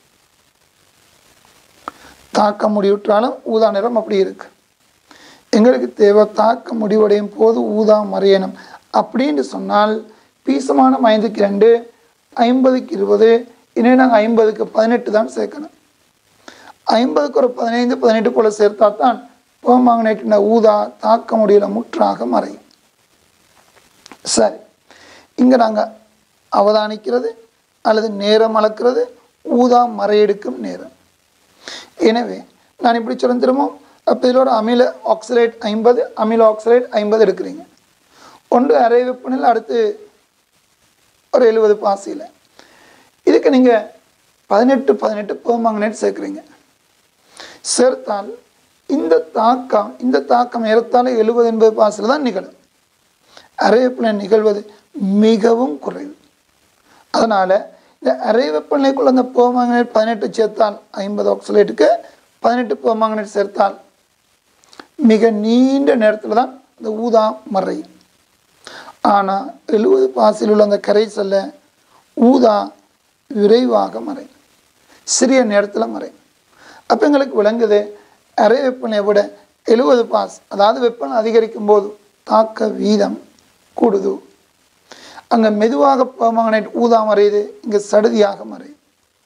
தாக்கம் முடிவுற்றாலும் ஊதா நிறம் அப்படியே இருக்கு எங்களுக்கு தேவை தாக்கம் முடிவடையும் போது ஊதா மறையணும் அப்படின்னு சொன்னால் பீசமான ஐந்துக்கு ரெண்டு ஐம்பதுக்கு இருபது இனி நாங்கள் ஐம்பதுக்கு பதினெட்டு தான் சேர்க்கணும் ஐம்பதுக்கு ஒரு பதினைந்து பதினெட்டு போல் சேர்த்தா தான் பெர்மாங்கனேட்டின ஊதா தாக்க முடியல முற்றாக மறையும் சரி இங்கே நாங்கள் அவதானிக்கிறது அல்லது நேரம் அளக்கிறது ஊதா மறையெடுக்கும் நேரம் எனவே நான் இப்படி சொல்ல திரும்ப அப்போ இதோட அமில ஆக்சலேட் ஐம்பது அமில ஆக்சலேட் ஐம்பது எடுக்கிறீங்க ஒன்று அரை வெப்பநிலை அடுத்து ஒரு எழுபது பாசியில் இதுக்கு நீங்கள் பதினெட்டு பதினெட்டு பெர்மாங்கனேட் சேர்க்குறீங்க சேர்த்தால் இந்த தாக்கம் இந்த தாக்கம் ஏறத்தாழ எழுபது எண்பது பாசில் தான் நிகழும் அரை வெப்பநிலை நிகழ்வது மிகவும் குறைவு அதனால் இந்த அரை வெப்பநிலைக்குள்ள அந்த பெர்மாங்கனேட் பதினெட்டு சேர்த்தால் ஐம்பது ஆக்சலேட்டுக்கு பதினெட்டு பெர்மாங்கனேட் சேர்த்தால் மிக நீண்ட நேரத்தில் தான் இந்த ஊதா மறையும் ஆனால் எழுபது பாசில் உள்ள அந்த கரைசல்ல ஊதா விரைவாக மறையும் சிறிய நேரத்தில் மறையும் அப்போ எங்களுக்கு விளங்குது அரை வெப்பநிலையை விட எழுபது பாஸ் அதாவது வெப்பநிலை அதிகரிக்கும் போது தாக்க வீதம் கூடுது அங்கே மெதுவாக பெர்மாங்கனேட் ஊதா மறையுது இங்கே சடுதியாக மறையுது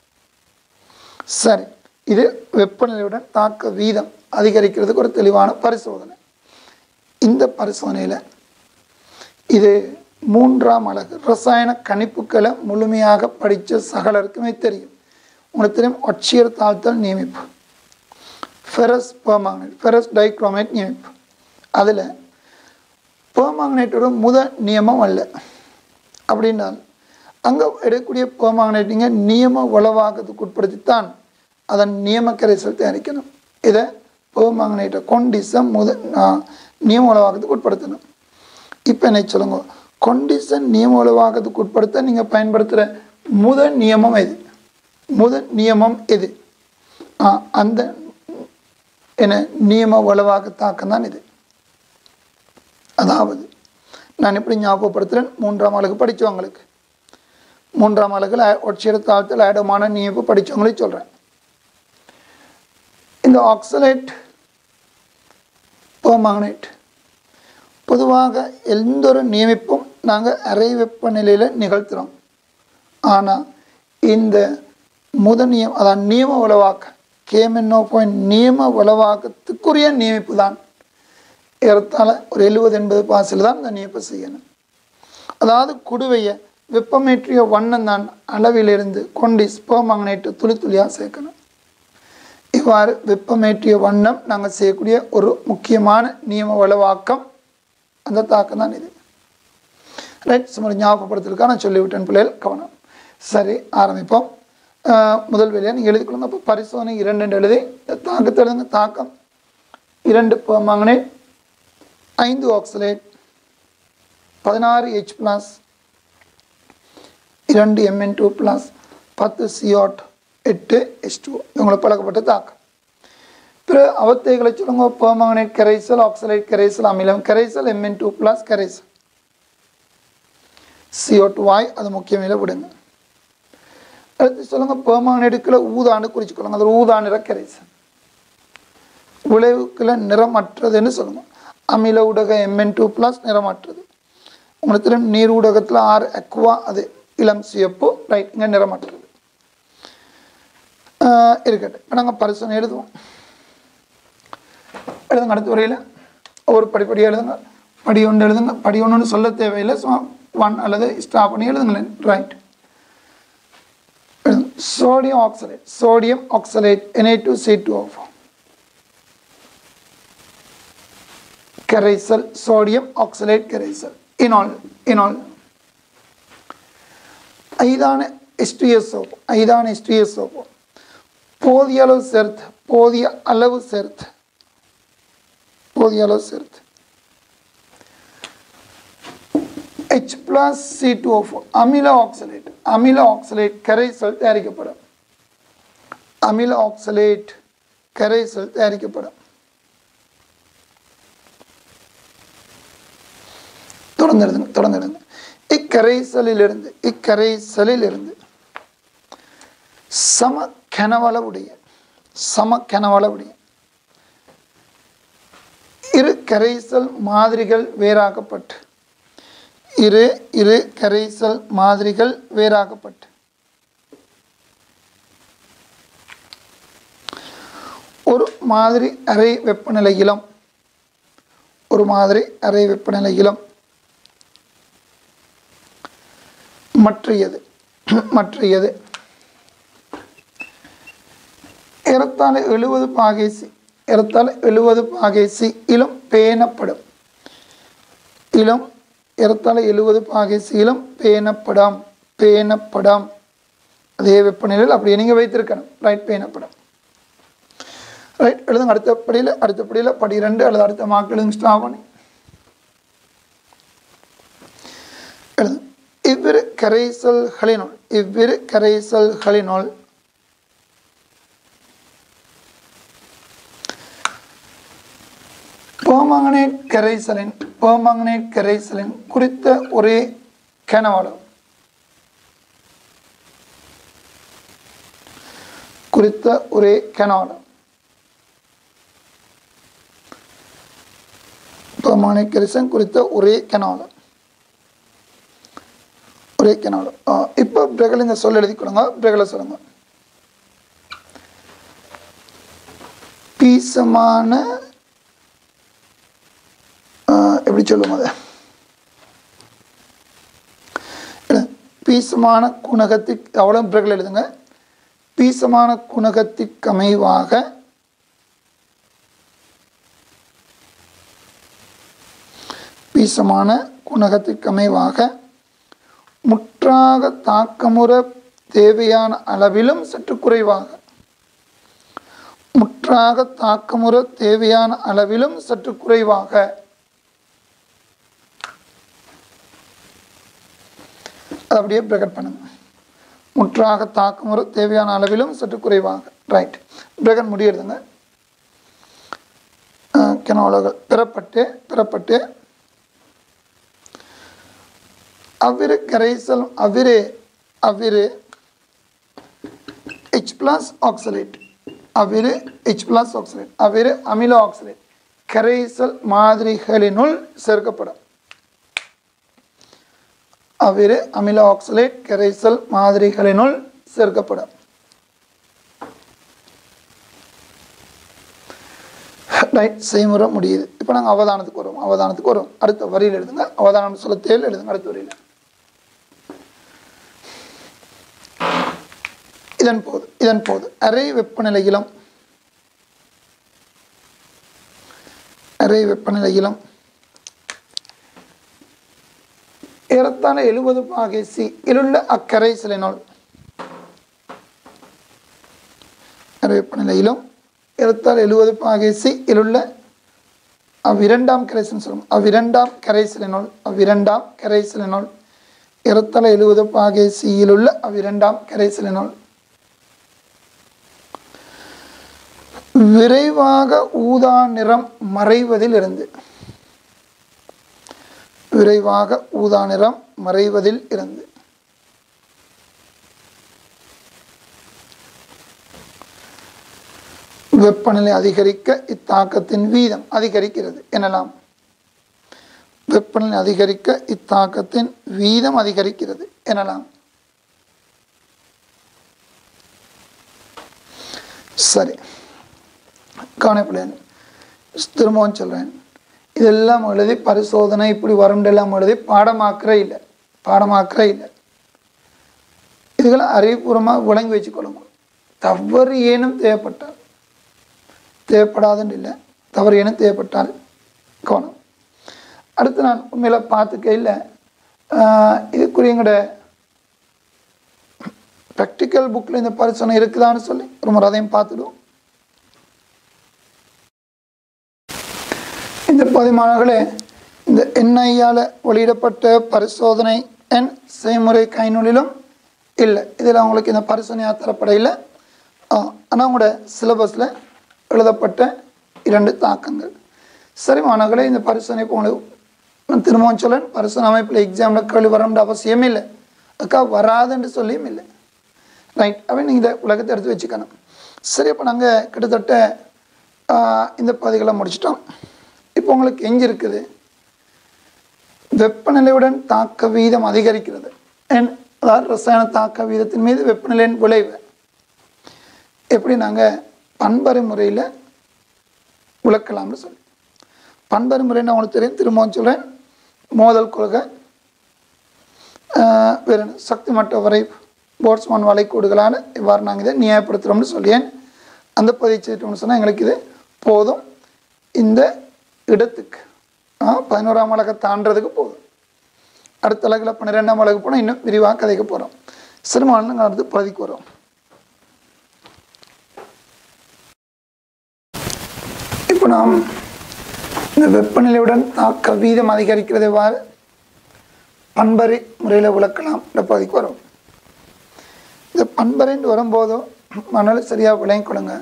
சரி இது வெப்பநிலையுடன் தாக்க வீதம் அதிகரிக்கிறதுக்கு ஒரு தெளிவான பரிசோதனை இந்த பரிசோதனையில் இது மூன்றாம் அழகு ரசாயன கணிப்புகளை முழுமையாக படித்த சகலருக்குமே தெரியும் உங்களுக்கு தெரியும் ஒட்சியர் தாழ்த்தல் நியமிப்பு ஃபெரஸ் பெர்மாங்கனேட் ஃபெரஸ் டைக்ரோமேட் நியமிப்பு அதில் பெர்மாங்கனேட்டோட முத நியமம் அல்ல அப்படின்னால் அங்கே எடுக்கக்கூடிய பெர்மாங்கனேட்டிங்க நியம வளவாக்கத்துக்கு உட்படுத்தித்தான் அதன் நியம கரைசல் தயாரிக்கணும் இதை பெர்மாங்கனேட்டை கொண்டிசம் முத ஆ, நியம வளவாக்கத்துக்கு உட்படுத்தணும் இப்போ என்ன சொல்லுங்க கொண்டிஷன் நியம வளவாக்கத்துக்கு உட்படுத்த நீங்கள் பயன்படுத்துகிற முதல் நியமம் எது முதல் நியமம் எது ஆ, அந்த என்ன நியம வளவாக்க தாக்கம் தான் இது அதாவது நான் எப்படி ஞாபகப்படுத்துகிறேன் மூன்றாம் அழகு படித்தவங்களுக்கு மூன்றாம் அழகில் ஒற்சியர தாழ்த்தல் ஆடமான நியப்பு படித்தவங்களுக்கு சொல்கிறேன் இந்த ஆக்சலேட் பெர்மாங்கனேட் பொதுவாக எந்த ஒரு நியமிப்பும் நாங்கள் அறை வெப்பநிலையில் நிகழ்த்துகிறோம் ஆனால் இந்த முத நியம் அதான் நியம உளவாக்க கேமென்னோ பாயிண்ட் நியம உளவாக்கத்துக்குரிய நியமிப்பு தான் ஏறத்தாழ ஒரு எழுபது எண்பது பாசில் தான் இந்த நியப்பை செய்யணும் அதாவது குடுவையை வெப்பமேற்றிய வண்ணம் தான் அளவிலிருந்து கொண்டு ஸ்போமங்கனேட்டு துளி துளியாக சேர்க்கணும் இவ்வாறு வெப்பமேற்றிய வண்ணம் நாங்கள் செய்யக்கூடிய ஒரு முக்கியமான நியம வளவாக்கம் அந்த தாக்கம் தான் இது ரைட் சுமார் ஞாபகப்படுத்துறதுக்காக நான் சொல்லிவிட்டேன் பிள்ளைகள் கவனம் சரி ஆரம்பிப்போம் அஹ், முதல் வேலையாக நீங்கள் எழுதிக்கொள்ளுங்க அப்போ பரிசோதனை இரண்டு எழுதி இந்த தாக்கத்தை எழுதுங்க தாக்கம் இரண்டு பெர்மாங்கனே ஐந்து ஆக்சலேட் பதினாறு ஹெச் ப்ளஸ் இரண்டு எம்என் டூ ப்ளஸ் பத்து சியாட் எட்டு எச் டூ இவங்களுக்கு பழக்கப்பட்ட தாக்கம் பிற அவத்தைகளை சொல்லுங்க பெர்மாங்கனேட் கரைசல் ஆக்சலேட் கரைசல் அமிலம் கரைசல் எம்என் டூ ப்ளஸ் கரைசல் சிஓ டூ வாய் அது முக்கியமையில விடுங்க அடுத்து சொல்லுங்க பெர்மாங்கனேட்டுக்குள்ள ஊதான்னு குறிச்சுக்கொள்ளுங்க அது ஒரு ஊதா நிற கரைசல் விளைவுக்குள்ள நிறமற்றதுன்னு சொல்லுங்க அமில ஊடக எம்என் டூ ப்ளஸ் நிறமற்றது உங்களுக்கு தெரியும் நீர் ஊடகத்தில் ஆறு அக்வா அது இளம் சிவப்பு ரைட் இங்கே நிறமற்றது ஆஹ் இருக்கட்டும் இப்போ நாங்கள் பரிசோதனை எழுதுவோம் எழுதுங்க அடுத்த வரையில் ஒவ்வொரு படிப்படியாக எழுதுங்க படி ஒன்று எழுதுங்க படி ஒன்றுன்னு சொல்ல தேவையில்லை சும்மா ஒன் அல்லது ஸ்டாப் பண்ணி எழுதுங்களேன் right sodium oxalate sodium oxalate Na two C two of கரைசல் சோடியம் ஆக்சலேட் கரைசல் இனால் இனால் ஐதான எஸ்டிஎஸ் சோப்பு ஐதான எஸ்டிஎஸ் சோப்பு போதிய அளவு சேர்த்து போதிய அளவு சேர்த்து போதிய அளவு சேர்த்து H plus C two O four அமில ஆக்சலேட் அமில ஆக்சலேட் கரைசல் தயாரிக்கப்படும் அமில ஆக்சலேட் கரைசல் தயாரிக்கப்படும் தொடர்ந்து எழுதுங்க தொடர்ந்து எழுதுங்க இக்கரைசலிலிருந்து இக்கரைசலிலிருந்து சம கனவளவுடைய சம கனவளவுடைய இரு கரைசல் மாதிரிகள் வேறாக்கப்பட்டு இரு இரு கரைசல் மாதிரிகள் வேறாக்கப்பட்டு ஒரு மாதிரி அறை வெப்பநிலையிலும் ஒரு மாதிரி அறை வெப்பநிலையிலும் மற்றையது மற்றையது ஏறத்தாழ எழுபது பாகேசி ஏறத்தாழ எழுபது பாகேசி இலும் பேணப்படும் இலும் ஏறத்தாழ எழுபது பாகேசியிலும் பேணப்படும் பேணப்படும் அதே வெப்பநிலையில் அப்படி நீங்கள் வைத்திருக்கணும் ரைட் பேணப்படும் ரைட் எழுதுங்க அடுத்த படியில் அடுத்த படியில் படி ரெண்டு அல்லது அடுத்த மார்க் எழுதுங்க ஸ்டாப் பண்ணி எழுது இவ்விரு கரைசல்களினுள் இவ்விரு கரைசல்களினுள் பெர்மாங்கனேட் கரைசலின் பெர்மாங்கனேட் கரைசலின் குறித்த ஒரே கனவளவு குறித்த ஒரே கனவளவு பெர்மாங்கனேட் கரைசல் குறித்த ஒரே கனவளவு ஒரே கனவளவு இப்போ பிரகல் இந்த சொல் எழுதி கொடுங்க பிரகலை சொல்லுங்க பீசமான ஆஹ் எப்படி சொல்லுவோம் அதை எழுது. பீசமான குணகத்திற்கு அவ்வளோ பிறகு எழுதுங்க பீசமான குணகத்திற்கு அமைவாக பீசமான குணகத்திற்கு அமைவாக முற்ற முற்றாக தாக்கமுற தேவையான அளவிலும் சற்று குறைவாக முற்றாக தாக்கமுற தேவையான அளவிலும் சற்று குறைவாக அதை அப்படியே பிரகட் பண்ணுங்க முற்றாக தாக்கமுற தேவையான அளவிலும் சற்று குறைவாக ரைட் பிரகட் முடியறதுங்க கெனோலகள் பெறப்பட்டு பெறப்பட்டு அவ்விரு கரைசல் அவ்விரு அவ்விரு H plus oxalate அவ்விரு H plus oxalate அவ்விரு அமிலோ ஆக்சலேட் கரைசல் மாதிரிகளினுள் சேர்க்கப்படும் அவ்விரு அமிலோ ஆக்சலேட் கரைசல் மாதிரிகளினுள் சேர்க்கப்படும் ரைட் செய்முறை முடியுது இப்போ நாங்கள் அவதானத்துக்கு வரும் அவதானத்துக்கு வரும் அடுத்த வரியில் எழுதுங்க அவதானம் சொல்ல தேல் எழுதுங்க அடுத்த வரியில் இதன் போது இதன் போது அரை வெப்பநிலையிலும் அரை வெப்பநிலையிலும் ஏறத்தாழ எழுபது பாகை சி இலுள்ள அக்கரை சிலினால் அரை வெப்பநிலையிலும் ஏறத்தாழ எழுபது பாகை சி இலுள்ள அவ்விரண்டாம் கரைசல் சொல்லும் அவ்விரண்டாம் கரைசலினுள் அவ்விரண்டாம் கரைசலினுள் ஏறத்தாழ எழுபது பாகை சியிலுள்ள அவ்விரண்டாம் கரைசலினுள் விரைவாக ஊதா நிறம் மறைவதில் இருந்து விரைவாக ஊதா நிறம் மறைவதில் இருந்து வெப்பநிலை அதிகரிக்க இத்தாக்கத்தின் வீதம் அதிகரிக்கிறது எனலாம் வெப்பநிலை அதிகரிக்க இத்தாக்கத்தின் வீதம் அதிகரிக்கிறது எனலாம் சரி காணப்படேன் திரும்பவும் சொல்கிறேன் இதெல்லாம் எழுதி பரிசோதனை இப்படி வரண்டெல்லாம் எழுதி பாடமாக்குற இல்லை பாடமாக்குற இல்லை இதுகளை அறிவுபூர்வமாக விளங்கி வச்சுக்கொள்ளுங்க தவறு ஏனும் தேவைப்பட்டால் தேவைப்படாதுன்னு இல்லை தவறு ஏனும் தேவைப்பட்டால் கவனம் அடுத்து நான் உண்மையில் பார்த்துக்கையில் இதுக்குரியங்கட ப்ராக்டிக்கல் புக்கில் இந்த பரிசோதனை இருக்குதான்னு சொல்லி ஒரு முறை அதையும் பார்த்துடுவோம் இந்த பதிமானங்களே இந்த என்ஐயால் வெளியிடப்பட்ட பரிசோதனை என் செய்முறை கைநூலிலும் இல்லை இதில் அவங்களுக்கு இந்த பரிசோதனையாக தரப்படையில் ஆனால் உங்களோட சிலபஸில் எழுதப்பட்ட இரண்டு தாக்கங்கள் சரி மாணவர்களே இந்த பரிசோதனை இப்போ உங்களுக்கு நான் திரும்பவும் சொல்லேன் பரிசோதனை அமைப்பில் எக்ஸாமில் கேள்வி வரணுன்ற அவசியம் இல்லை அக்கா வராதுன்னு சொல்லியும் இல்லை ரைட் அப்போ நீங்கள் இதை உலகத்தை எடுத்து வச்சுக்கணும் சரி அப்போ நாங்கள் கிட்டத்தட்ட ஆஹ், இந்த பகுதிகளை முடிச்சிட்டோம் இப்போ உங்களுக்கு எங்கே இருக்குது வெப்பநிலையுடன் தாக்க வீதம் அதிகரிக்கிறது And அதாவது ரசாயன தாக்க வீதத்தின் மீது வெப்பநிலையின் விளைவு எப்படி நாங்கள் பண்பறை முறையில் விளக்கலாம்னு சொல்லி பண்பறை முறைன்னு உங்களுக்கு தெரியும் திரும்பவும் சொல்கிறேன் மோதல் கொள்கை ஆஹ், வேறு என்ன? சக்தி மட்ட வரை போட்ஸ்மான் வளைகோடுகளால் இவ்வாறு நாங்கள் இதை நியாயப்படுத்துகிறோம்னு சொல்லியேன் அந்த பதிவு செய்யிட்டோம்னு சொன்னால் எங்களுக்கு இது போதும் இந்த இடத்துக்கு ஆ, பதினோராம் அழகை தாண்டதுக்கு போதும் அடுத்த அழகில் பன்னிரெண்டாம் அழகு போனால் இன்னும் விரிவாக கதைக்க போகிறோம் சிறுமானம் நாங்கள் அடுத்து பகுதிக்கு வரோம் இப்போ நாம் இந்த வெப்பநிலையுடன் தாக்க வீதம் அதிகரிக்கிறது எவ்வாறு பண்பறை முறையில் விளக்கலாம் இந்த பகுதிக்கு வரும் இந்த பண்பறைன்னு வரும்போதும் மணல் சரியாக விளங்கி கொடுங்க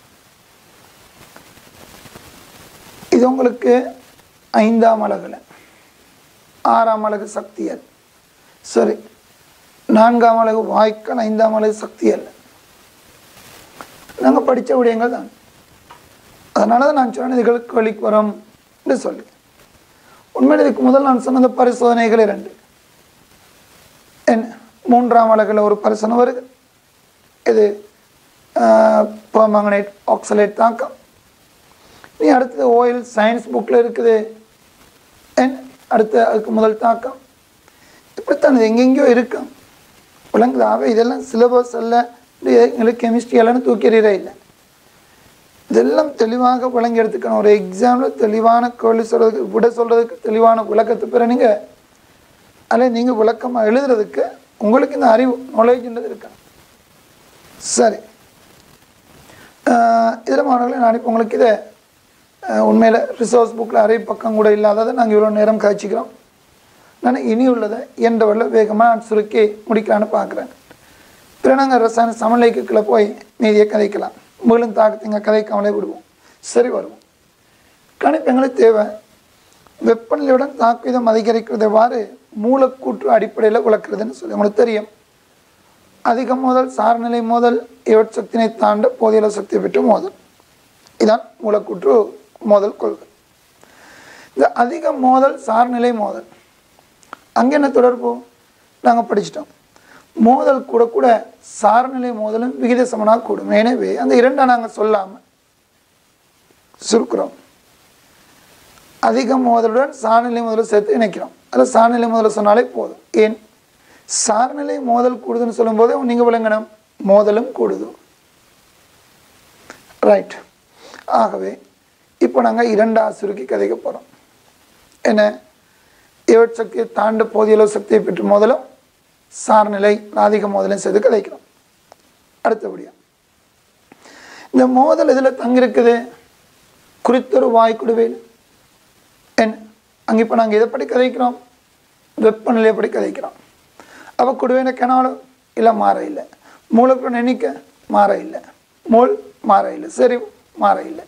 இது உங்களுக்கு ஐந்தாம் அழகுல ஆறாம் அழகு சக்தியல் சரி நான்காம் அழகு வாய்க்கால் ஐந்தாம் அழகு சக்தியல் நாங்கள் படித்த விடயங்கள் தான் அதனால தான் நான் சொன்னேன் இதுகளுக்கு வழிக்கு வரும் என்று சொல்லி உண்மையில் இதுக்கு முதல் நான் சொன்னது பரிசோதனைகள் இரண்டு என்ன மூன்றாம் அழகில் ஒரு பரிசோதனை வருது இது பெர்மங்கனேட் ஆக்சலேட் தாக்கம் நீ அடுத்தது ஓயில் சயின்ஸ் புக்கில் இருக்குது And அடுத்து அதுக்கு முதல் தாக்கம் இப்படித்தான் இது எங்கெங்கேயோ இருக்கும் விளங்குதாவே இதெல்லாம் சிலபஸ் அல்ல இது எங்களுக்கு கெமிஸ்ட்ரி எல்லாம்னு தூக்கி எறியறே இல்லை இதெல்லாம் தெளிவாக விளங்கி எடுத்துக்கணும் ஒரு எக்ஸாமில் தெளிவான கேள்வி சொல்கிறதுக்கு விட சொல்கிறதுக்கு தெளிவான விளக்கத்தை பெற நீங்கள் அதில் நீங்கள் விளக்கமாக எழுதுறதுக்கு உங்களுக்கு இந்த அறிவு நாலேஜ்ன்றது இருக்கணும் சரி இதில் மாணவர்களே நான் இப்போ உங்களுக்கு இதை உண்மையில் ரிசோர்ஸ் புக்கில் அரை பக்கம் கூட இல்லாததை நாங்கள் இவ்வளோ நேரம் கழிச்சிக்கிறோம் நான் இனி உள்ளதை என்ற வரல வேகமாக நான் சுருக்கி முடிக்கலான்னு பார்க்குறேன் பிறகு நாங்கள் ரசாயன சமநிலைக்குள்ளே போய் மீதியை கதைக்கலாம் மேலும் தாக்கத்தைங்க கதைக்காமலே விடுவோம் சரி வருவோம் கணிப்பு எங்களுக்கு தேவை வெப்பநிலையுடன் தாக்குதம் அதிகரிக்கிறது எவ்வாறு மூலக்கூற்று அடிப்படையில் விளக்குறதுன்னு சொல்லி உங்களுக்கு தெரியும் அதிக மோதல் சார்நிலை மோதல் இவட் சக்தினை தாண்ட போதிய சக்தி பெற்று மோதல் இதான் மூலக்கூற்று மோதல் கொள்கை இந்த அதிக மோதல் சார்நிலை மோதல் அங்கே என்ன தொடர்பு நாங்கள் படிச்சிட்டோம் மோதல் கூட கூட சார்நிலை மோதலும் விகித சமனாக கூடும் எனவே அந்த இரண்டை நாங்கள் சொல்லாமல் சுருக்குறோம் அதிக மோதலுடன் சார்நிலை மோதலை சேர்த்து இணைக்கிறோம் அதில் சார்நிலை மோதலை சொன்னாலே போதும் ஏன் சார்நிலை மோதல் கூடுதுன்னு சொல்லும்போது நீங்கள் விளங்கணும் மோதலும் கூடுது ரைட் ஆகவே இப்போ நாங்கள் இரண்டா சுருக்கி கதைக்க போகிறோம் என்ன ஏவட் சக்தியை தாண்ட போதிய அளவு சக்தியை பெற்று மோதலும் சார்நிலை அதிக மோதலையும் சேர்த்து கதைக்கிறோம் அடுத்தபடியா இந்த மோதல் இதில் தங்கியிருக்குது குறித்தொரு வாய்க்குடுவேல் என்ன அங்கே இப்போ நாங்கள் எதைப்படி கதைக்கிறோம் வெப்பநிலை எப்படி கதைக்கிறோம் அப்போ குடுவேன கிணாலும் இல்லை மாற இல்லை மூலக்குடன் எண்ணிக்கை மாற இல்லை மூல் மாற இல்லை சரி மாற இல்லை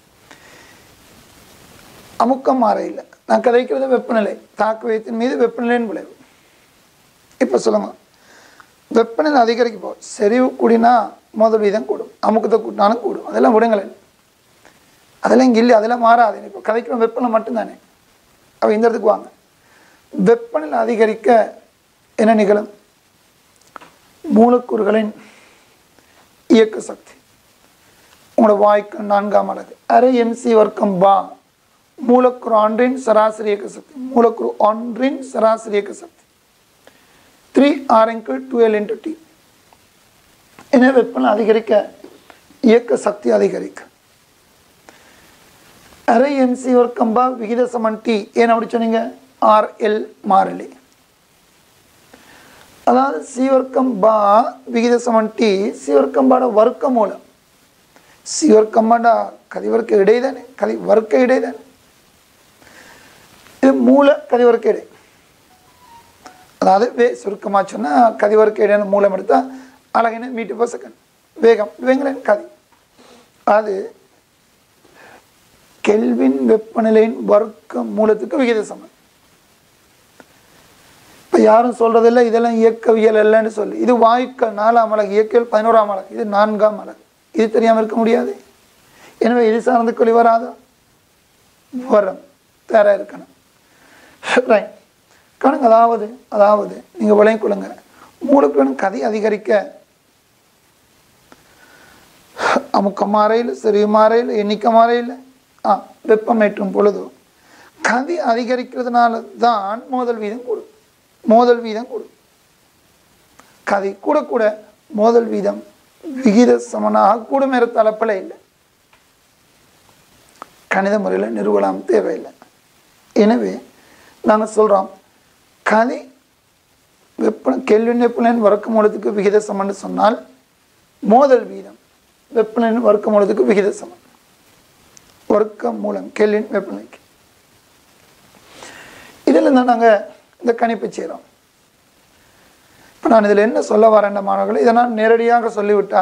அமுக்கம் மாற இல்லை நான் கதைக்கிறது வெப்பநிலை தாக்கு வைத்தின் மீது வெப்பநிலையின் விளைவு இப்போ சொல்லுங்க வெப்பநிலை அதிகரிக்க போ செறிவு கூடினா மோதல் வீதம் கூடும் அமுக்கத்தை கூட்டினாலும் கூடும் அதெல்லாம் விடுங்களேன் அதெல்லாம் இங்கே இல்லை அதெல்லாம் மாறாது இப்போ கதைக்கிற வெப்பநிலை மட்டும்தானே அப்போ இந்த இடத்துக்கு வாங்க வெப்பநிலை அதிகரிக்க என்ன நிகழும் மூலக்கூறுகளின் இயக்க சக்தி உங்களோட வாய்க்கு நான்காம் அழகு அரை எம்சி வர்க்கம் பா மூலக்கூறு ஒன்றின் சராசரி இயக்க சக்தி மூலக்கூறு ஒன்றின் சராசரி இயக்க சக்தி த்ரீ ஆர் இன்கிள் டுவெல் இன்ட்டு டி எனவே வெப்பநிலை அதிகரிக்க இயக்க சக்தி அதிகரிக்க அரை எம்சி வர்க்கம் பா விகித சமன் டி ஏன் அப்படி சொன்னீங்க ஆர் எல் மாறிலி அதாவது சீவர்க்கம் பா விகித சமன் டி சீவர்க்கம் பாட வர்க்க மூலம் சீவர்க்கம் பாடா கதிவர்க்க இடைதானே கதி வர்க்க இடைதானே இது மூல கதிவர்க்க இடை அதாவது வே சுருக்கமாக சொன்னால் கதிவர்க்க இடைன்னு மூலம் எடுத்தால் அழகின மீட்டர் பர் செகண்ட் வேகம் வேங்களேன் கதி அது கெல்வின் வெப்பநிலையின் வர்க்க மூலத்துக்கு விகித சமன் இப்போ யாரும் சொல்கிறதில்ல இதெல்லாம் இயக்கவியல் இல்லைன்னு சொல்லி இது வாயுக்கள் நாலாம் அழகு இயக்கவியல் பதினோராம் அழகு இது நான்காம் அழகு இது தெரியாமல் இருக்க முடியாது எனவே இது சார்ந்த கொலி வராதா வரும் தர இருக்கணும் ரைட் கணக்கு அதாவது அதாவது நீங்கள் விளையும் கொள்ளுங்க மூலக்குடன் கதை அதிகரிக்க அமுக்க மாறையில் சிறிய மாறையில் எண்ணிக்கை மாறையில் ஆ வெப்பமேற்றும் பொழுது கதி அதிகரிக்கிறதுனால தான் மோதல் வீதம் கூடும் மோதல் வீதம் கூடும் கதை கூட கூட மோதல் வீதம் விகித சமனாக கூடும் என்ற தலைப்பில் இல்லை கணித முறையில் நிறுவலாம் தேவையில்லை எனவே நாங்கள் சொல்கிறோம் கதி வெப்ப கெல்வின் வெப்பநிலையின் வர்க்க மூலத்துக்கு விகித சமன்னு சொன்னால் மோதல் வீதம் வெப்பநிலையின் வர்க்க மூலத்துக்கு விகித சமன் வர்க்க மூலம் கெல்வின் வெப்பநிலைக்கு இதில் தான் நாங்கள் இந்த கணிப்பை செய்கிறோம் இப்போ நான் இதில் என்ன சொல்ல வரேன் மாணவர்கள் இதை நான் நேரடியாக சொல்லிவிட்டா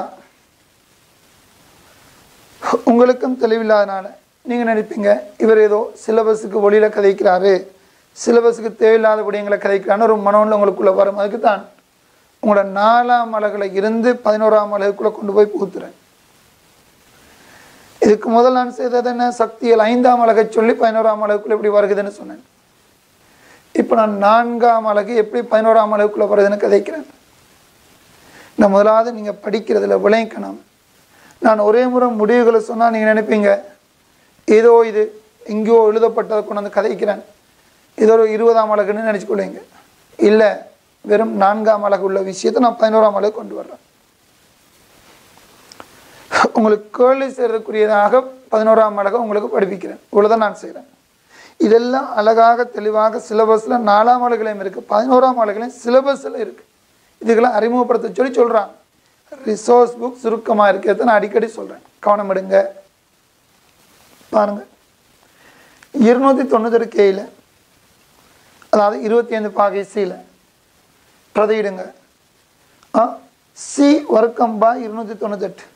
உங்களுக்கும் தெளிவில்லாதனால நீங்கள் நினைப்பீங்க இவர் ஏதோ சிலபஸுக்கு ஒளியில் கதைக்கிறாரு சிலபஸுக்கு தேவையில்லாத விடயங்களை கதைக்கிறான்னு ஒரு மனோனில் உங்களுக்குள்ளே வரும் அதுக்கு தான் உங்களோட நாலாம் அழகுல இருந்து பதினோராம் அழகுக்குள்ளே கொண்டு போய் புகுத்துறேன் இதுக்கு முதல் நான் செய்தது என்ன சக்தியில் ஐந்தாம் அழகை சொல்லி பதினோராம் அழகுக்குள்ளே எப்படி வருகுதுன்னு சொன்னேன் இப்போ நான் நான்காம் அழகு எப்படி பதினோராம் அழகுக்குள்ளே வருதுன்னு கதைக்கிறேன் இந்த முதலாவது நீங்கள் படிக்கிறதுல விளைக்கணும் நான் ஒரே முறை முடிவுகளை சொன்னால் நீங்கள் நினைப்பீங்க ஏதோ இது எங்கேயோ எழுதப்பட்டதை கொண்டு வந்து கதைக்கிறேன் ஏதோ ஒரு இருபதாம் அழகுன்னு நினச்சிக்கொள்ளுங்க இல்லை வெறும் நான்காம் அழகு உள்ள விஷயத்தை நான் பதினோராம் அழகு கொண்டு வர்றேன் உங்களுக்கு கேள்வி செய்கிறதுக்குரியதாக பதினோராம் அழகை உங்களுக்கு படிப்பிக்கிறேன் இவ்வளோதான் நான் செய்கிறேன் இதெல்லாம் அழகாக தெளிவாக சிலபஸில் நாலாம் அழகுலையும் இருக்குது பதினோராம் அழகுலையும் சிலபஸில் இருக்குது இதுகளை அறிமுகப்படுத்த சொல்லி சொல்கிறாங்க ரிசோர்ஸ் புக் சுருக்கமாக இருக்கிறத நான் அடிக்கடி சொல்கிறேன் கவனம் எடுங்க பாருங்கள் இருநூற்றி தொண்ணூத்தொரு கேயில் அதாவது இருபத்தி ஐந்து பாகை சியில் பிரதியிடுங்க ஆ சி வர்க்கம் பா இருநூற்றி தொண்ணூத்தெட்டு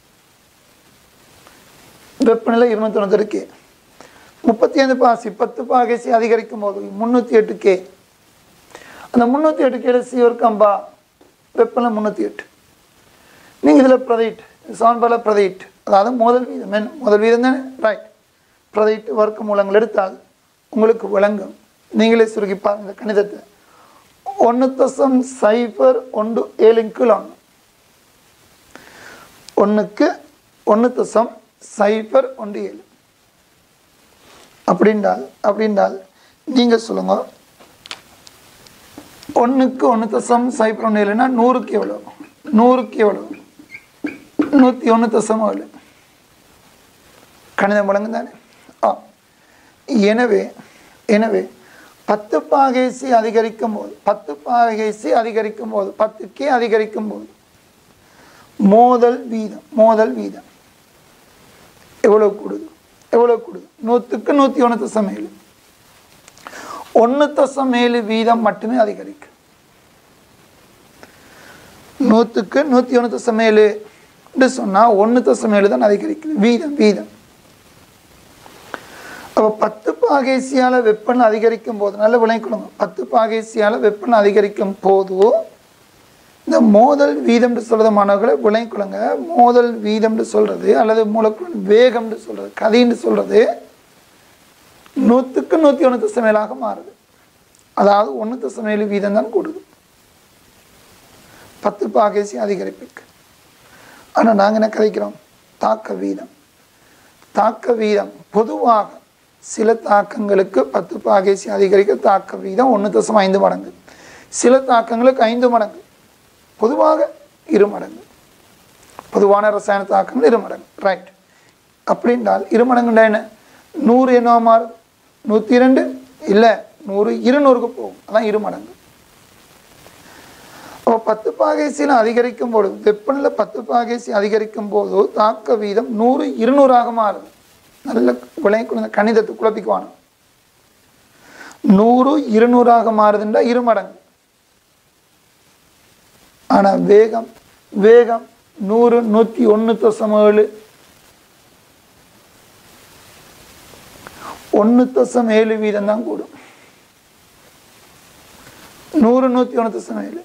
வெப்பநிலை இருநூத்தி தொண்ணூத்தெட்டு கே முப்பத்தி ஐந்து பாசி பத்து பாகை சி அதிகரிக்கும் போது முந்நூற்றி எட்டு கே அந்த முந்நூற்றி எட்டு கேல சி வர்க்கம் பா வெப்பநிலை முந்நூற்றி எட்டு நீங்கள் இதில் பிரதிட் சமன்பாடில் பிரதிட் அதாவது முதல் வீதம் என்ன முதல் வீதம் தானே ரைட் பிரதிட் வர்க்க மூலங்கள் எடுத்தால் உங்களுக்கு விளங்கும் நீங்களே சுருக்கி பாருங்க இந்த கணிதத்தை ஒன்று தசம் சைபர் ஒன்று ஏழு கிலோ ஒன்றுக்கு ஒன்று தசம் சைபர் ஒன்று ஏழு அப்படின்றால் அப்படின்றால் நீங்கள் சொல்லுங்க ஒன்றுக்கு ஒன்று தசம் சைபர் ஒன்று ஏழுனா நூறுக்கு எவ்வளோ நூறுக்கு எவ்வளோ நூற்றி ஒன்று தசம் ஏழு கணிதம் முழங்கு தானே ஆ எனவே எனவே பத்து பாகேசி அதிகரிக்கும் போது பத்து பாகேசி அதிகரிக்கும் போது பத்துக்கே அதிகரிக்கும் போது மோதல் வீதம் மோதல் வீதம் எவ்வளோ கூடுது எவ்வளோ கூடுது நூற்றுக்கு நூற்றி ஒன்று தசம் ஏழு ஒன்று தசம் ஏழு வீதம் மட்டுமே அதிகரிக்கும் நூற்றுக்கு நூற்றி ஒன்று தசம் ஏழு சொன்னால் ஒன்று தசம் ஏழு தான் அதிகரிக்குது வீதம் வீதம் அப்போ பத்து பாகேசியால் வெப்பநிலை அதிகரிக்கும் போது நல்ல விளைக்கொள்ளுங்க பத்து பாகேசியால் வெப்பநிலை அதிகரிக்கும் போது இந்த மோதல் வீதம்னு சொல்கிறது மாணவர்களை விளைக்கொள்ளுங்க மோதல் வீதம்னு சொல்கிறது அல்லது மூலக்குழு வேகம்னு சொல்கிறது கதின்னு சொல்கிறது நூற்றுக்கு நூற்றி ஒன்று தசமேலாக மாறுது அதாவது ஒன்று தசமேழு வீதம் தான் கூடுது பத்து பாகேசி அதிகரிப்புக்கு ஆனால் நாங்கள் என்ன கதைக்கிறோம் தாக்க வீதம் தாக்க வீதம் பொதுவாக சில தாக்கங்களுக்கு பத்து பாகேசி அதிகரிக்க தாக்க வீதம் ஒன்று தசம் ஐந்து மடங்கு சில தாக்கங்களுக்கு ஐந்து மடங்கு பொதுவாக இரு மடங்கு பொதுவான ரசாயன தாக்கங்கள் இரு மடங்கு ரைட் அப்படின்றால் இரு மடங்குண்டா என்ன நூறு என்னவா மாறும் நூற்றி இரண்டு இல்லை நூறு இருநூறுக்கு போகும் அதான் இரு மடங்கு அப்போ பத்து பாகேசியில் அதிகரிக்கும் பொழுது வெப்பநிலை பத்து பாகேசி அதிகரிக்கும் போது தாக்க வீதம் நூறு இருநூறாக மாறுது நல்ல விளை குழந்தை கணிதத்தை குழப்பிக்குவானு நூறு இருநூறாக மாறுதுன்றா இரு மடங்கு ஆனால் வேகம் வேகம் நூறு நூற்றி ஒன்று தசம் ஏழு ஒன்று தசம் ஏழு வீதம் தான் கூடும் நூறு நூற்றி ஒன்று தசம் ஏழு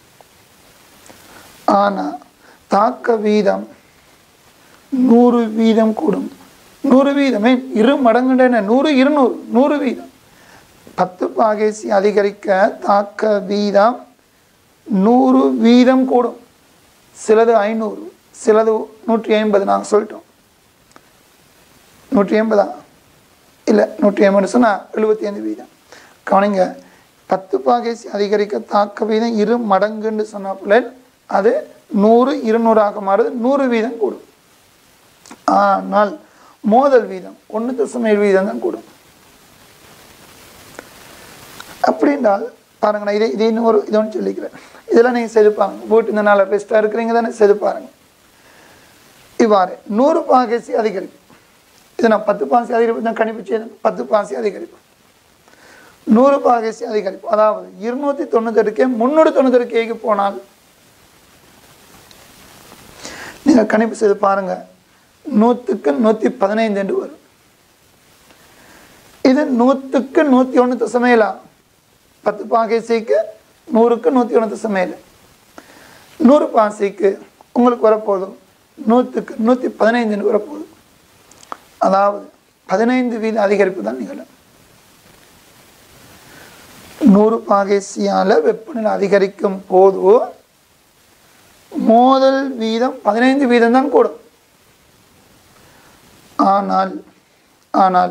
ஆனால் தாக்க வீதம் நூறு வீதம் கூடும் நூறு வீதமே இரு மடங்குன்ற நூறு இருநூறு நூறு வீதம் பத்து பாகேசி அதிகரிக்க தாக்க வீதம் நூறு வீதம் கூடும் சிலது ஐநூறு சிலது நூற்றி ஐம்பது நாங்கள் சொல்லிட்டோம் நூற்றி ஐம்பதா இல்லை நூற்றி ஐம்பது சொன்னால் எழுபத்தி ஐந்து வீதம் கவனிங்க பத்து பாகேசி அதிகரிக்க தாக்க வீதம் இரு மடங்குன்னு சொன்ன அது நூறு இருநூறாக மாறுது நூறு வீதம் கூடும் ஆனால் மோதல் வீதம் ஒன்று தசம் ஏழு வீதம் தான் கூடும் அப்படின்றால் பாருங்க நான் இதை இதை இன்னொரு இதை ஒன்று சொல்லிக்கிறேன் இதெல்லாம் நீங்கள் செய்து பாருங்க வீட்டு இந்த நாள் ரெஸ்ட்டாக இருக்கிறீங்க தானே செய்து பாருங்க இவ்வாறு நூறு பாகேசி அதிகரிப்பு இது நான் பத்து பாசி அதிகரிப்பு தான் கணிப்பு செய்தேன் பத்து பாசி அதிகரிப்பு நூறு பாகேசி அதிகரிப்பு அதாவது இருநூற்றி தொண்ணூத்தெட்டு கே முந்நூறு தொண்ணூத்தெட்டு கேக்கு போனால் நீங்கள் கணிப்பு செய்து பாருங்க நூற்றுக்கு நூற்றி பதினைந்து என்று வரும் இது நூற்றுக்கு நூற்றி ஒன்று தசமேலா பத்து பாகேசிக்கு நூறுக்கு நூற்றி ஒன்று தசமேலு நூறு பாசிக்கு உங்களுக்கு வரப்போதும் நூற்றுக்கு நூற்றி பதினைந்துன்னு வரப்போகுது அதாவது பதினைந்து வீத அதிகரிப்பு தான் நிகழும் நூறு பாகேசியால் வெப்பநிலை அதிகரிக்கும் போது மோதல் வீதம் பதினைந்து வீதம் தான் கூடும் ஆனால் ஆனால்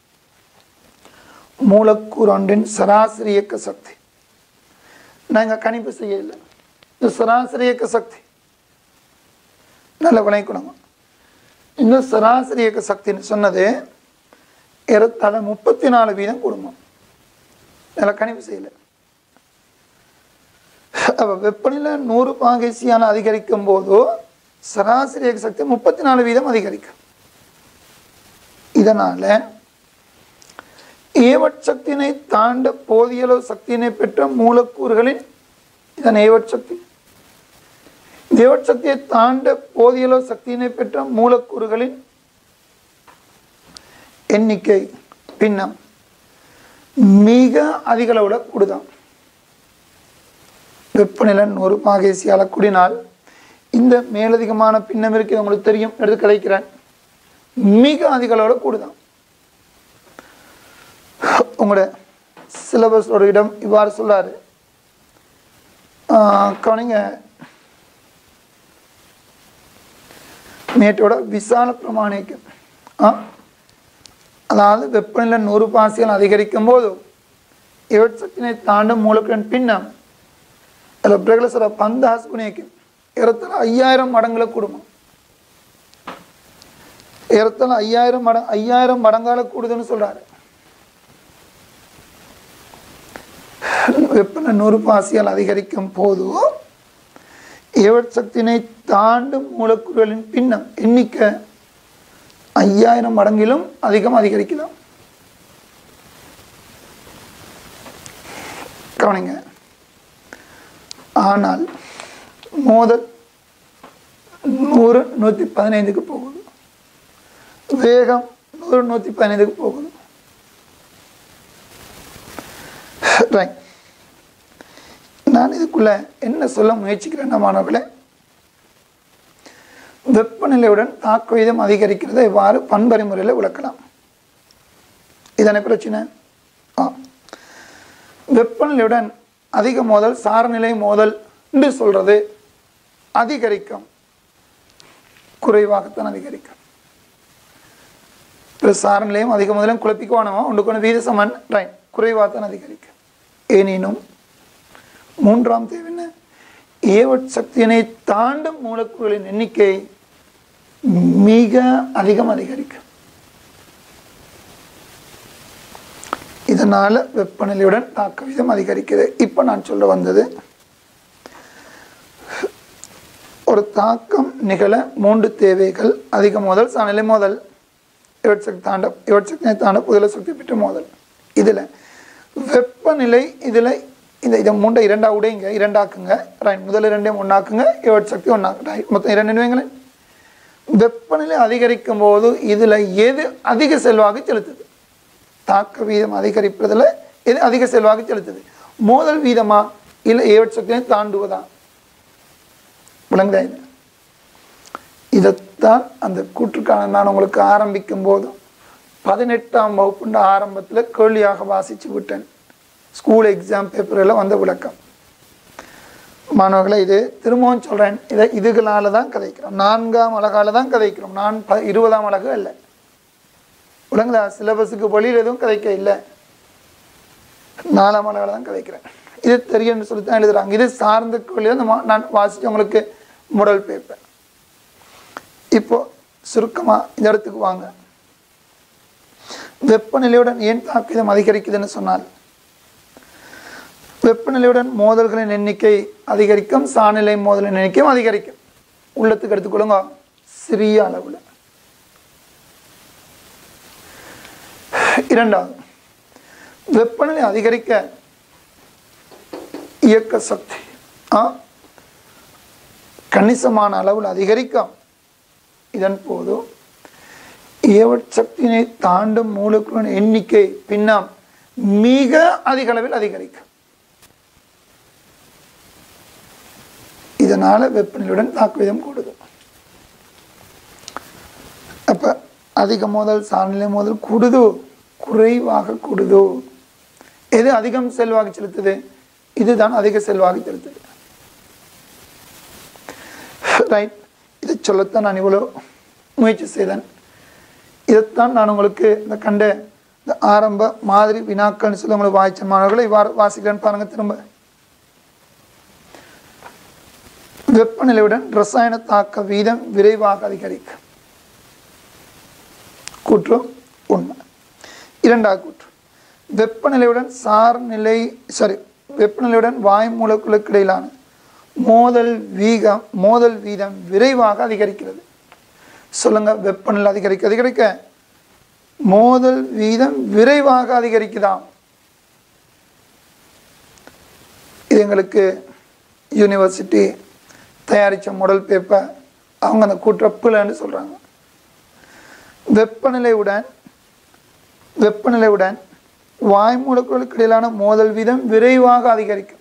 மூலக்கூறு ஒன்றின் சராசரி இயக்க சக்தி நாங்கள் கணிப்பு செய்யலை இந்த சராசரி இயக்க சக்தி நல்ல விளைக்கணும் இந்த சராசரி இயக்க சக்தின்னு சொன்னது ஏறத்தாழ முப்பத்தி நாலு வீதம் குடும்பம் நல்ல கணிப்பு செய்யலை அப்போ வெப்பநிலை நூறு பாகைசியால் அதிகரிக்கும் போதோ சராசரி இயக்க சக்தி முப்பத்தி நாலு வீதம் அதிகரிக்கும் இதனால் ஏவட் சக்தியினை தாண்ட போதிய அளவு சக்தியினை பெற்ற மூலக்கூறுகளின் இதன் ஏவட் சக்தி ஏவட் சக்தியை தாண்ட போதிய அளவு சக்தியினை பெற்ற மூலக்கூறுகளின் எண்ணிக்கை பின்னம் மிக அதிக அளவில் கூடுதான் வெப்பநிலை நூறு பாகேசியால் கூடினால் இந்த மேலதிகமான பின்னம் இருக்குது உங்களுக்கு தெரியும் எடுத்து கிடைக்கிறேன் மிக அதிக அளவில் கூடுதான் உங்களோட சிலபஸோட இடம் இவ்வாறு சொல்லாரு கவனிங்க மேட்டோட விசால பிரமாணிக்கம் ஆ அதாவது வெப்பநிலை நூறு பாசிகள் அதிகரிக்கும் போது ஏழு சக்தினை தாண்டும் மூலக்கின் பின்னம் அதில் பிரகலசர பந்து ஹாஸ்குனியக்கும் ஏறத்தாழ ஐயாயிரம் மடங்குல கூடுமா ஏறத்தாழ ஐயாயிரம் மட ஐயாயிரம் மடங்கால கூடுதுன்னு சொல்றாரு வெப்பநிலை நூறு பாசியால் அதிகரிக்கும் போது ஏவட் சக்தியினை தாண்டும் மூலக்கூறுகளின் பின்னம் எண்ணிக்கை ஐயாயிரம் மடங்கிலும் அதிகம் அதிகரிக்கலாம் கவனிங்க ஆனால் மோதல் நூறு நூற்றி பதினைந்துக்கு போகுது வேகம் நூறு நூற்றி பதினைந்துக்கு போகுது ரைட் நான் இதுக்குள்ள என்ன சொல்ல முயற்சிக்கிறேன் மாணவர்களே வெப்பநிலையுடன் தாக்க வீதம் அதிகரிக்கிறதை எவ்வாறு பண்பறிமுறையில் விளக்கலாம் இதனை பிரச்சனை ஆ வெப்பநிலையுடன் அதிக மோதல் சாரநிலை மோதல் என்று சொல்றது அதிகரிக்கும் குறைவாகத்தான் அதிகரிக்கும் பிற சாரநிலையும் அதிக முதலும் குழப்பிக்குவானவா ஒன்று கொண்டு வீத சமன் ரைன் குறைவாகத்தான் அதிகரிக்கும் எனினும் மூன்றாம் தேவை என்ன ஏவட் சக்தியினை தாண்டும் மூலக்கூறுகளின் எண்ணிக்கை மிக அதிகம் அதிகரிக்கும் இதனால் வெப்பநிலையுடன் தாக்க விதம் அதிகரிக்குது இப்போ நான் சொல்ல வந்தது ஒரு தாக்கம் நிகழ மூன்று தேவைகள் அதிக மோதல் சமநிலை மோதல் இவட் சக்தி தாண்ட இவட் சக்தியை தாண்ட புதல சக்தி பெற்ற மோதல் இதில் வெப்பநிலை இதில் இந்த இதை மூண்டை இரண்டா உடைங்க இரண்டாக்குங்க ரைட் முதல் இரண்டையும் ஒன்றாக்குங்க இவட் சக்தி ஒன்றாக்கு ரைட் மொத்தம் இரண்டு வைங்களேன் வெப்பநிலை அதிகரிக்கும் போது இதில் எது அதிக செல்வாக்கு செலுத்துது தாக்க வீதம் அதிகரிப்பதில் எது அதிக செல்வாக்கு செலுத்துது மோதல் வீதமா இல்லை ஏவட் சக்தியை தாண்டுவதா விளங்குதா இது இதைத்தான் அந்த கூற்றுக்கான நான் உங்களுக்கு ஆரம்பிக்கும் போது பதினெட்டாம் வகுப்புண்ட ஆரம்பத்தில் கேள்வியாக வாசித்து விட்டேன் ஸ்கூல் எக்ஸாம் பேப்பரில் வந்த விளக்கம் மாணவர்களை இது திரும்பவும் சொல்கிறேன் இதை இதுகளால் தான் கதைக்கிறோம் நான்காம் அழகால தான் கதைக்கிறோம் நான் ப இருபதாம் அழகு அல்ல விளங்குதா சிலபஸுக்கு வெளியில் எதுவும் கதைக்க இல்லை நாலாம் அழகால தான் கதைக்கிறேன் இது தெரியும்னு சொல்லி தான் எழுதுறாங்க இது சார்ந்த கேள்வி தான் நம்ம நான் வாசித்து உங்களுக்கு முடல் பேப்பர் இப்போ சுருக்கமாக இந்த இடத்துக்கு வாங்க வெப்பநிலையுடன் ஏன் தாக்கிதம் அதிகரிக்குதுன்னு சொன்னால் வெப்பநிலையுடன் மோதல்களின் எண்ணிக்கை அதிகரிக்கும் சாநிலை மோதலின் எண்ணிக்கையும் அதிகரிக்கும் உள்ளத்துக்கு எடுத்துக்கொள்ளுங்க சிறிய அளவில் இரண்டாவது வெப்பநிலை அதிகரிக்க இயக்க சக்தி ஆ கணிசமான அளவில் அதிகரிக்கும் இதன் போது ஏவட் சக்தியினை தாண்டும் மூலக்கூறின் எண்ணிக்கை பின்னம் மிக அதிக அளவில் அதிகரிக்கும் இதனால வெப்பநிலையுடன் தாக்குவிதம் கூடுது அப்ப அதிக மோதல் சாநிலை மோதல் கூடுதோ குறைவாக கூடுதோ எது அதிகம் செல்வாக்கு செலுத்துது இதுதான் அதிக செல்வாக்கு செலுத்துது ரைட் இதை சொல்லத்தான் நான் இவ்வளோ முயற்சி செய்தேன் இதைத்தான் நான் உங்களுக்கு இந்த கண்ட இந்த ஆரம்ப மாதிரி வினாக்கள்னு சொல்லி உங்களுக்கு வாய்ச்ச மாணவர்களை இவ்வாறு வாசிக்கிறேன்னு பாருங்க திரும்ப வெப்பநிலையுடன் ரசாயன தாக்க வீதம் விரைவாக அதிகரிக்கும் கூற்று உண்மை இரண்டாவது கூற்று வெப்பநிலையுடன் சார்நிலை சாரி வெப்பநிலையுடன் வாயு மூலக்கூறுகளுக்கு இடையிலான மோதல் வீகம் மோதல் வீதம் விரைவாக அதிகரிக்கிறது சொல்லுங்க வெப்பநிலை அதிகரிக்க அதிகரிக்க மோதல் வீதம் விரைவாக அதிகரிக்குதாம் இது எங்களுக்கு யூனிவர்சிட்டி தயாரித்த மாடல் பேப்பர் அவங்க அந்த கூற்றப்புலன்னு சொல்கிறாங்க வெப்பநிலையுடன் வெப்பநிலையுடன் வாய் மூலக்கூறுகளுக்கு இடையிலான மோதல் வீதம் விரைவாக அதிகரிக்கும்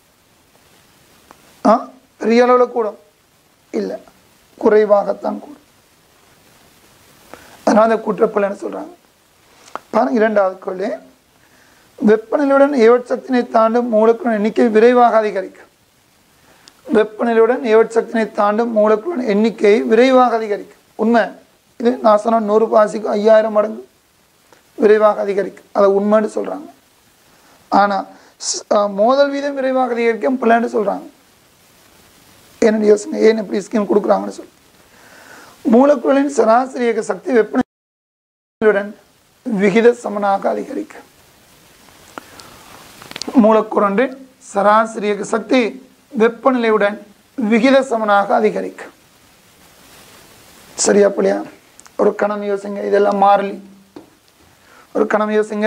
ஆ பெரிய அளவில் கூடும் இல்லை குறைவாகத்தான் கூடும் அதனால் அந்த குற்றப்பலன்னு சொல்கிறாங்க பாருங்க இரண்டாவது கொள்ளே வெப்பநிலையுடன் ஏவட் சக்தினை தாண்டும் மூலக்கூறு எண்ணிக்கை விரைவாக அதிகரிக்கும் வெப்பநிலையுடன் ஏவட் சக்தினை தாண்டும் மூலக்கூறு எண்ணிக்கை விரைவாக அதிகரிக்கும் உண்மை இது நான் சொன்ன நூறு பாசிக்கு ஐயாயிரம் மடங்கு விரைவாக அதிகரிக்கும் அதை உண்மைன்னு சொல்கிறாங்க ஆனால் மோதல் வீதம் விரைவாக அதிகரிக்கும் பிள்ளைன்னு சொல்கிறாங்க என்ன யோசனை ஏன் இப்படி ஸ்கீம் கொடுக்குறாங்கன்னு சொல்லி மூலக்கூறுகளின் சராசரி இயக்க சக்தி வெப்பநிலையுடன் விகித சமனாக அதிகரிக்கும் மூலக்கூறொன்றின் சராசரி இயக்க சக்தி வெப்பநிலையுடன் விகித சமனாக அதிகரிக்கும் சரியா புள்ளியா ஒரு கணம் யோசிங்க இதெல்லாம் மாறலி ஒரு கணம் யோசிங்க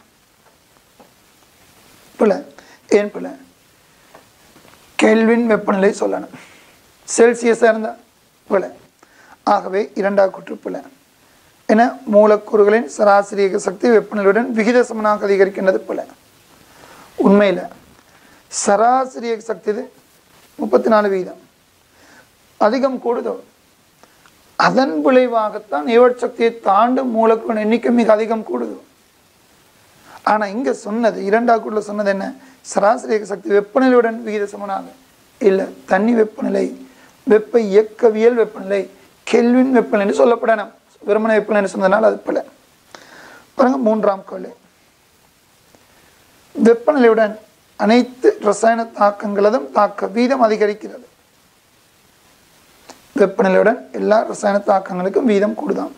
பிள்ளை ஏன் பிள்ளை கெல்வின் வெப்பநிலை சொல்லணும் செல்சியஸாக இருந்தால் பிள்ளை ஆகவே இரண்டாவது குற்று பிள்ளை என மூலக்கூறுகளின் சராசரி இயக்க சக்தி வெப்பநிலையுடன் விகித சமனாக அதிகரிக்கின்றது பிள்ளை உண்மையில் சராசரி இயக்க சக்தி இது முப்பத்தி நாலு வீதம் அதிகம் கூடுதோ அதன் விளைவாகத்தான் ஏவட் சக்தியை தாண்டும் மூலக்கூறின் எண்ணிக்கை மிக அதிகம் கூடுது ஆனால் இங்கே சொன்னது இரண்டாக்குள்ள சொன்னது என்ன சராசரி இயக்க சக்தி வெப்பநிலையுடன் விகித சமனாக இல்லை தண்ணி வெப்பநிலை வெப்ப இயக்கவியல் வெப்பநிலை கெல்வின் வெப்பநிலைன்னு சொல்லப்படணும் வெறுமனை வெப்பநிலைன்னு சொன்னதுனால அது பிள்ளை பாருங்க மூன்றாம் கொள்ளை வெப்பநிலையுடன் அனைத்து ரசாயன தாக்கங்களதும் தாக்க வீதம் அதிகரிக்கிறது வெப்பநிலையுடன் எல்லா ரசாயன தாக்கங்களுக்கும் வீதம் கூடுதாம்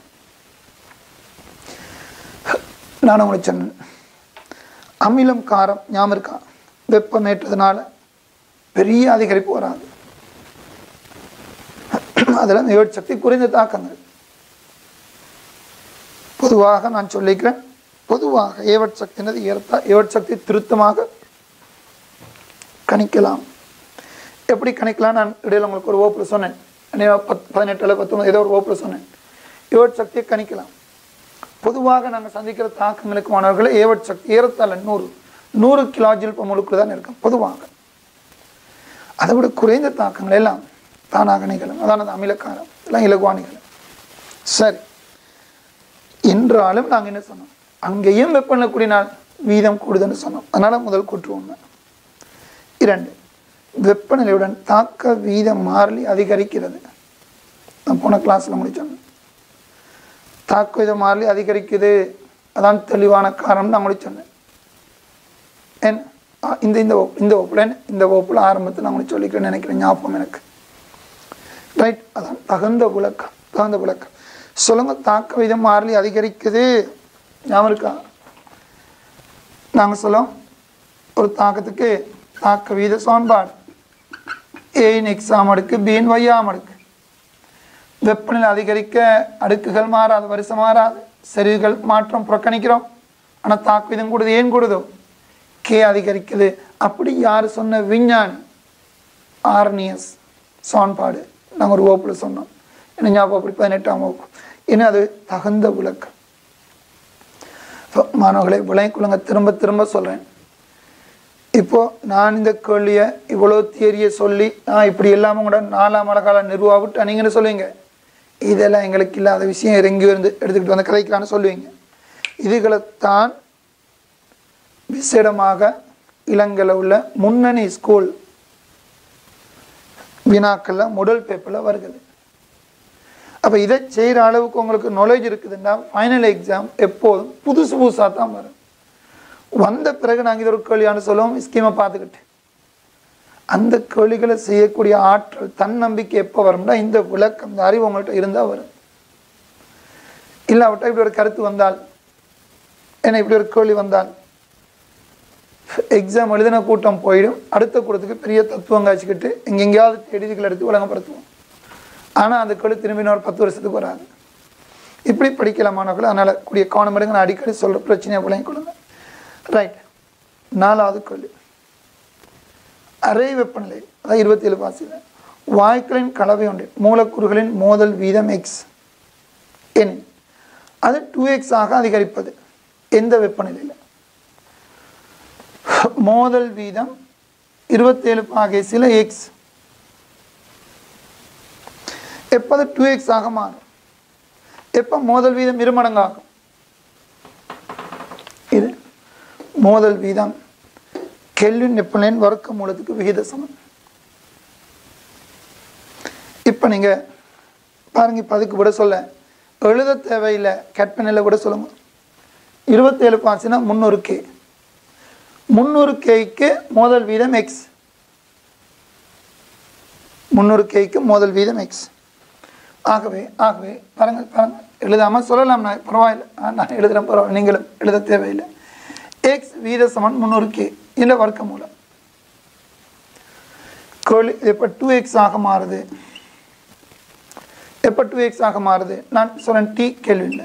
நான் உங்களுக்கு சொன்னேன் அமிலம் காரம் ஞாபகம் இருக்கா வெப்பம் ஏற்றதுனால பெரிய அதிகரிப்பு வராது அதில் ஏழு சக்தி குறைந்த தாக்கங்கள் பொதுவாக நான் சொல்லிக்கிறேன் பொதுவாக ஏவட் சக்தினது ஏற்ற ஏவட் சக்தி திருத்தமாக கணிக்கலாம் எப்படி கணிக்கலாம் நான் இடையில உங்களுக்கு ஒரு ஓப்பில் சொன்னேன் அநேகமா பத் பதினெட்டில் பத்தொன்பது ஏதோ ஒரு ஓப்பில் சொன்னேன் ஏவட் சக்தியை கணிக்கலாம் பொதுவாக நாங்கள் சந்திக்கிற தாக்கங்களுக்கு மாணவர்களை ஏவட் சக்தி ஏறத்தாழ நூறு நூறு கிலோஜில் பமுழுக்கு தான் இருக்கும் பொதுவாக அதை விட குறைந்த தாக்கங்கள் எல்லாம் தானாக நிகழும் அதானது அமிலக்காரம் எல்லாம் இலகுவா நிகழும் சரி என்றாலும் நாங்கள் என்ன சொன்னோம் அங்கேயும் வெப்பநிலை கூடினால் வீதம் கூடுதல்னு சொன்னோம் அதனால் முதல் கூற்று உண்மை இரண்டு வெப்பநிலையுடன் தாக்க வீத மாறிலி அதிகரிக்கிறது நான் போன கிளாஸில் முடிச்சோம் தாக்க வீத மாறிலி அதிகரிக்குது அதான் தெளிவான காரணம் நான் உங்களுக்கு சொன்னேன் ஏன் ஆ, இந்த இந்த வகுப்பு இந்த வகுப்புல இந்த வகுப்புல ஆரம்பத்தில் நான் உங்களுக்கு சொல்லிக்கிறேன்னு நினைக்கிறேன் ஞாபகம் எனக்கு ரைட் அதான் தகுந்த விளக்கம் தகுந்த விளக்கம் சொல்லுங்க தாக்க வீதம் மாறிலி அதிகரிக்குது ஞாபகம் இருக்கா நாங்கள் சொல்லும் ஒரு தாக்கத்துக்கு தாக்க வீத சமன்பாடு ஏயின் எக்ஸாம் அடுக்கு பின் ஒய்யாம் அடுக்கு வெப்பநிலை அதிகரிக்க அடுக்குகள் மாறாது வரிசை மாறாது செறிவுகள் மாற்றம் புறக்கணிக்கிறோம் ஆனால் தாக்கு வீதம் கூடுது ஏன் கூடுதோ கே அதிகரிக்குது அப்படி யார் சொன்ன விஞ்ஞானி ஆர்னியஸ் சமன்பாடு நாங்கள் ஒரு வகுப்பில் சொன்னோம் என்ன ஞாபகம் அப்படி பதினெட்டாம் வகுப்பு ஏன்னா அது தகுந்த விளக்கம் இப்போ மாணவர்களை விளைக்குள்ளுங்க திரும்ப திரும்ப சொல்கிறேன் இப்போ நான் இந்த கேள்வியை இவ்வளோ தியரியை சொல்லி நான் இப்படி இல்லாமல் கூட நாலாம் அழகால நிர்வாகிட்டு நீங்கன்னு சொல்லுவீங்க இதெல்லாம் எங்களுக்கு இல்லாத விஷயம் இறங்கி வந்து எடுத்துக்கிட்டு வந்து கதைக்கலான்னு சொல்லுவீங்க இதுகளைத்தான் விசேடமாக இளங்கல உள்ள முன்னணி ஸ்கூல் வினாக்கள்ல முதல் பேப்பரில் வருகிறது அப்போ இதை செய்கிற அளவுக்கு உங்களுக்கு நாலேஜ் இருக்குதுன்னா ஃபைனல் எக்ஸாம் எப்போதும் புதுசு புதுசாக தான் வரும் வந்த பிறகு நாங்கள் இது ஒரு கேள்வியானு சொல்லுவோம் ஸ்கீமை பார்த்துக்கிட்டு அந்த கேள்விகளை செய்யக்கூடிய ஆற்றல் தன்னம்பிக்கை எப்போ வரும்னா இந்த விளக்கம் இந்த அறிவு உங்கள்கிட்ட இருந்தால் வரும் இல்லாவிட்டால் இப்படி ஒரு கருத்து வந்தால் என்ன இப்படி ஒரு கேள்வி வந்தால் எக்ஸாம் எழுதின கூட்டம் போயிடும் அடுத்த கூட்டத்துக்கு பெரிய தத்துவம் காய்ச்சிக்கிட்டு எங்கெங்கேயாவது எழுதிகள் எடுத்து வழங்கப்படுத்துவோம் ஆனால் அந்த கேள்வி திரும்பி இன்னொரு பத்து வருஷத்துக்கு வராது இப்படி படிக்கலாம் மாணவர்கள் அதனால் கூடிய கவனம் எடுங்க நான் அடிக்கடி சொல்கிற பிரச்சனையை விளங்கி கொடுங்க ரைட் நாலாவது கேள்வி அரை வெப்பநிலை அதாவது இருபத்தி ஏழு பாசியில் வாயுக்களின் கலவை ஒன்று மூலக்கூறுகளின் மோதல் வீதம் எக்ஸ் எனில் அது டூ எக்ஸ் ஆக அதிகரிப்பது எந்த வெப்பநிலையில் மோதல் வீதம் இருபத்தேழு பாகை சில எக்ஸ் எப்போது டூ எக்ஸ் ஆக மாறும் எப்போ மோதல் வீதம் இருமடங்காகும் இது மோதல் வீதம் கெல்வின் வெப்பநிலையின் வர்க்க மூலத்துக்கு விகித சமம் இப்போ நீங்கள் பாருங்க இப்போ அதுக்கு விட சொல்ல எழுத தேவையில்லை கற்பனையில் விட சொல்லுங்க இருபத்தேழு பாசினா முந்நூறு கே முந்நூறு கேக்கு மோதல் வீதம் எக்ஸ் முந்நூறு கேக்கு மோதல் வீதம் எக்ஸ் ஆகவே ஆகவே பாருங்க பாருங்க எழுதாமல் சொல்லலாம் நான் பரவாயில்லை ஆ, நான் எழுதுகிறேன் பரவாயில்ல நீங்களும் எழுத தேவையில்லை எக்ஸ் வீத சமன் முந்நூறு கே இல்லை வர்க்க மூலம் கேள்வி இது எப்போ டூ எக்ஸ் ஆக மாறுது எப்போ டூ எக்ஸ் ஆக மாறுது நான் சொல்றேன் டி கேள்வி இல்லை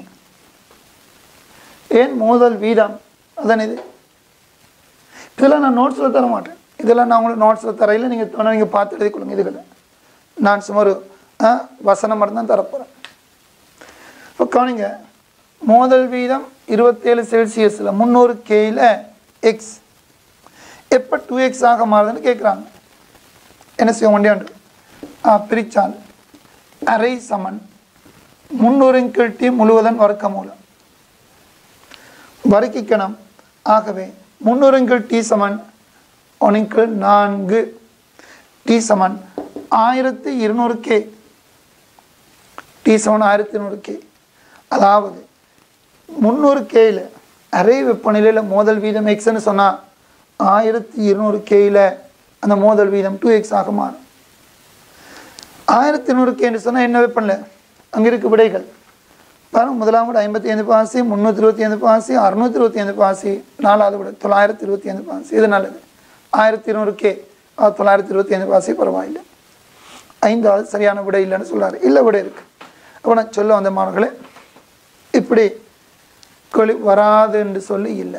ஏன் மோதல் வீதம் அதான் இது இதெல்லாம் நான் நோட்ஸில் தர மாட்டேன் இதெல்லாம் நான் உங்களுக்கு நோட்ஸில் தரையில் நீங்கள் நீங்கள் பார்த்து எழுதி கொடுங்க இதுகளை நான் சுமார் ஆ, வசனம் மட்டும் தான் தரப்போகிறேன் இப்போ கவனிங்க மோதல் வீதம் இருபத்தேழு செல்சியஸில் முந்நூறு கேயில் எக்ஸ் எப்போ டூ எக்ஸ் ஆக மாறுதுன்னு கேட்குறாங்க என்ன செய்ய வேண்டியாண்டு பிரித்தால் அரை சமன் முன்னூறின் கீழ் டி முழுவதன் வர்க்க மூலம் வர்க்கிக்கணும் ஆகவே முன்னூறின் கீழ் டி சமன் ஒன்றின் கீழ் நான்கு டி சமன் ஆயிரத்தி இருநூறு கே டி சமன் ஆயிரத்தி இருநூறு கே அதாவது முந்நூறு கேயில் அரை வெப்பநிலையில் மோதல் வீதம் எக்ஸ்ன்னு சொன்னால் ஆயிரத்தி இருநூறு கேயில் அந்த மோதல் வீதம் டூ எக்ஸ் ஆக மாறும் ஆயிரத்தி இருநூறு கேன்னு சொன்னால் என்ன வெப்பநிலை அங்கே இருக்க விடைகள் பாருங்க முதலாம் விட ஐம்பத்தி ஐந்து பாசி முந்நூற்றி இருபத்தி ஐந்து பாசி அறுநூத்தி இருபத்தி ஐந்து பாசி நாலாவது விட தொள்ளாயிரத்தி இருபத்தி ஐந்து பாசி இது நல்லது ஆயிரத்தி இருநூறு கே தொள்ளாயிரத்தி இருபத்தி ஐந்து பாசி பரவாயில்லை ஐந்தாவது சரியான விடை இல்லைன்னு சொல்றாரு இல்லை விடை இருக்கு அப்போ நான் சொல்ல வந்த மாணவர்களே இப்படி கொலி வராது என்று சொல்லி இல்லை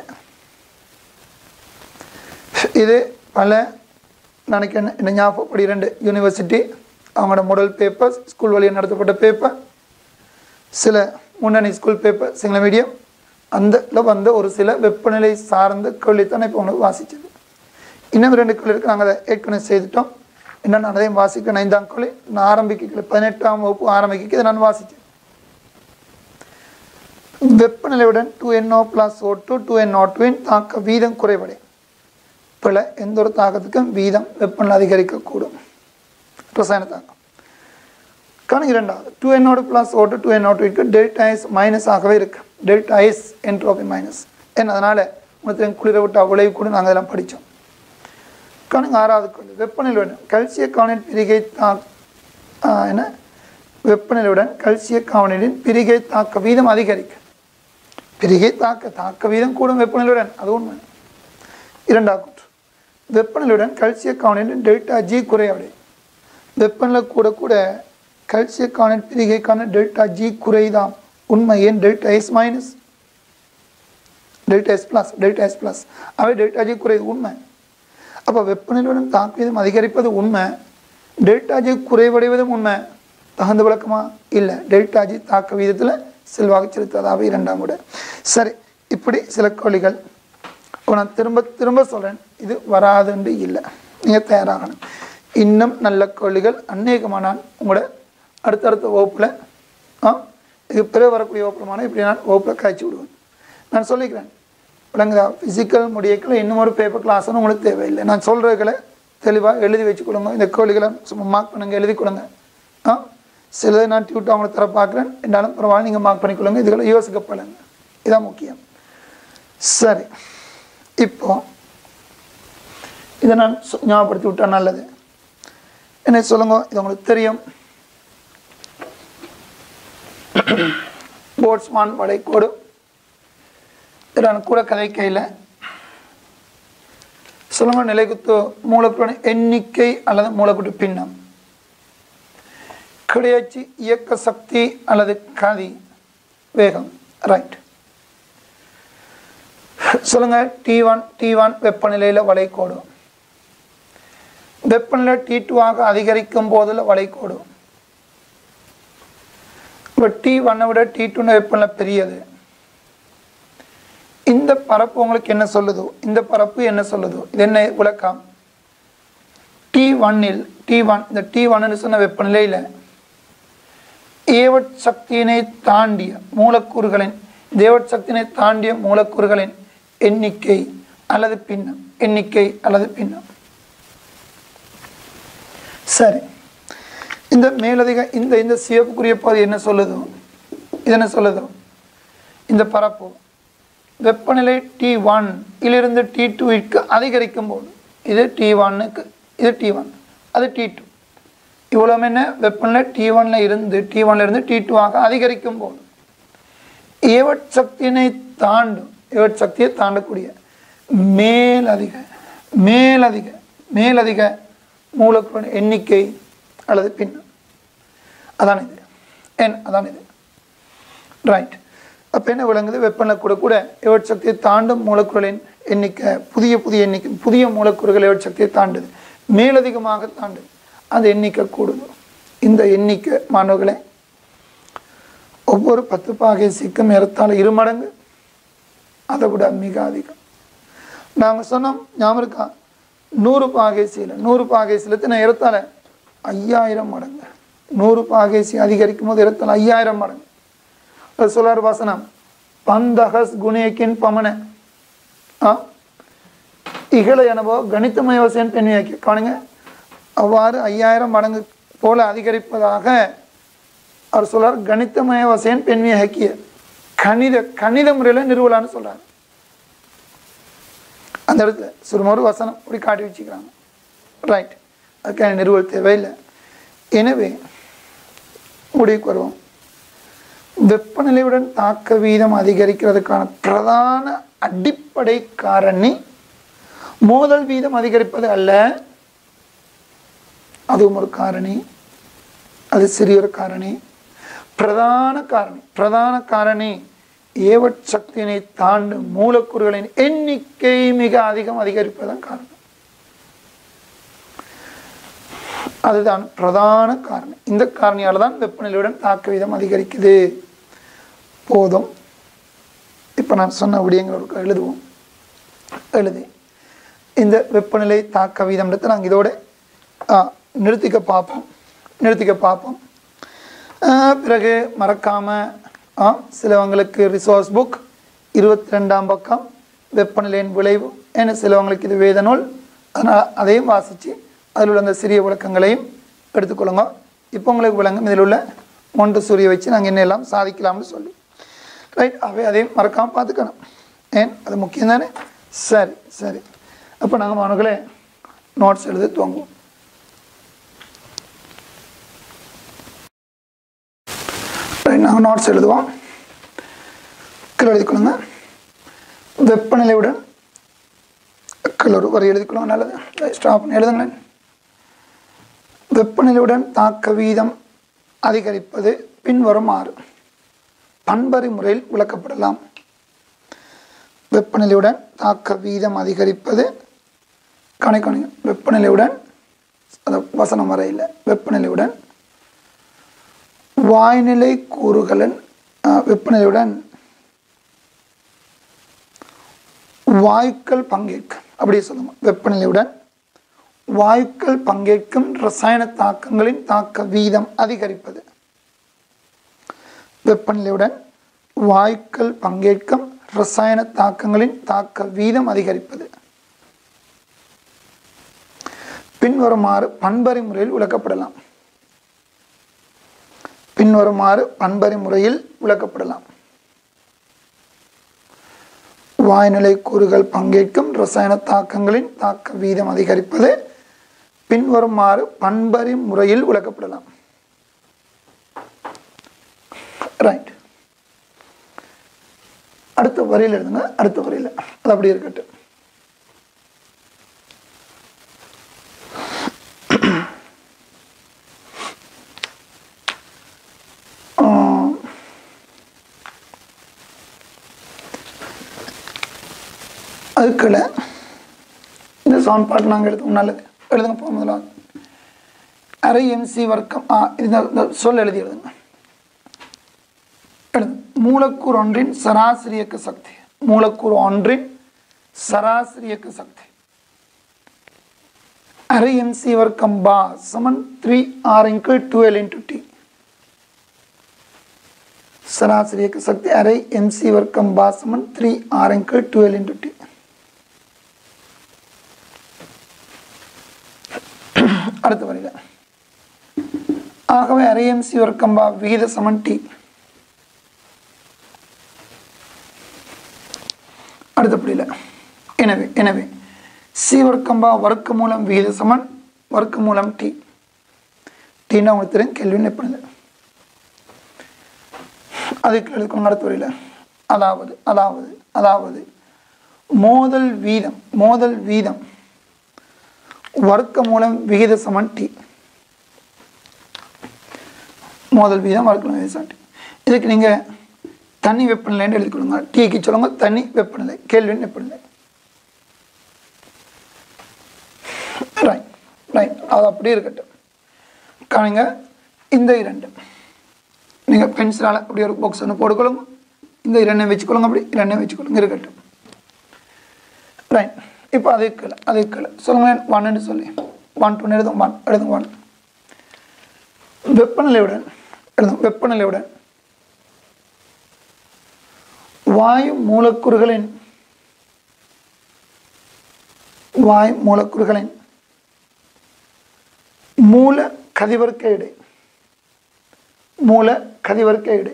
இது பல நினைக்கிறேன் என்ன ஞாபகப்படி ரெண்டு யூனிவர்சிட்டி அவங்களோட முதல் பேப்பர் ஸ்கூல் வழியாக நடத்தப்பட்ட பேப்பர் சில முன்னணி ஸ்கூல் பேப்பர் சிங்கள மீடியம் அந்த வந்த ஒரு சில வெப்பநிலை சார்ந்த கேள்வித்தான் இப்போ உங்களுக்கு வாசிச்சது இன்னும் ரெண்டு கேள்வி இருக்கு நாங்கள் அதை ஏற்கனவே செய்துட்டோம் இன்னும் நான் அதையும் வாசிக்கிறேன் ஐந்தாம் கேள்வி நான் ஆரம்பிக்கல பதினெட்டாம் வகுப்பு ஆரம்பிக்க இதை நான் வாசித்தேன் வெப்பநிலையுடன் two NO plus O two two N டூவின் தாக்க வீதம் குறைவடையும் பிழை எந்த ஒரு தாக்கத்துக்கும் வீதம் வெப்பநிலை அதிகரிக்கக்கூடும் ரசாயன தாக்கம் கணக்கு இரண்டாவது டூ என்னோட ப்ளஸ் ஓட்டு டூ என்னோட இருக்கு டெல்டா எஸ் மைனஸ் ஆகவே இருக்கு டெல்டா எஸ் என்ட்ரோபி மைனஸ் ஏன்னா அதனால் உங்களுக்கு குளிர விட்டு விளைவு கூட நாங்கள் அதெல்லாம் படித்தோம் கணக்கு ஆறாவது கேள்வி வெப்பநிலையுடன் கல்சிய காவனின் பிரிகை தா ஆ, என்ன வெப்பநிலையுடன் கல்சிய காவனின் பிரிகை தாக்க வீதம் அதிகரிக்கும் பிரிகை தாக்க தாக்க வீதம் கூடும் வெப்பநிலையுடன் அது உண்மை இரண்டாவது கூற்று வெப்பநிலையுடன் கல்சிய காவனின் டெல்டா ஜி குறைவடை வெப்பநிலை கூட கூட கல்சிய காணல் பிரிகைக்கான டெல்டா ஜி குறைதாம் உண்மை ஏன் delta S minus delta S plus delta S plus அவை டெல்டா ஜி குறைது உண்மை அப்போ வெப்பநிலையுடன் தாக்குவதும் அதிகரிப்பது உண்மை டெல்டா ஜி குறைவடைவதும் உண்மை தகுந்த விளக்கமா இல்லை டெல்டா ஜி தாக்க வீதத்தில் செல்வாக்கு செலுத்தாதாவே இரண்டாம் விட சரி இப்படி சில கேள்விகள் இப்போ நான் திரும்ப திரும்ப சொல்கிறேன் இது வராதுன்னு இல்லை நீங்கள் தயாராகணும் இன்னும் நல்ல கேள்விகள் அநேகமாக நான் உங்களோட அடுத்தடுத்த வகுப்பில் ஆ இது பிறகு வரக்கூடிய வகுப்புலமான இப்படி நான் வகுப்பில் காய்ச்சி விடுவேன் நான் சொல்லிக்கிறேன் விளங்குதா ஃபிசிக்கல் முடியக்கில் இன்னும் ஒரு பேப்பர் கிளாஸ்னு உங்களுக்கு தேவையில்லை நான் சொல்கிறதுகளை தெளிவாக எழுதி வச்சு கொடுங்க இந்த கேள்விகளை சும்மா மார்க் பண்ணுங்க எழுதி கொடுங்க ஆ சிலதை நான் டியூட்டாக அவங்களை தர பார்க்குறேன் என்றாலும் பரவாயில்ல நீங்கள் மார்க் பண்ணிக்கொள்ளுங்க இதுகளை யோசிக்கப்படுங்க இதான் முக்கியம் சரி இப்போ இதை நான் சொ- ஞாபகப்படுத்தி விட்டா நல்லது என்ன சொல்லுங்க இது உங்களுக்கு தெரியும் போட்ஸ்மான் வளைகோடு இதை நான் கூட கதை கையில் சொல்லுங்க நிலைக்குத்து மூலக்கூறின் எண்ணிக்கை அல்லது மூலக்கூட்டு பின்னம் கிடையாச்சி இயக்க சக்தி அல்லது கதி வேகம் ரைட் சொல்லுங்க டி ஒன் டி ஒன் வெப்பநிலையில் வளைக்கோடு வெப்பநிலை டி டூவாக அதிகரிக்கும் போதில் வளைக்கோடு இப்போ டி ஒன்னை விட டி டூன வெப்பநிலை பெரியது இந்த பரப்பு உங்களுக்கு என்ன சொல்லுதோ இந்த பரப்பு என்ன சொல்லுதோ இது என்ன விளக்கம் டி ஒன்னில் டி ஒன் இந்த டி ஒன்னு சொன்ன வெப்பநிலையில் ஏவட் சக்தியினை தாண்டிய மூலக்கூறுகளின் தேவட் சக்தியினை தாண்டிய மூலக்கூறுகளின் எண்ணிக்கை அல்லது பின்னம் எண்ணிக்கை அல்லது பின்னம் சரி இந்த மேலதிக இந்த இந்த சிவப்புக்குரிய பகுதி என்ன சொல்லுதோ இது என்ன சொல்லுதோ இந்த பரப்பு வெப்பநிலை டி ஒன் இலிருந்து டி டூவிற்கு அதிகரிக்கும் போது இது டி ஒன்னுக்கு இது டி ஒன் அது டி டூ இவ்வளோ என்ன வெப்பநிலை டி ஒன்ல இருந்து டி ஒன்ல இருந்து டி டூவாக அதிகரிக்கும் போது ஏவட் சக்தியினை தாண்டும் ஏவட் சக்தியை தாண்டக்கூடிய மேலதிக மேலதிக மேலதிக மூலக்கூறு எண்ணிக்கை அல்லது பின்னம் அதான் இது என் அதான் இது ரைட் அப்போ என்ன விளங்குது வெப்பநிலை கூட கூட ஏவட் சக்தியை தாண்டும் மூலக்கூறுகளின் எண்ணிக்கை புதிய புதிய எண்ணிக்கை புதிய மூலக்கூறுகள் ஏவட் சக்தியை தாண்டுது மேலதிகமாக தாண்டுது அந்த எண்ணிக்கை கூடுது இந்த எண்ணிக்கை மாணவர்களே ஒவ்வொரு பத்து பாகை சிக்கும் ஏறத்தாழ இரு மடங்கு அதை விட மிக அதிகம் நாங்கள் சொன்னோம் ஞாபகம் இருக்கா நூறு பாகை சீல நூறு பாகை சீலத்தின ஏறத்தாழ ஐயாயிரம் மடங்கு நூறு பாகை சி அதிகரிக்கும் போது ஏறத்தாழ ஐயாயிரம் மடங்கு அது சொல்லார் வசனம் பந்தகஸ் குணேக்கின் பமன ஆ இகழ எனவோ கணித்தமய வசன் பெண்மையாக்கி காணுங்க அவ்வாறு ஐயாயிரம் மடங்கு போல அதிகரிப்பதாக அவர் சொல்றார் கணித்தமய வசையன் பெண்மையை ஹக்கிய கணித கணித முறையில் நிறுவலான்னு சொல்றாரு அந்த இடத்துல சுருமொரு வசனம் இப்படி காட்டி வச்சுக்கிறாங்க ரைட் அதுக்கான நிறுவல் தேவையில்லை எனவே முடிவுக்கு வருவோம் வெப்பநிலையுடன் தாக்க வீதம் அதிகரிக்கிறதுக்கான பிரதான அடிப்படை காரணி மோதல் வீதம் அதிகரிப்பது அல்ல அதுவும் ஒரு காரணி அது சிறிய ஒரு காரணி பிரதான காரணி பிரதான காரணி ஏவட் சக்தியினை தாண்டும் மூலக்கூறுகளின் எண்ணிக்கை மிக அதிகம் அதிகரிப்பதன் காரணம் அதுதான் பிரதான காரணம் இந்த காரணியால் தான் வெப்பநிலையுடன் தாக்க வீதம் அதிகரிக்குது போதும் இப்போ நான் சொன்ன விடயங்கள் எழுதுவோம் எழுதி இந்த வெப்பநிலை தாக்க வீதம்ன்றதை நாங்கள் இதோட ஆ, நிறுத்திக்க பார்ப்போம் நிறுத்திக்க பார்ப்போம் ஆ, பிறகு மறக்காமல் சிலவங்களுக்கு ரிசோர்ஸ் புக் இருபத்தி ரெண்டாம் பக்கம் வெப்பநிலையின் விளைவு ஏன்னா சிலவங்களுக்கு இது வேத நூல் அதனால் அதையும் வாசித்து அதில் உள்ள அந்த சிறிய விளக்கங்களையும் எடுத்துக்கொள்ளுங்க இப்போ உங்களுக்கு விளங்கும் இதில் உள்ள மொண்டு சூரிய வச்சு நாங்கள் என்ன எல்லாம் சாதிக்கலாம்னு சொல்லி ரைட் அவை அதையும் மறக்காமல் பார்த்துக்கணும் ஏன் அது முக்கியம் தானே சரி சரி அப்போ நாங்கள் மாணவர்களே நோட்ஸ் எழுத துவங்குவோம் ரைட் நாங்கள் நோட்ஸ் எழுதுவோம் கீழே எழுதிக்கொள்ளுங்க வெப்பநிலையுடன் கீழே ஒரு வரி எழுதிக்கொள்ளுங்க நல்லது ஸ்டாப் பண்ணி எழுதுங்களேன் வெப்பநிலையுடன் தாக்க வீதம் அதிகரிப்பது பின்வருமாறு பண்பறி முறையில் விளக்கப்படலாம் வெப்பநிலையுடன் தாக்க வீதம் அதிகரிப்பது கணக்கணும் வெப்பநிலையுடன் அது வசனம் வரையில் வெப்பநிலையுடன் வாய்நிலை கூறுகளின் அஹ், வெப்பநிலையுடன் வாயுக்கள் பங்கேற்கும் அப்படியே சொல்லுங்க வெப்பநிலையுடன் வாயுக்கள் பங்கேற்கும் ரசாயன தாக்கங்களின் தாக்க வீதம் அதிகரிப்பது வெப்பநிலையுடன் வாயுக்கள் பங்கேற்கும் ரசாயன தாக்கங்களின் தாக்க வீதம் அதிகரிப்பது பின்வருமாறு பண்பறி முறையில் விளக்கப்படலாம் பின்வருமாறு பண்பறி முறையில் விளக்கப்படலாம் வாய்நிலை கூறுகள் பங்கேற்கும் ரசாயன தாக்கங்களின் தாக்க வீதம் அதிகரிப்பது பின்வருமாறு பண்பறி முறையில் விளக்கப்படலாம் ரைட் அடுத்த வரியில் எழுதுங்க அடுத்த வரியில் அது அப்படி இருக்கட்டும் அதுக்குள்ள இந்த சமன்பாடு நாங்கள் எழுதுவோம் நல்லது எழுதுங்க போ முதலாவது அரை எம்சி வர்க்கம் ஆ இந்த இந்த சொல் எழுதி எழுதுங்க எழுது மூலக்கூறு ஒன்றின் சராசரி இயக்க சக்தி மூலக்கூறு ஒன்றின் சராசரி இயக்க சக்தி அரை எம்சி வர்க்கம் பா சமன் த்ரீ ஆர் இன்கு டுவெல் இன்டு டி சராசரி இயக்க சக்தி அரை எம்சி வர்க்கம் பா சமன் த்ரீ ஆர் இன்கு டுவெல் இன்டு டி அடுத்த வரியில ஆகவே அரை எம்சி வர்க்கம் பா விகித சமன் டி அடுத்தபடியில் எனவே எனவே சி வர்க்கம்பா வர்க்க மூலம் விகித சமன் வர்க்க மூலம் டி டீனா உங்களுக்கு தெரியும் கேள்வி நிற்பது அதுக்கு எழுதுக்கணும் அடுத்த வரையில் அதாவது அதாவது அதாவது மோதல் வீதம் மோதல் வீதம் வர்க்க மூலம் விகித சமன் டி மோதல் வீதம் வர்க்க மூலம் விகித சமன் டி இதுக்கு நீங்கள் தண்ணி வெப்பநிலைன்னு எழுதி கொடுங்க டீக்கு சொல்லுங்க தண்ணி வெப்பநிலை கேள்வின்னு வெப்பநிலை ரைட் ரைட் அது அப்படியே இருக்கட்டும் காணுங்க இந்த இரண்டு நீங்கள் பென்சிலால் அப்படி ஒரு பாக்ஸ் ஒன்று போட்டுக்கொள்ளுங்க இந்த இரண்டையும் வச்சுக்கொள்ளுங்க அப்படி இரண்டையும் வச்சுக்கொள்ளுங்க இருக்கட்டும் ரைட் இப்போ அது கீழே அது கீழே சொல்லுங்க ஒன்னு சொல்லி ஒன் டூ எழுதும் ஒன் எழுதுங்க ஒன் வெப்பநிலையுடன் எழுதும் வெப்பநிலையுடன் வாயு மூலக்கூறுகளின் வாயு மூலக்கூறுகளின் மூல கதிவர்க்க இடை மூல கதிவர்க்க இடை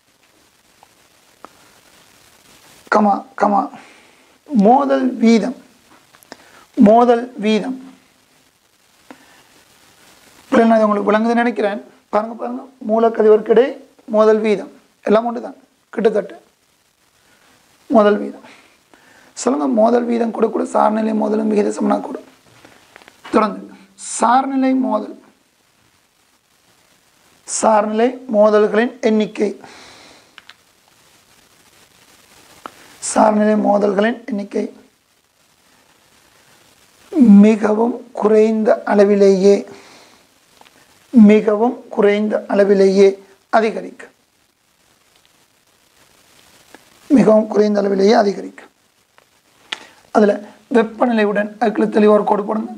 கமா கமா மோதல் வீதம் மோதல் வீதம் இப்படி நான் இது உங்களுக்கு விளங்குதுன்னு நினைக்கிறேன் பாருங்க பாருங்க மூல கதிவர்க்க இடை மோதல் வீதம் எல்லாம் ஒன்று தான் கிட்டத்தட்ட மோதல் வீதம் சொல்லுங்க மோதல் வீதம் கூட கூட சார்நிலை மோதலும் விகித சமனா கூட தொடர்ந்து சார்நிலை மோதல் சார்நிலை மோதல்களின் எண்ணிக்கை சார்நிலை மோதல்களின் எண்ணிக்கை மிகவும் குறைந்த அளவிலேயே மிகவும் குறைந்த அளவிலேயே அதிகரிக்கும் மிகவும் குறைந்த அளவிலேயே அதிகரிக்கும் அதில் வெப்பநிலையுடன் அதுக்குள்ள தெளிவாக ஒரு கோடு போடுங்க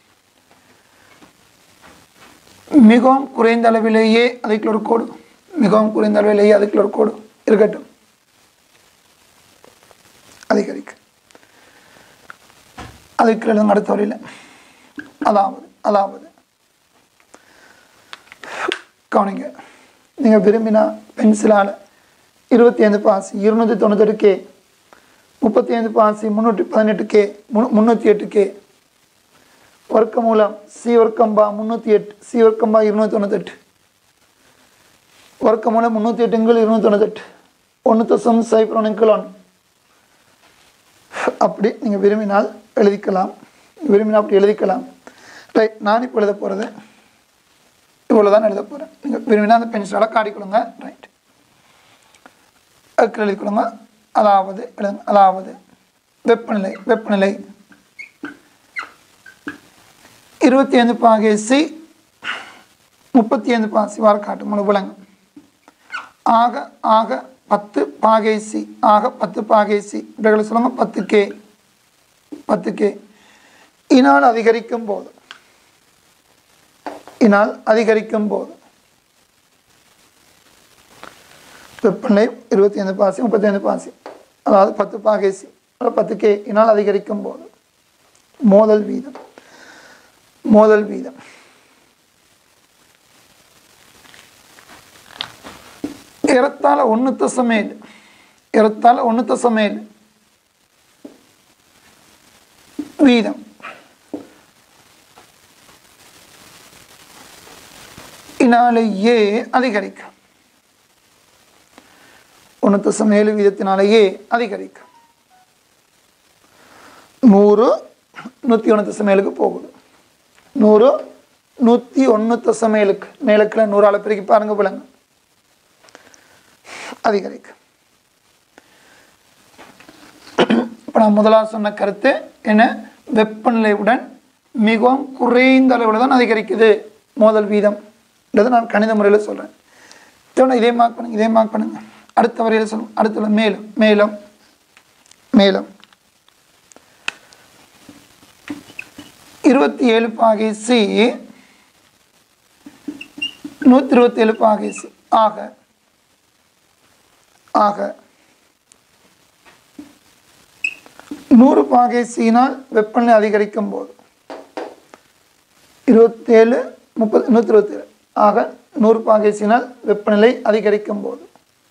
மிகவும் குறைந்த அளவிலேயே அதுக்குள்ள ஒரு கோடு மிகவும் குறைந்த அளவிலேயே அதுக்குள்ள ஒரு கோடு இருக்கட்டும் அதிகரிக்கும் அதுக்கு எழுதுங்க அடுத்த வரையில் அதாவது அதாவது கவனிங்க நீங்கள் விரும்பினா பென்சிலால் இருபத்தி ஐந்து பாசி இருநூற்றி தொண்ணூத்தெட்டு கே முப்பத்தி ஐந்து பாசி முந்நூற்றி பதினெட்டு கே மு முந்நூற்றி எட்டு கே வர்க்க மூலம் சி வர்க்கம்பா முந்நூற்றி எட்டு சி வர்க்கம்பா இருநூற்றி தொண்ணூத்தெட்டு வர்க்க மூலம் முந்நூற்றி எட்டுங்கள் இருநூற்றி தொண்ணூத்தெட்டு ஒன்று தசம் சைபர் ஒன்றுங்கள் ஒன் அப்படி நீங்கள் விரும்பினால் எழுதிக்கலாம் விரும்பினால் அப்படி எழுதிக்கலாம் ரைட் நான் இப்போ எழுத போகிறது இவ்வளோ தான் எழுத போகிறேன் நீங்கள் விரும்பினா அந்த பென்சிலால் காட்டிக்கொள்ளுங்க ரைட் அதுக்கு எழுதிக்கொள்ளுங்க அதாவது எழுதுங்க அதாவது வெப்பநிலை வெப்பநிலை இருபத்தி ஐந்து பாகை சி முப்பத்தி ஐந்து பாசி வார காட்டு முழு விலங்கு ஆக ஆக பத்து பாகை சி ஆக பத்து பாகை சி இவர்களை சொல்லுங்க பத்து கே பத்து கே இனால் அதிகரிக்கும் போது இனால் அதிகரிக்கும் போது வெப்பநிலை இருபத்தி ஐந்து பாசி முப்பத்தி ஐந்து பாசி அதாவது பத்து பாகை சி பத்து கே இனால் அதிகரிக்கும் போது மோதல் வீதம் மோதல் வீதம் ஏறத்தாழ ஒன்று தசமேல் ஏறத்தாழ ஒன்று தசமேல் வீதம் இனாலேயே அதிகரிக்கும் ஒன்று தசம் ஏழு வீதத்தினாலேயே அதிகரிக்கும் நூறு நூற்றி ஒன்று தசம் ஏழுக்கு போகுது நூறு நூற்றி ஒன்று தசம் ஏழுக்கு மேலுக்குள்ள நூறால் பெருக்கி பாருங்க விலங்கு அதிகரிக்கும் இப்போ நான் முதலாக சொன்ன கருத்து என்ன வெப்பநிலையுடன் மிகவும் குறைந்த அளவில் தான் அதிகரிக்குது மோதல் வீதம் நான் கணித முறையில் சொல்கிறேன் இதோட இதே மார்க் பண்ணுங்க இதே மார்க் பண்ணுங்க அடுத்த வரையில் சொல்லுங்க அடுத்த வரி மேலும் மேலும் மேலும் இருபத்தி ஏழு பாகை சி நூற்றி இருபத்தி ஏழு பாகை சி ஆக ஆக நூறு பாகை சீனால் வெப்பநிலை அதிகரிக்கும் போது இருபத்தேழு முப்பது நூற்றி இருபத்தேழு ஆக நூறு பாகை சீனால் வெப்பநிலை அதிகரிக்கும் போது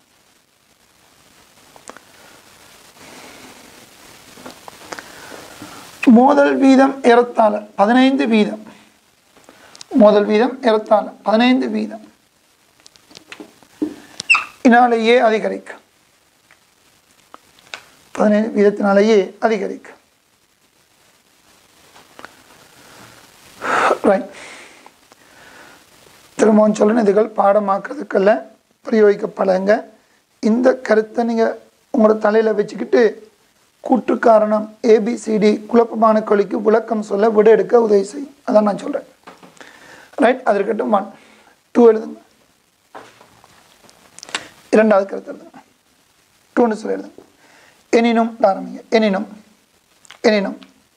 மோதல் வீதம் ஏறத்தாழ பதினைந்து வீதம் மோதல் வீதம் ஏறத்தாழ பதினைந்து வீதம் இதனாலேயே அதிகரிக்கும் பதினைந்து வீதத்தினாலேயே அதிகரிக்கும் ரைட் திரும்பவும் சொல்லணும் இதுகள் பாடமாக்குறதுக்கல்ல பிரயோகிக்கப்படங்க இந்த கருத்தை நீங்கள் உங்களோட தலையில் வச்சுக்கிட்டு கூற்று காரணம் ஏபிசிடி குழப்பமான கொலிக்கு விளக்கம் சொல்ல விட எடுக்க உதவி செய்யும் அதான் நான் சொல்கிறேன் ரைட் அது இருக்கட்டும் ஒன் டூ எழுதுங்க இரண்டாவது கருத்து எழுதுங்க டூன்னு சொல்லி எழுதுங்க எனினும் ஆரம்பிங்க எனினும் எனினும்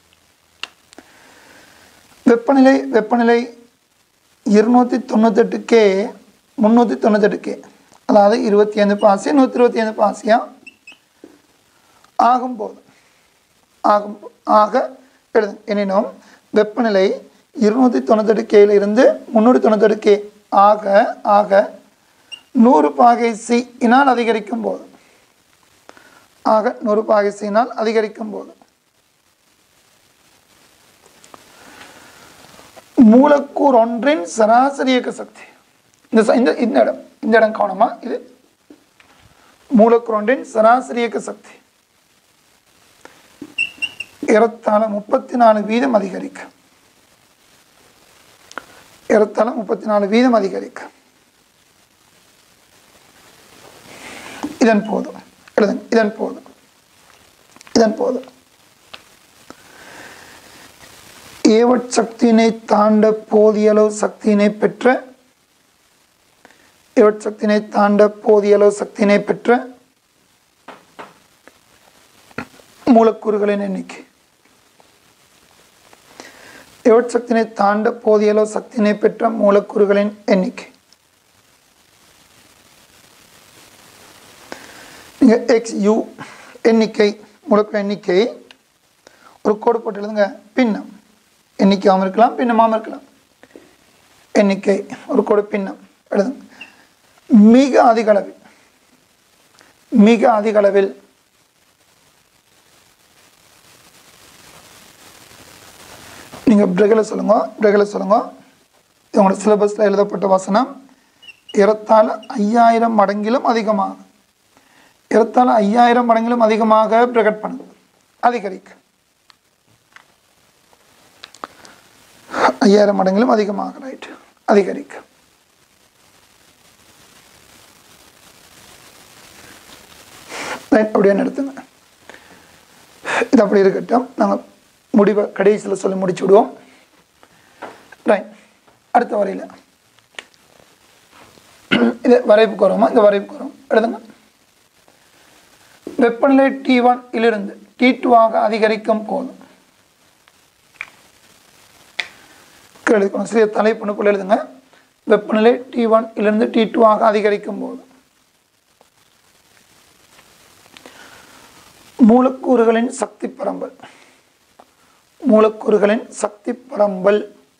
வெப்பநிலை வெப்பநிலை இருநூற்றி தொண்ணூத்தெட்டு கே முந்நூற்றி தொண்ணூத்தெட்டு கே அதாவது இருபத்தி ஐந்து பாசி நூற்றி இருபத்தி ஐந்து பாசியா ஆகும்போது ஆகும் ஆக எழுதுங்க எனினும் வெப்பநிலை இருநூற்றி தொண்ணூத்தெட்டு கேல இருந்து முந்நூற்றி தொண்ணூத்தெட்டு கே ஆக ஆக நூறு பாகை சி இனால் அதிகரிக்கும் போது ஆக நூறு பாகை சினால் அதிகரிக்கும் போது மூலக்கூறு ஒன்றின் சராசரி இயக்க சக்தி இந்த ச- இந்த இந்த இடம் இந்த இடம் கவனமா இது மூலக்கூறு ஒன்றின் சராசரி இயக்க சக்தி ஏறத்தாழ முப்பத்தி நாலு வீதம் அதிகரிக்கும் ஏறத்தாழ முப்பத்தி நாலு வீதம் அதிகரிக்கும் இதன் போதும் எழுதுங்க இதன் போதும் இதன் போதும் ஏவட் சக்தியினை தாண்ட போதிய அளவு சக்தியினை பெற்ற ஏவட் சக்தியினை தாண்ட போதிய அளவு சக்தியினை பெற்ற மூலக்கூறுகளின் எண்ணிக்கை ஏவட் சக்தியினை தாண்ட போதிய அளவு சக்தியினை பெற்ற மூலக்கூறுகளின் எண்ணிக்கை நீங்க எக்ஸ் யூ எண்ணிக்கை மூலக்கூறு எண்ணிக்கை ஒரு கோடு போட்டு எழுதுங்க பின்னம் எண்ணிக்கையாகவும் இருக்கலாம் பின்னமாகவும் இருக்கலாம் எண்ணிக்கை ஒரு கோடு பின்னம் எழுதுங்க மிக அதிக அளவில் மிக அதிக அளவில் நீங்கள் பிரகல சொல்லுங்க பிரகல சொல்லுங்க இது உங்களோட சிலபஸில் எழுதப்பட்ட வசனம் ஏறத்தாழ ஐயாயிரம் மடங்கிலும் அதிகமாக ஏறத்தாழ ஐயாயிரம் மடங்கிலும் அதிகமாக பிரகட் பண்ணுங்க அதிகரிக்கும் ஐயாயிரம் மடங்கிலும் அதிகமாக ரைட் அதிகரிக்கும் ரைட் அப்படியே நிறுத்துங்க இது அப்படி இருக்கட்டும் நாங்கள் முடிவை கடைசியில் சொல்லி முடிச்சு விடுவோம் ரைட் அடுத்த வரையில் இது வரைப்புக்கு வருமா இந்த வரைப்புக்கு வரும் எழுதுங்க வெப்பநிலை டி ஒன் இலிருந்து டி ஆக அதிகரிக்கும் போதும் எழுதிக்கணும் சிறிய தலைப்புணுக்குள் எழுதுங்க வெப்பநிலை டி ஒன் இலிருந்து டி ஆக அதிகரிக்கும் போது மூலக்கூறுகளின் சக்தி பரம்பல் மூலக்கூறுகளின் சக்தி பரம்பல்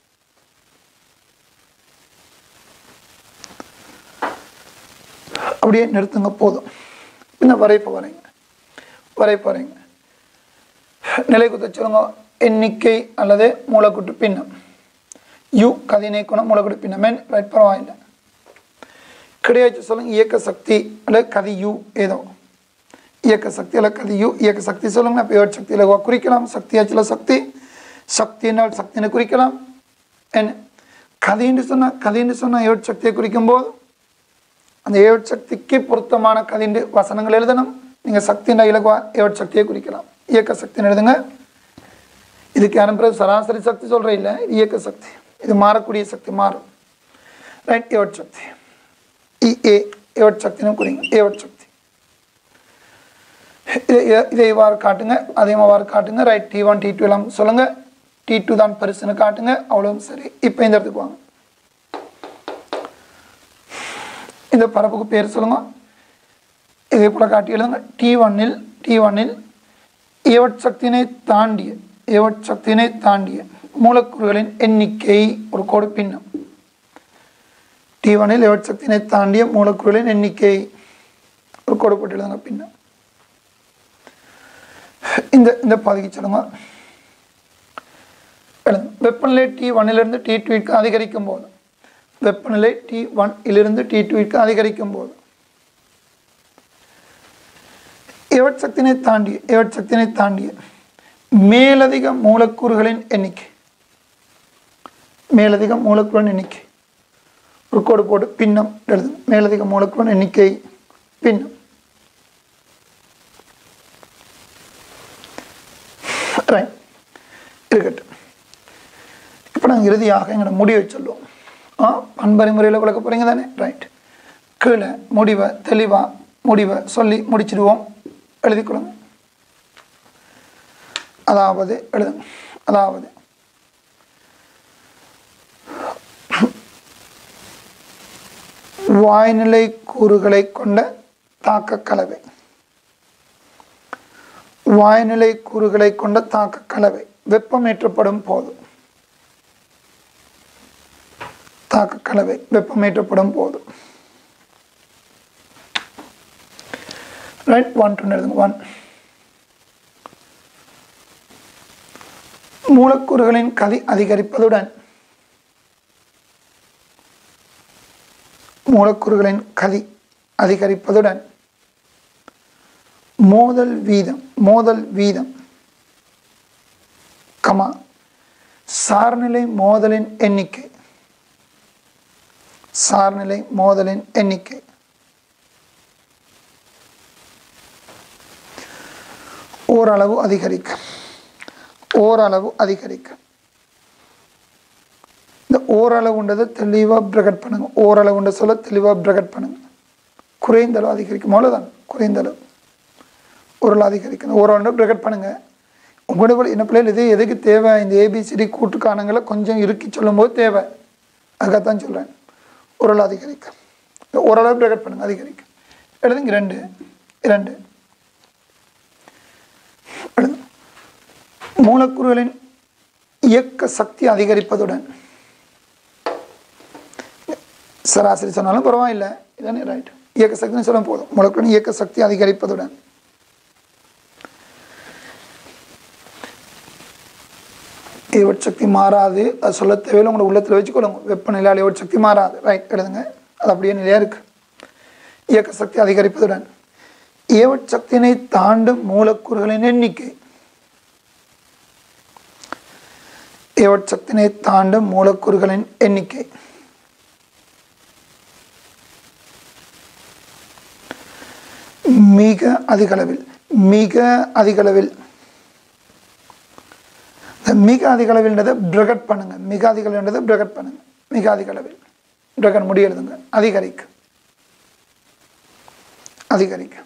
அப்படியே நிறுத்துங்க போதும் இந்த வரைப்பு வரைங்க வரைப்பு வரைங்க நிலை குத்த சொல்லுங்க எண்ணிக்கை அல்லது மூலக்கூட்டு பின்னம் யு கதினை குணம் மூலக்கூட்டு பின்னமே ரைட் பரவாயில்லை கிடையாச்சு சொல்லுங்க இயக்க சக்தி அல்லது கதி யு ஏதோ இயக்க சக்தி அல்ல கதி யு இயக்க சக்தி சொல்லுங்க அப்போ ஏழு சக்தி இலகுவா குறிக்கலாம் சக்தியாச்சுல சக்தி சக்தினால் சக்தினை குறிக்கலாம் என்ன கதின்னு சொன்னால் கதின்னு சொன்னால் ஏழு சக்தியை குறிக்கும் போது அந்த ஏழு சக்திக்கு பொருத்தமான கதிண்டு வசனங்கள் எழுதணும் நீங்கள் சக்தின்ற இலகுவா ஏழு சக்தியை குறிக்கலாம் இயக்க சக்தின்னு எழுதுங்க இதுக்கு யாரும் பிறகு சராசரி சக்தி சொல்கிறேன் இல்லை இது இயக்க சக்தி இது மாறக்கூடிய சக்தி மாறும் ரைட் ஏவட் சக்தி இஏ ஏவட் சக்தின்னு குறிங்க ஏவட் சக்தி இதை இதை- இதை இவ்வாறு காட்டுங்க அதையும் அவ்வாறு காட்டுங்க right T one T two எல்லாம் சொல்லுங்கள் டி டூ தான் பெருசுன்னு காட்டுங்க அவ்வளோ சரி இப்போ இந்த இடத்துக்கு வாங்க இந்த பரப்புக்கு பேர் சொல்லுங்க இதே போல் காட்டி எழுதுங்க டி ஒன்னில் டி ஒன்னில் ஏவட் சக்தியினை தாண்டிய ஏவட் சக்தியினை தாண்டிய மூலக்கூறுகளின் எண்ணிக்கை ஒரு கோடு பின்னம் டி ஒன்னில் ஏவட் சக்தியினை தாண்டிய மூலக்கூறுகளின் எண்ணிக்கை ஒரு கோடு போட்டு எழுதுங்க பின்னம் இந்த இந்த பகுதிக்கு சொல்லுங்க எழுதுங்க. வெப்பநிலை டி ஒன்னிலிருந்து டி டூவிற்கு அதிகரிக்கும் போது வெப்பநிலை டி ஒன் இலிருந்து டி டூவிற்கு அதிகரிக்கும் போது எவட் சக்தினை தாண்டிய எவட் சக்தினை தாண்டிய மேலதிக மூலக்கூறுகளின் எண்ணிக்கை மேலதிக மூலக்கூறின் எண்ணிக்கை ஒரு கோடு போட்டு பின்னம் எழுது மேலதிக மூலக்கூறின் எண்ணிக்கை பின்னம் ரைட் இருக்கட்டும் இப்போ நாங்கள் இறுதியாக எங்களோட முடிவை சொல்லுவோம் ஆ பண்பறை முறையில் விளக்க போகிறீங்க தானே ரைட் கீழே முடிவை தெளிவாக முடிவை சொல்லி முடிச்சிடுவோம் எழுதிக்கொள்ளுங்க அதாவது எழுதுங்க அதாவது வாய்நிலை கூறுகளை கொண்ட தாக்க கலவை வாய்நிலை கூறுகளை கொண்ட தாக்க கலவை வெப்பமேற்றப்படும் போது தாக்க கலவை வெப்பமேற்றப்படும் போது ரைட் ஒன் டூ எழுதுங்க ஒன் மூலக்கூறுகளின் கதி அதிகரிப்பதுடன் மூலக்கூறுகளின் கதி அதிகரிப்பதுடன் மோதல் வீதம் மோதல் வீதம் கமா சார்நிலை மோதலின் எண்ணிக்கை சார்நிலை மோதலின் எண்ணிக்கை ஓரளவு அதிகரிக்கும் ஓரளவு அதிகரிக்கும் இந்த ஓரளவுன்றதை தெளிவாக பிரகட் பண்ணுங்க ஓரளவுன்ற சொல்ல தெளிவாக பிரகட் பண்ணுங்க குறைந்த அளவு அதிகரிக்கும் அவ்வளோதான் குறைந்த அளவு ஓரளவு அதிகரிக்கணும் ஓரளவு பிரகட் பண்ணுங்க உங்களோட பிள்ளை- என்ன பிள்ளைகள் இது எதுக்கு தேவை இந்த ஏபிசிடி கூட்டுக்கானங்களை கொஞ்சம் இறுக்கி சொல்லும்போது தேவை அதுக்காகத்தான் சொல்கிறேன் ஓரளவு அதிகரிக்கும் ஓரளவு பிரகட் பண்ணுங்க அதிகரிக்கும் எழுதுங்க இரண்டு இரண்டு எழுதுங்க. மூலக்கூறுகளின் இயக்க சக்தி அதிகரிப்பதுடன் சராசரி சொன்னாலும் பரவாயில்லை இதானே ரைட் இயக்க சக்தின்னு சொல்ல போதும் மூலக்கூறின் இயக்க சக்தி அதிகரிப்பதுடன் ஏவட் சக்தி மாறாது அது சொல்ல தேவையில்லை உங்களோட உள்ளத்தில் வச்சுக்கொள்ளுங்க வெப்பநிலையால் ஏவட் சக்தி மாறாது ரைட் எழுதுங்க அது அப்படியே நிலையாக இருக்கு இயக்க சக்தி அதிகரிப்பதுடன் ஏவட் சக்தியினை தாண்டும் மூலக்கூறுகளின் எண்ணிக்கை ஏவட் சக்தியினை தாண்டும் மூலக்கூறுகளின் எண்ணிக்கை மிக அதிகளவில் மிக அதிகளவில் இந்த மிக அதிகளவில்ன்றதை பிரகட் பண்ணுங்க மிக அதிகளவின்றதை பிரகட் பண்ணுங்க மிக அதிகளவில் பிரகட் முடி எழுதுங்க அதிகரிக்கும் அதிகரிக்கும்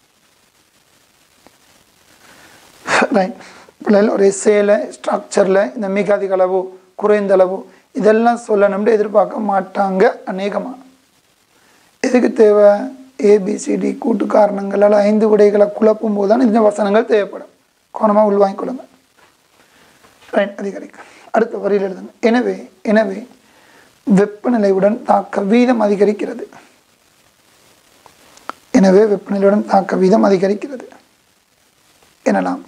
ரைட் பிள்ளைகள் ஒரு எஸ்ஏல ஸ்ட்ரக்சரில் இந்த மிக அதிக அளவு குறைந்த அளவு இதெல்லாம் சொல்லணும்னு எதிர்பார்க்க மாட்டாங்க அநேகமாக எதுக்கு தேவை ஏபிசிடி கூட்டு காரணங்களால் ஐந்து விடைகளை குழப்பும் போது தான் இந்த வசனங்கள் தேவைப்படும் கவனமாக உள்வாங்கிக் கொள்ளுங்க ரைட் அதிகரிக்கும் அடுத்த வரியில் எழுதுங்க எனவே எனவே வெப்பநிலையுடன் தாக்க வீதம் அதிகரிக்கிறது எனவே வெப்பநிலையுடன் தாக்க வீதம் அதிகரிக்கிறது எனலாம்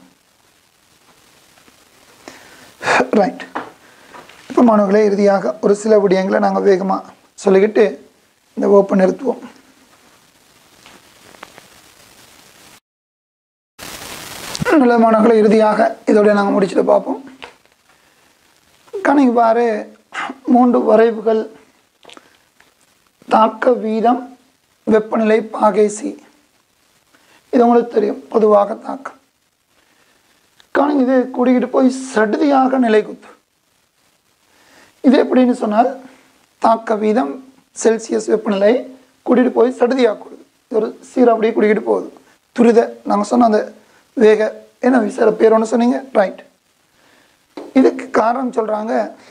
ரைட் இப்போ மாணவர்களே இறுதியாக ஒரு சில விடயங்களை நாங்கள் வேகமாக சொல்லிக்கிட்டு இந்த வகுப்பை நிறுத்துவோம் நல்ல மாணவர்களை இறுதியாக இதோட நாங்கள் முடிச்சுட்டு பார்ப்போம் கணக்கு பாரு மூன்று வரைவுகள் தாக்க வீதம் வெப்பநிலை பாகை சி இது உங்களுக்கு தெரியும் பொதுவாக தாக்கம் காணும் இது கூடிக்கிட்டு போய் சடுதியாக நிலை குத்து இது எப்படின்னு சொன்னால் தாக்க வீதம் செல்சியஸ் வெப்பநிலை கூட்டிகிட்டு போய் சடுதியாக கூடுது இது ஒரு சீரா அப்படியே கூட்டிக்கிட்டு போகுது துரித நாங்கள் சொன்ன அந்த வேக என்ன விசார பேர் ஒன்று சொன்னீங்க ரைட் இதுக்கு காரணம் சொல்கிறாங்க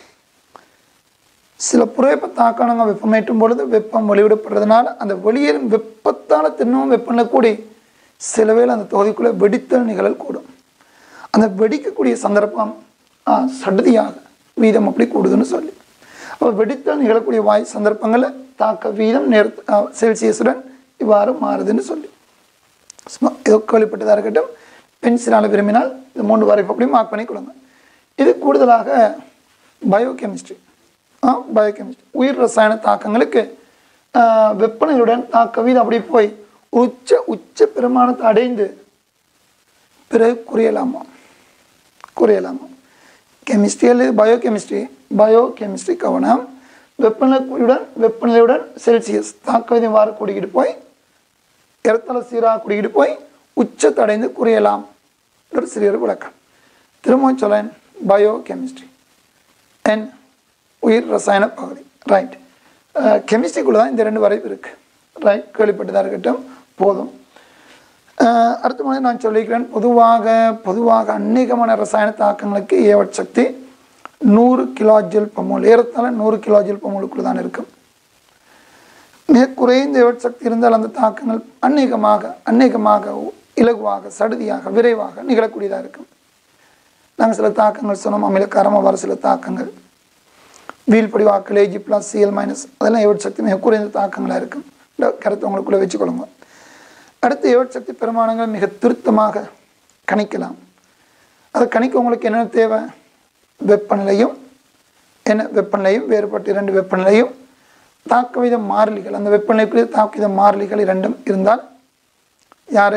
சில புறையப்ப தாக்கானங்க வெப்பமேற்றும் பொழுது வெப்பம் வெளிவிடப்படுறதுனால அந்த வெளியேறும் வெப்பத்தால் தினமும் வெப்பநிலை கூடி சில வேளை அந்த தொகுதிக்குள்ளே வெடித்தல் நிகழல் கூடும் அந்த வெடிக்கக்கூடிய சந்தர்ப்பம் ஆ, சடுதியாக வீதம் அப்படி கூடுதுன்னு சொல்லி அப்போ வெடித்தல் நிகழக்கூடிய வாய் சந்தர்ப்பங்களில் தாக்க வீதம் நேர செல்சியஸுடன் இவ்வாறு மாறுதுன்னு சொல்லி சும்மா ஏதோ கேள்விப்பட்டதாக இருக்கட்டும் பென்சிலால் விரும்பினால் இந்த மூன்று வரைப்பு அப்படி மார்க் பண்ணி கொடுங்க இது கூடுதலாக பயோகெமிஸ்ட்ரி பயோகெமிஸ்ட்ரி உயிர் ரசாயன தாக்கங்களுக்கு ஆ, வெப்பநிலையுடன் தாக்க வீதம் அப்படி போய் உச்ச உச்ச பெருமானத்தை அடைந்து பிறகு குறையலாமா குறையலாமா கெமிஸ்ட்ரி அல்லது பயோகெமிஸ்ட்ரி பயோகெமிஸ்ட்ரி கவனம் வெப்பநிலையுடன் வெப்பநிலையுடன் செல்சியஸ் தாக்க வீதம் வார கூடிக்கிட்டு போய் இடத்துல சீராக குடிக்கிட்டு போய் உச்சத்தடைந்து குறையலாம் ஒரு சிறிய விளக்கம் திரும்பவும் சொல்லேன் பயோ கெமிஸ்ட்ரி என் உயிர் ரசாயன பகுதி ரைட் கெமிஸ்ட்ரிக்குள்ளே தான் இந்த ரெண்டு வரைவு இருக்குது ரைட் கேள்விப்பட்டதாக இருக்கட்டும் போதும் அஹ், அடுத்த மாதிரி நான் சொல்லிக்கிறேன் பொதுவாக பொதுவாக அநேகமான ரசாயன தாக்கங்களுக்கு ஏவட் சக்தி நூறு கிலோஜில் பமோல் ஏறத்தாழ நூறு கிலோஜில் பமோலுக்குள்ள தான் இருக்கும் மிக குறைந்த ஏவட் சக்தி இருந்தால் அந்த தாக்கங்கள் அநேகமாக அநேகமாக இலகுவாக சடுதியாக விரைவாக நிகழக்கூடியதாக இருக்கும் நாங்கள் சில தாக்கங்கள் சொன்னோம் அமிலக்காரமாக வர சில தாக்கங்கள் வீல் வாக்கள் ஏஜி ப்ளஸ் சிஎல் மைனஸ் அதெல்லாம் ஏவட் சக்தி மிக குறைந்த தாக்கங்களாக இருக்கும் இந்த கருத்தை உங்களுக்குள்ளே வச்சுக்கொள்ளுங்க அடுத்து ஏவட் சக்தி பெருமானங்கள் மிக திருத்தமாக கணிக்கலாம் அதை கணிக்க உங்களுக்கு என்ன தேவை வெப்பநிலையும் என்ன வெப்பநிலையும் வேறுபட்ட இரண்டு வெப்பநிலையும் தாக்கவித மாறிலிகள் அந்த வெப்பநிலைக்குரிய தாக்கவித மாறிலிகள் இரண்டும் இருந்தால் யார்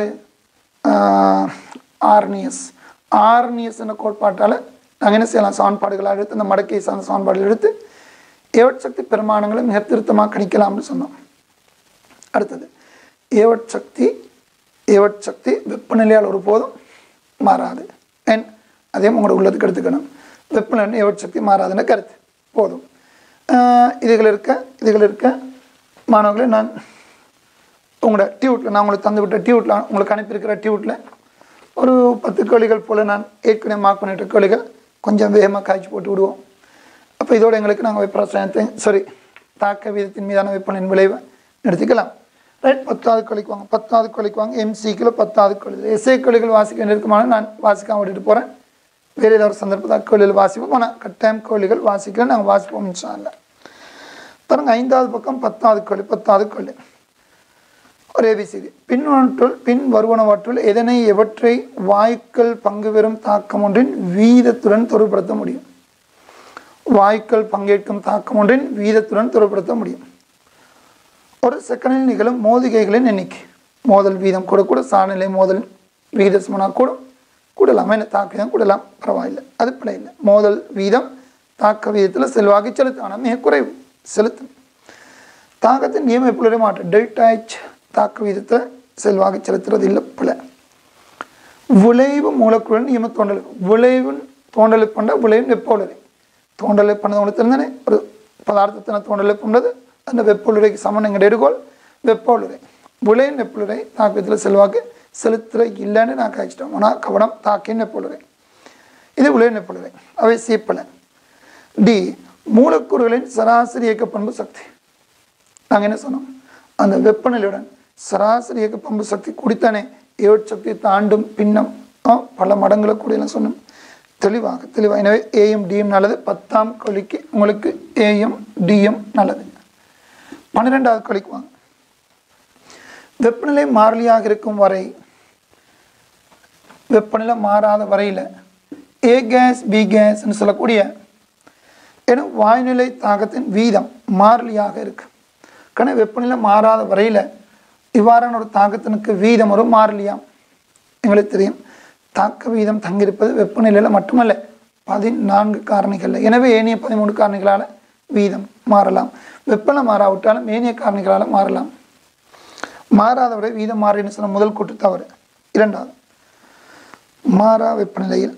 ஆர்னியஸ் ஆர்னியஸ் என்ற கோட்பாட்டால் நாங்கள் என்ன செய்யலாம் சமன்பாடுகளை எடுத்து அந்த மடக்கை சார்ந்த சமன்பாடுகள் எடுத்து ஏவட் சக்தி பெருமானங்களை மிக திருத்தமாக கணிக்கலாம்னு சொன்னோம் அடுத்தது ஏவட் சக்தி ஏவட் சக்தி வெப்பநிலையால் ஒருபோதும் மாறாது ஏன் அதையும் உங்களோட உள்ளதுக்கு எடுத்துக்கணும் வெப்பநிலை ஏவட் சக்தி மாறாதுன்னு கருத்து போதும் ஆஹ் இதுகள் இருக்க இதுகள் இருக்க மாணவர்களே நான் உங்களோட டியூட்டில் நான் உங்களுக்கு தந்து விட்ட டியூட்டில் உங்களுக்கு அனுப்பியிருக்கிற டியூட்டில் ஒரு பத்து கோழிகள் போல் நான் ஏற்கனவே மார்க் பண்ணிட்ட கோழிகள் கொஞ்சம் வேகமாக காய்ச்சி போட்டு விடுவோம் அப்போ இதோட எங்களுக்கு நாங்கள் வெப்பரசாயனத்தை சாரி தாக்க வீதத்தின் மீதான வெப்பநின் விளைவை நிறுத்திக்கலாம் ரைட் பத்தாவது கோழிக்கு வாங்க பத்தாவது கோழிக்கு வாங்க எம்சிக்கில் பத்தாவது கோழி எஸ்ஏ கோழிகள் வாசிக்க வேண்டியிருக்குமான நான் வாசிக்காம விட்டுட்டு போகிறேன் வேறு ஏதாவது ஒரு சந்தர்ப்பத்தில் கோழிகள் வாசிப்போம் ஆனால் கட்டாயம் கோழிகள் வாசிக்கல நாங்கள் வாசிப்போம் இன்ஷா அல்லாஹ். பாருங்க ஐந்தாவது பக்கம் பத்தாவது கோழி பத்தாவது கோழி ஒரு ஏபிசிடி பின்வற்றுள் பின் வருவனவற்றுள் எதனை எவற்றை வாயுக்கள் பங்கு பெறும் தாக்கம் ஒன்றின் வீதத்துடன் தொடர்படுத்த முடியும் வாயுக்கள் பங்கேற்கும் தாக்கம் ஒன்றின் வீதத்துடன் தொடர்படுத்த முடியும் ஒரு செகண்டில் நிகழும் மோதிகைகளின் எண்ணிக்கை மோதல் வீதம் கூட கூட சாநிலை மோதல் விகித சமனா கூடும் கூடலாம் என்ன தாக்க வீதம் கூடலாம் பரவாயில்லை அது பிழை இல்லை மோதல் வீதம் தாக்க வீதத்தில் செல்வாக்கு செலுத்தும் ஆனால் மிக குறைவு செலுத்தும் தாக்கத்தின் நியம எப்பொழுதே மாற்றம் டெல்டா எச் தாக்க வீதத்தை செல்வாக்கு செலுத்துறது இல்லை பிழை விளைவு மூலக்குழல் நியம தோண்டல் விளைவு தோண்டல் பண்ண விளைவு வெப்பவுலரை தோண்டல் பண்ணது உங்களுக்கு தெரிந்தானே ஒரு பதார்த்தத்தின தோண்டல் பண்ணது அந்த வெப்பவுலரைக்கு சமன் எங்கள் எடுகோள் வெப்பவுலரை விளைவு வெப்பவுலரை தாக்கத்தில் செல்வாக்கு செலுத்துற இல்லைன்னு நான் காய்ச்சிட்டோம் ஆனால் கவனம் தாக்கின் வெப்பவுலரை இது விளைவு வெப்பவுலரை அவை சீப்பலை டி மூலக்கூறுகளின் சராசரி இயக்க பண்பு சக்தி நாங்கள் என்ன சொன்னோம் அந்த வெப்பநிலையுடன் சராசரி இயக்க பம்பு சக்தி குடித்தானே ஏழு சக்தி தாண்டும் பின்னம் ஆ, பல மடங்களை கூடியெல்லாம் சொன்னோம் தெளிவாக தெளிவாக எனவே ஏஎம் டிஎம் நல்லது பத்தாம் கொலிக்கு உங்களுக்கு ஏஎம் டிஎம் நல்லது பன்னிரெண்டாவது கொலிக்கு வாங்க வெப்பநிலை மாறிலியாக இருக்கும் வரை வெப்பநிலை மாறாத வரையில் ஏ கேஸ் பி கேஸ்ன்னு சொல்லக்கூடிய எனும் வாயுநிலை தாக்கத்தின் வீதம் மாறிலியாக இருக்கு கன வெப்பநிலை மாறாத வரையில் இவ்வாறான ஒரு தாக்கத்தினுக்கு வீதம் ஒரு மாறிலியாம் எங்களுக்கு தெரியும் தாக்க வீதம் தங்கியிருப்பது வெப்பநிலையில் மட்டுமல்ல பதினான்கு காரணிகளில் எனவே ஏனைய பதிமூணு காரணிகளால் வீதம் மாறலாம் வெப்பநிலை மாறாவிட்டாலும் ஏனைய காரணிகளால் மாறலாம் மாறாதவரை வீதம் மாறின்னு சொன்ன முதல் கூட்டு தவறு இரண்டாவது மாறா வெப்பநிலையில்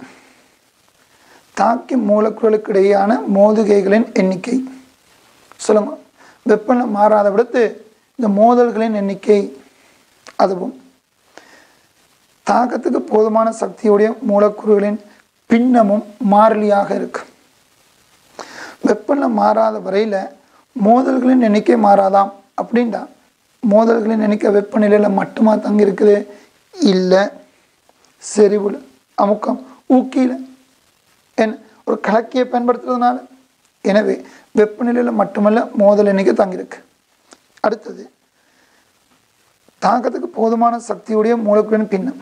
தாக்கி மூலக்கூறுகளுக்கு இடையேயான மோதுகைகளின் எண்ணிக்கை சொல்லுங்க வெப்பநிலை மாறாத விடத்து இந்த மோதல்களின் எண்ணிக்கை அதுவும் தாக்கத்துக்கு போதுமான சக்தியுடைய மூலக்கூறுகளின் பின்னமும் மாறிலியாக இருக்கு வெப்பநிலை மாறாத வரையில் மோதல்களின் எண்ணிக்கை மாறாதாம் அப்படின்டா மோதல்களின் எண்ணிக்கை வெப்பநிலையில் மட்டுமா தங்கி இருக்குது இல்லை செறிவுல அமுக்கம் ஊக்கியில் என் ஒரு கலக்கியை பயன்படுத்துறதுனால எனவே வெப்பநிலையில் மட்டுமல்ல மோதல் எண்ணிக்கை தங்கியிருக்கு அடுத்தது தாக்கத்துக்கு போதுமான சக்தியுடைய மூலக்கூறின் பின்னம்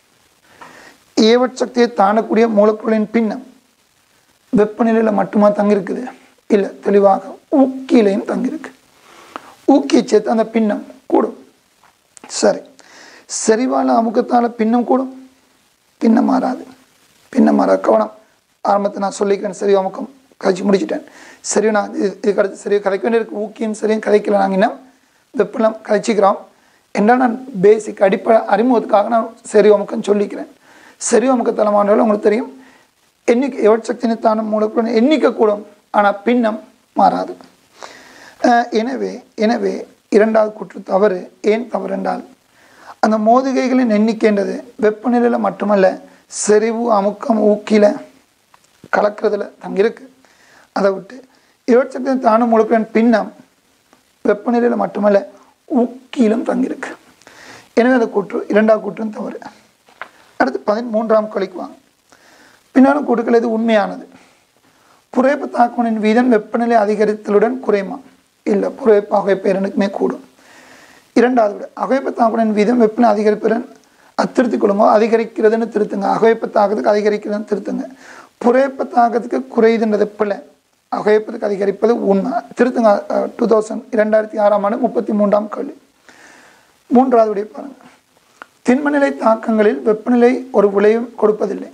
ஏவட் சக்தியை தாண்டக்கூடிய மூலக்கூறின் பின்னம் வெப்பநிலையில் மட்டுமா தங்கியிருக்குது இல்லை தெளிவாக ஊக்கியிலையும் தங்கியிருக்கு ஊக்கியை சேர்த்து அந்த பின்னம் கூடும் சரி செறிவால அமுக்கத்தால் பின்னம் கூடும் பின்னம் மாறாது பின்னம் மாறாது கவனம் ஆரம்பத்தை நான் சொல்லிக்கிறேன் சரி அமுக்கம் கழிச்சு முடிச்சிட்டேன் சரி நான் இது இதுக்கு அடுத்து சரி கதைக்க வேண்டியிருக்கு ஊக்கியும் சரியும் கதைக்கல நாங்கள் இன்னும் வெப்பநிலம் கழிச்சிக்கிறோம் என்றால் நான் பேசிக் அடிப்படை அறிமுகத்துக்காக நான் சரி அமுக்கம் சொல்லிக்கிறேன் சரி அமுக்க தலைமானவர்கள் உங்களுக்கு தெரியும் எண்ணிக்கை எவட் சக்தினை தானம் மூலக்கூறு எண்ணிக்கை கூடும் ஆனால் பின்னம் மாறாது அஹ் எனவே எனவே இரண்டாவது குற்று தவறு ஏன் தவறு என்றால் அந்த மோதுகைகளின் எண்ணிக்கைன்றது வெப்பநிலையில் மட்டுமல்ல செறிவு அமுக்கம் ஊக்கில கலக்கிறதுல தங்கியிருக்கு அதை விட்டு இவற்றை தானும் முழுக்கின் பின்னம் வெப்பநிலையில் மட்டுமல்ல ஊக்கிலும் தங்கியிருக்கு எனவே அந்த கூற்று இரண்டாவது கூற்றும் தவறு அடுத்து பதிமூன்றாம் கொலைக்கு வாங்க பின்னாலும் கூட்டுக்கள் இது உண்மையானது புரைப்பு தாக்குவனின் வீதம் வெப்பநிலை அதிகரித்தலுடன் குறையுமா இல்லை புரைப்பு அகைப்பு இரண்டுக்குமே கூடும் இரண்டாவது விட அகைப்பு தாக்குவனின் வீதம் வெப்பநிலை அதிகரிப்புடன் அது திருத்திக் கொள்ளுங்க அதிகரிக்கிறதுன்னு திருத்துங்க அகைப்பு தாக்கத்துக்கு அதிகரிக்கிறதுன்னு திருத்துங்க புரைப்பு தாக்கத்துக்கு குறையுதுன்றது பிள்ளை அகைப்பத்துக்கு அதிகரிப்பது உண்மை திருத்துங்க டூ தௌசண்ட் இரண்டாயிரத்தி ஆறாம் ஆண்டு முப்பத்தி மூன்றாம் கேள்வி மூன்றாவது விடைய பாருங்க திண்மநிலை தாக்கங்களில் வெப்பநிலை ஒரு விளைவும் கொடுப்பதில்லை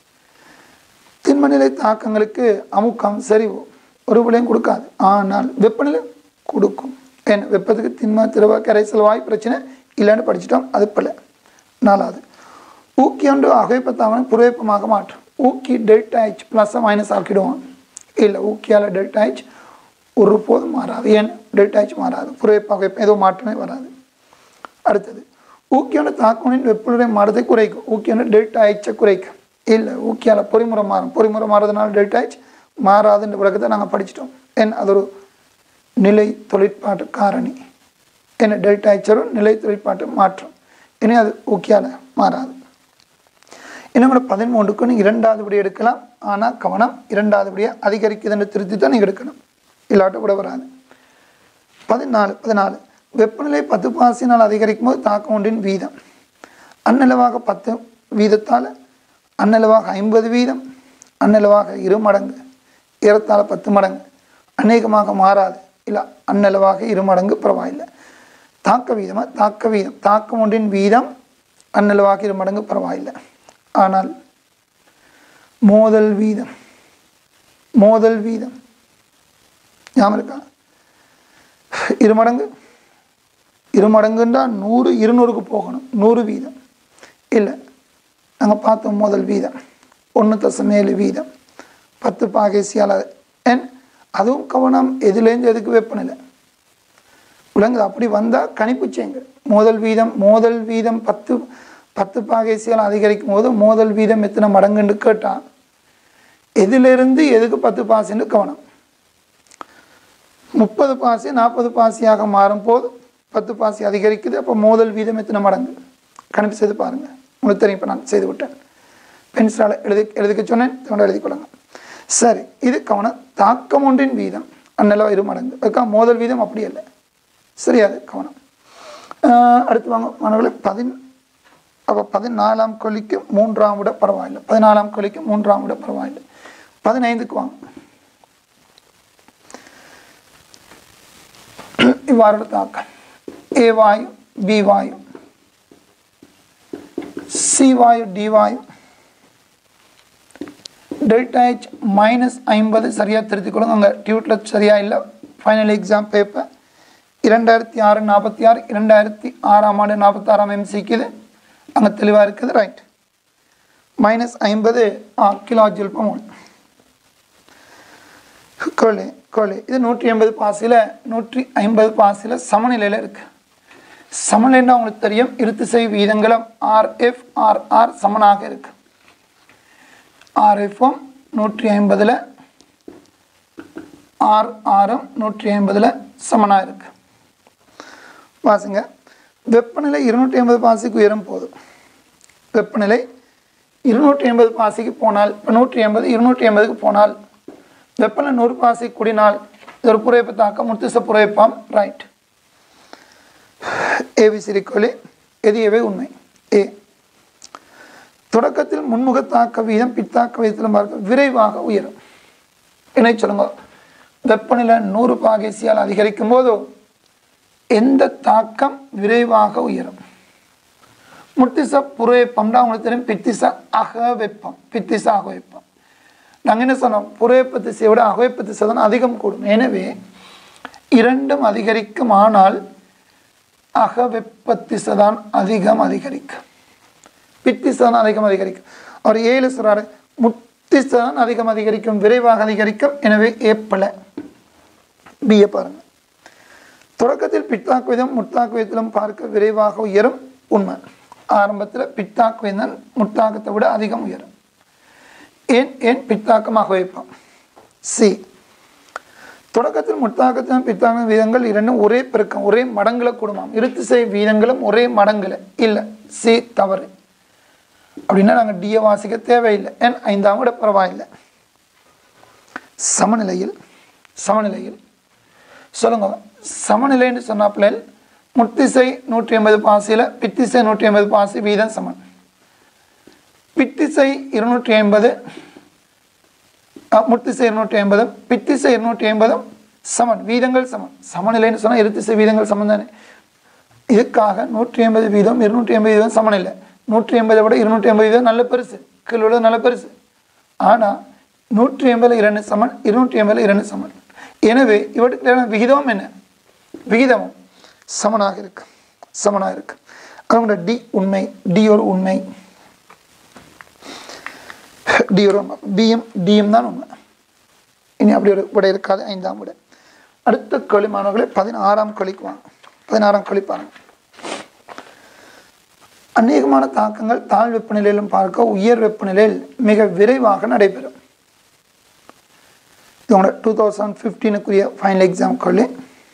திண்மநிலை தாக்கங்களுக்கு அமுக்கம் சரிவு ஒரு விலையும் கொடுக்காது ஆனால் வெப்பநிலை கொடுக்கும் ஏன் வெப்பத்துக்கு திண்ம திரவ கரைசல் வாய் பிரச்சனை இல்லைன்னு படிச்சிட்டோம் அது பல நாலாவது ஊக்கி ஒன்று அகைப்பத்தாமல் புறவெப்பமாக மாற்றும் ஊக்கி டெல்டா ஹெச் ப்ளஸ்ஸை மைனஸ் ஆக்கிடுவோம் இல்லை ஊக்கியால் டெல்டா ஹெச் ஒரு போதும் மாறாது ஏன் டெல்டா ஹெச் மாறாது புறவெப்ப அகைப்பம் ஏதோ மாற்றமே வராது அடுத்தது ஊக்கியோட தாக்கணின் வெப்பநிலை மாறுறதை குறைக்கும் ஊக்கியோட டெல்டா ஹெச்சை குறைக்கும் இல்லை ஊக்கியால் பொறிமுறை மாறும் பொறிமுறை மாறுறதுனால டெல்டா ஹெச் மாறாதுன்ற விளக்கத்தை நாங்கள் படிச்சிட்டோம் ஏன் அது ஒரு நிலை தொழிற்பாட்டு காரணி என்ன டெல்டா ஹெச் ஒரு நிலை தொழிற்பாட்டு மாற்றம் இனி அது ஊக்கியால் மாறாது இன்னும் கூட பதிமூன்றுக்கு நீங்கள் இரண்டாவது விட எடுக்கலாம் ஆனால் கவனம் இரண்டாவது விடைய அதிகரிக்குதுன்னு திருத்தி தான் நீங்கள் எடுக்கணும் இல்லாட்ட கூட வராது பதினாலு பதினாலு வெப்பநிலை பத்து பாசினால் அதிகரிக்கும் போது தாக்கம் ஒன்றின் வீதம் அந்நிலவாக பத்து வீதத்தால் அந்நிலவாக ஐம்பது வீதம் அந்நிலவாக இரு மடங்கு ஏறத்தாழ பத்து மடங்கு அநேகமாக மாறாது இல்லை அந்நிலவாக இரு மடங்கு பரவாயில்லை தாக்க வீதமாக தாக்க வீதம் தாக்கம் ஒன்றின் வீதம் அந்நிலவாக இரு மடங்கு பரவாயில்லை ஆனால் மோதல் வீதம் மோதல் வீதம் ஞாபகம் இருக்கா இரு மடங்கு இரு மடங்குன்றா நூறு இருநூறுக்கு போகணும் நூறு வீதம் இல்லை நாங்கள் பார்த்தோம் முதல் வீதம் ஒன்று தசம் ஏழு வீதம் பத்து பாகேசியால் என் அதுவும் கவனம் எதுலேருந்து எதுக்கு வெப்பநிலை விலங்குது அப்படி வந்தால் கணிப்பு செய்யுங்க மோதல் வீதம் மோதல் வீதம் பத்து பத்து பாகேசியால் அதிகரிக்கும் போது மோதல் வீதம் எத்தனை மடங்குன்னு கேட்டால் எதிலிருந்து எதுக்கு பத்து பாசின்னு கவனம் முப்பது பாசி நாற்பது பாசியாக மாறும் போது பத்து பாசி அதிகரிக்குது அப்போ மோதல் வீதம் எத்தனை மடங்கு கணிப்பு செய்து பாருங்கள் உங்களுக்கு தெரியும் இப்போ நான் செய்து விட்டேன் பென்சிலால் எழுதி எழுதிக்க சொன்னேன் தவணை எழுதி கொள்ளுங்க சரி இது கவனம் தாக்கம் ஒன்றின் வீதம் அந்நிலவா இரு மடங்கு அதுக்காக மோதல் வீதம் அப்படி இல்லை சரியாது கவனம் ஆஹ் அடுத்து வாங்க மாணவர்களே பதின் அப்போ பதினாலாம் கொலிக்கு மூன்றாம் விட பரவாயில்லை பதினாலாம் கொலிக்கு மூன்றாம் விட பரவாயில்லை பதினைந்துக்கு வாங்க இவ்வாறு தாக்கம் ஏ வாயு பி வாயு சி வாயு டி வாயு டெல்டா ஹெச் மைனஸ் ஐம்பது சரியாக திருத்திக் கொள்ளுங்க அங்கே டியூட்டில் சரியாக இல்லை ஃபைனல் எக்ஸாம் பேப்பர் இரண்டாயிரத்தி ஆறு நாற்பத்தி ஆறு இரண்டாயிரத்தி ஆறாம் ஆண்டு நாற்பத்தாறாம் எம்சிக்கு இது அங்கே தெளிவாக இருக்குது ரைட் மைனஸ் ஐம்பது கிலோ ஜூல் per mole கோழி கோழி இது நூற்றி எண்பது பாசியில் நூற்றி ஐம்பது பாசியில் சமநிலையில் இருக்குது சமநிலைன்னா உங்களுக்கு தெரியும் இருத்திசை வீதங்களும் ஆர்எஃப் ஆர்ஆர் சமனாக இருக்கு ஆர்எஃப்பும் நூற்றி ஐம்பதில் ஆர் ஆரும் நூற்றி ஐம்பதில் சமனாக இருக்கு வாசுங்க வெப்பநிலை இருநூற்றி ஐம்பது பாசிக்கு உயரும் போதும் வெப்பநிலை இருநூற்றி எண்பது பாசிக்கு போனால் இப்போ நூற்றி எண்பது இருநூற்றி எண்பதுக்கு போனால் வெப்பநிலை நூறு பாசி கூடினால் இது ஒரு புரைப்பு தாக்கம் முத்திச புரைப்பாம் ரைட் ஏபிசிடி கோழி எது எவை உண்மை ஏ தொடக்கத்தில் முன்முக தாக்க வீதம் பித்தாக்க வீதத்திலும் பார்க்க விரைவாக உயரும் என்ன சொல்லுங்க வெப்பநிலை நூறு பாகேசியால் அதிகரிக்கும் போது எந்த தாக்கம் விரைவாக உயரும் முத்திச புரைப்பம்னா உங்களுக்கு தெரியும் பித்திச அக வெப்பம் பித்திச அக வெப்பம் நாங்கள் என்ன சொன்னோம் புரைப்பு திசையை விட அகவைப்பு திசை தான் அதிகம் கூடும் எனவே இரண்டும் அதிகரிக்கும் ஆனால் அகவெப்ப திசை தான் அதிகம் அதிகரிக்கும் பித்திசை தான் அதிகம் அதிகரிக்கும் அவர் ஏழு சொல்றாரு முத்திசை தான் அதிகம் அதிகரிக்கும் விரைவாக அதிகரிக்கும் எனவே ஏப்பல பிஏ பாருங்க தொடக்கத்தில் பித்தாக்கு விதம் முத்தாக்கு விதத்திலும் பார்க்க விரைவாக உயரும் உண்மை ஆரம்பத்தில் பித்தாக்கு விதம் முத்தாக்கத்தை விட அதிகம் உயரும் ஏன் ஏன் பித்தாக்கமாக வைப்பான் சி தொடக்கத்தில் முத்தாக்கத்திலும் பித்தாக்க வீதங்கள் இரண்டும் ஒரே பெருக்கம் ஒரே மடங்குல கூடுமாம் இருத்திசை வீதங்களும் ஒரே மடங்குல இல்லை சி தவறு அப்படின்னா நாங்கள் டியை வாசிக்க தேவையில்லை ஏன் ஐந்தாம் விட பரவாயில்லை சமநிலையில் சமநிலையில் சொல்லுங்க சமநிலைன்னு சொன்னாப்புல முத்திசை நூற்றி ஐம்பது பாசியில் பித்திசை நூற்றி ஐம்பது பாசி வீதம் சமன் பித்திசை இருநூற்றி ஐம்பது முத்திசை இருநூற்றி ஐம்பதும் பித்திசை இருநூற்றி ஐம்பதும் சமன் வீதங்கள் சமன் சமநிலைன்னு சொன்னால் இருத்திசை வீதங்கள் சமன் தானே இதுக்காக நூற்றி ஐம்பது வீதம் இருநூற்றி ஐம்பது வீதம் சமநிலை நூற்றி ஐம்பதை விட இருநூற்றி ஐம்பது வீதம் நல்ல பெருசு கீழ் உள்ளது நல்ல பெருசு ஆனால் நூற்றி ஐம்பதில் இரண்டு சமன் இருநூற்றி ஐம்பதில் இரண்டு சமன் எனவே இவற்றுக்கான விகிதம் என்ன விகிதமும் சமனாக இருக்கு சமனாக இருக்கு அதோட டி உண்மை டி ஒரு உண்மை டி ஒரு உண்மை பிஎம் டிஎம் தான் உண்மை இனி அப்படி ஒரு விடை இருக்காது ஐந்தாம் விடை அடுத்த களி மாணவர்களே பதினாறாம் களிக்கு வாங்க பதினாறாம் களி பாருங்க அநேகமான தாக்கங்கள் தாழ் வெப்பநிலையிலும் பார்க்க உயர் வெப்பநிலையில் மிக விரைவாக நடைபெறும் இது உங்களோட டூ தௌசண்ட் ஃபிஃப்டீனுக்குரிய ஃபைனல் எக்ஸாம் கொள்ளி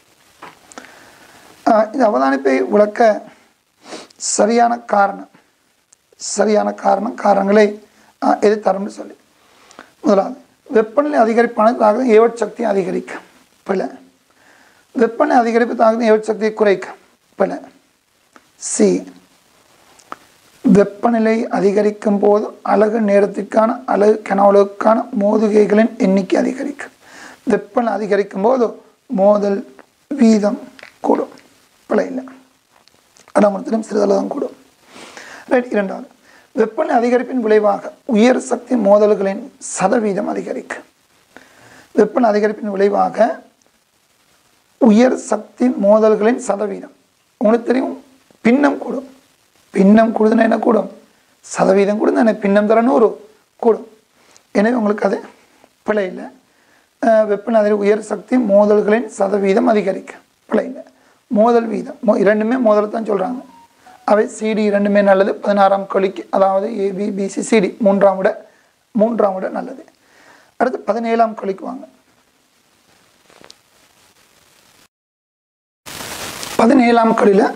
இந்த அவதானிப்பை விளக்க சரியான காரணம் சரியான காரணம் காரணங்களை ஆஹ், எது தரும்னு சொல்லி முதலாவது வெப்பநிலை அதிகரிப்பான தாக்கம் ஏவட் சக்தி அதிகரிக்கும் பிழை வெப்பநிலை அதிகரிப்பு தாக்கம் ஏவட் சக்தியை குறைக்கும் பிழை சி வெப்பநிலை அதிகரிக்கும் போது அலகு நேரத்திற்கான அலகு கனவுகளுக்கான மோதுகைகளின் எண்ணிக்கை அதிகரிக்கும் வெப்பநிலை அதிகரிக்கும் போது மோதல் வீதம் கூடும் பிழை இல்லை அடமத்திலும் சிறிதளவு தான் கூடும் ரைட் இரண்டாவது வெப்பநிலை அதிகரிப்பின் விளைவாக உயர் சக்தி மோதல்களின் சதவீதம் அதிகரிக்கும் வெப்பநிலை அதிகரிப்பின் விளைவாக உயர் சக்தி மோதல்களின் சதவீதம் உங்களுக்கு தெரியும் பின்னம் கூடும் பின்னம் கூடுதுன்னா என்ன கூடும் சதவீதம் கூடுது என்ன பின்னம் தர நூறு கூடும் எனவே உங்களுக்கு அது பிழை இல்லை அஹ் வெப்பநிலை அதிக உயர் சக்தி மோதல்களின் சதவீதம் அதிகரிக்கும் பிழை இல்லை மோதல் வீதம் மோ இரண்டுமே மோதல் தான் சொல்கிறாங்க அவை சிடி இரண்டுமே நல்லது பதினாறாம் கொலிக்கு அதாவது ஏபி பிசி சிடி மூன்றாம் விட மூன்றாம் விட நல்லது அடுத்து பதினேழாம் கொலிக்கு வாங்க பதினேழாம் கொலியில்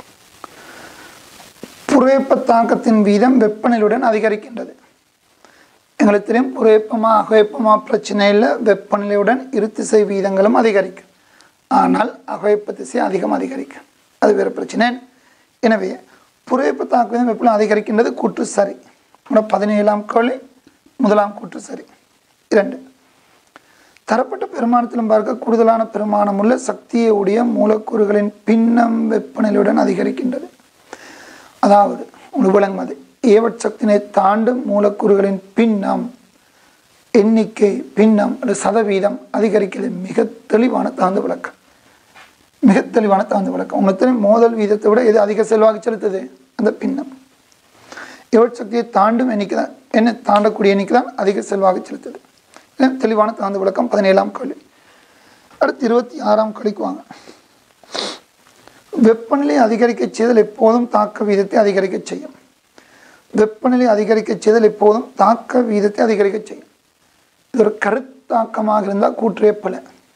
புரைப்ப தாக்கத்தின் வீதம் வெப்பநிலையுடன் அதிகரிக்கின்றது எங்களுக்கு தெரியும் புரைப்பமா அகவைப்பமா பிரச்சனை இல்லை வெப்பநிலையுடன் இருத்திசை வீதங்களும் அதிகரிக்கும் ஆனால் அகவைப்பு திசை அதிகம் அதிகரிக்கும் அது வேறு பிரச்சனை எனவே புரைப்பு தாக்க வீதம் வெப்பநிலை அதிகரிக்கின்றது கூற்று சரி உங்களோட பதினேழாம் கோழி முதலாம் கூற்று சரி இரண்டு தரப்பட்ட பெருமானத்திலும் பார்க்க கூடுதலான பெருமானம் உள்ள சக்தியை உடைய மூலக்கூறுகளின் பின்னம் வெப்பநிலையுடன் அதிகரிக்கின்றது அதாவது உங்களுக்கு விளங்கும் அது ஏவட் சக்தினை தாண்டும் மூலக்கூறுகளின் பின்னம் எண்ணிக்கை பின்னம் அல்லது சதவீதம் அதிகரிக்கிறது மிக தெளிவான தகுந்த விளக்கம் மிக தெளிவான தகுந்த விளக்கம் உங்களுக்கு தெரியும் மோதல் வீதத்தை விட எது அதிக செல்வாக்கு செலுத்துது அந்த பின்னம் எவட் சக்தியை தாண்டும் எண்ணிக்கை தான் என்ன தாண்டக்கூடிய எண்ணிக்கை தான் அதிக செல்வாக்கு செலுத்துது இது தெளிவான தாழ்ந்த விளக்கம் பதினேழாம் கேள்வி அடுத்து இருபத்தி ஆறாம் கேள்விக்கு வாங்க வெப்பநிலை அதிகரிக்க செய்தல் எப்போதும் தாக்க வீதத்தை அதிகரிக்க செய்யும் வெப்பநிலை அதிகரிக்க செய்தல் எப்போதும் தாக்க வீதத்தை அதிகரிக்க செய்யும் இது ஒரு கருத்தாக்கமாக இருந்தால் கூற்றே பல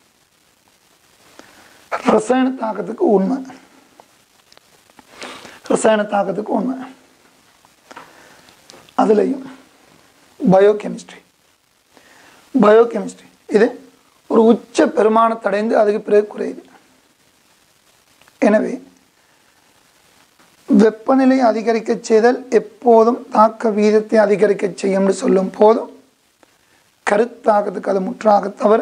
ரசாயன தாக்கத்துக்கு உண்மை ரசாயன தாக்கத்துக்கு உண்மை அதுலேயும் பயோகெமிஸ்ட்ரி பயோகெமிஸ்ட்ரி இது ஒரு உச்ச பெருமானத்தை அடைந்து அதுக்கு பிறகு குறையுது எனவே வெப்பநிலை அதிகரிக்க செய்தல் எப்போதும் தாக்க வீதத்தை அதிகரிக்க செய்யும்னு சொல்லும் போதும் கருத்தாக்கத்துக்கு அது முற்றாக தவிர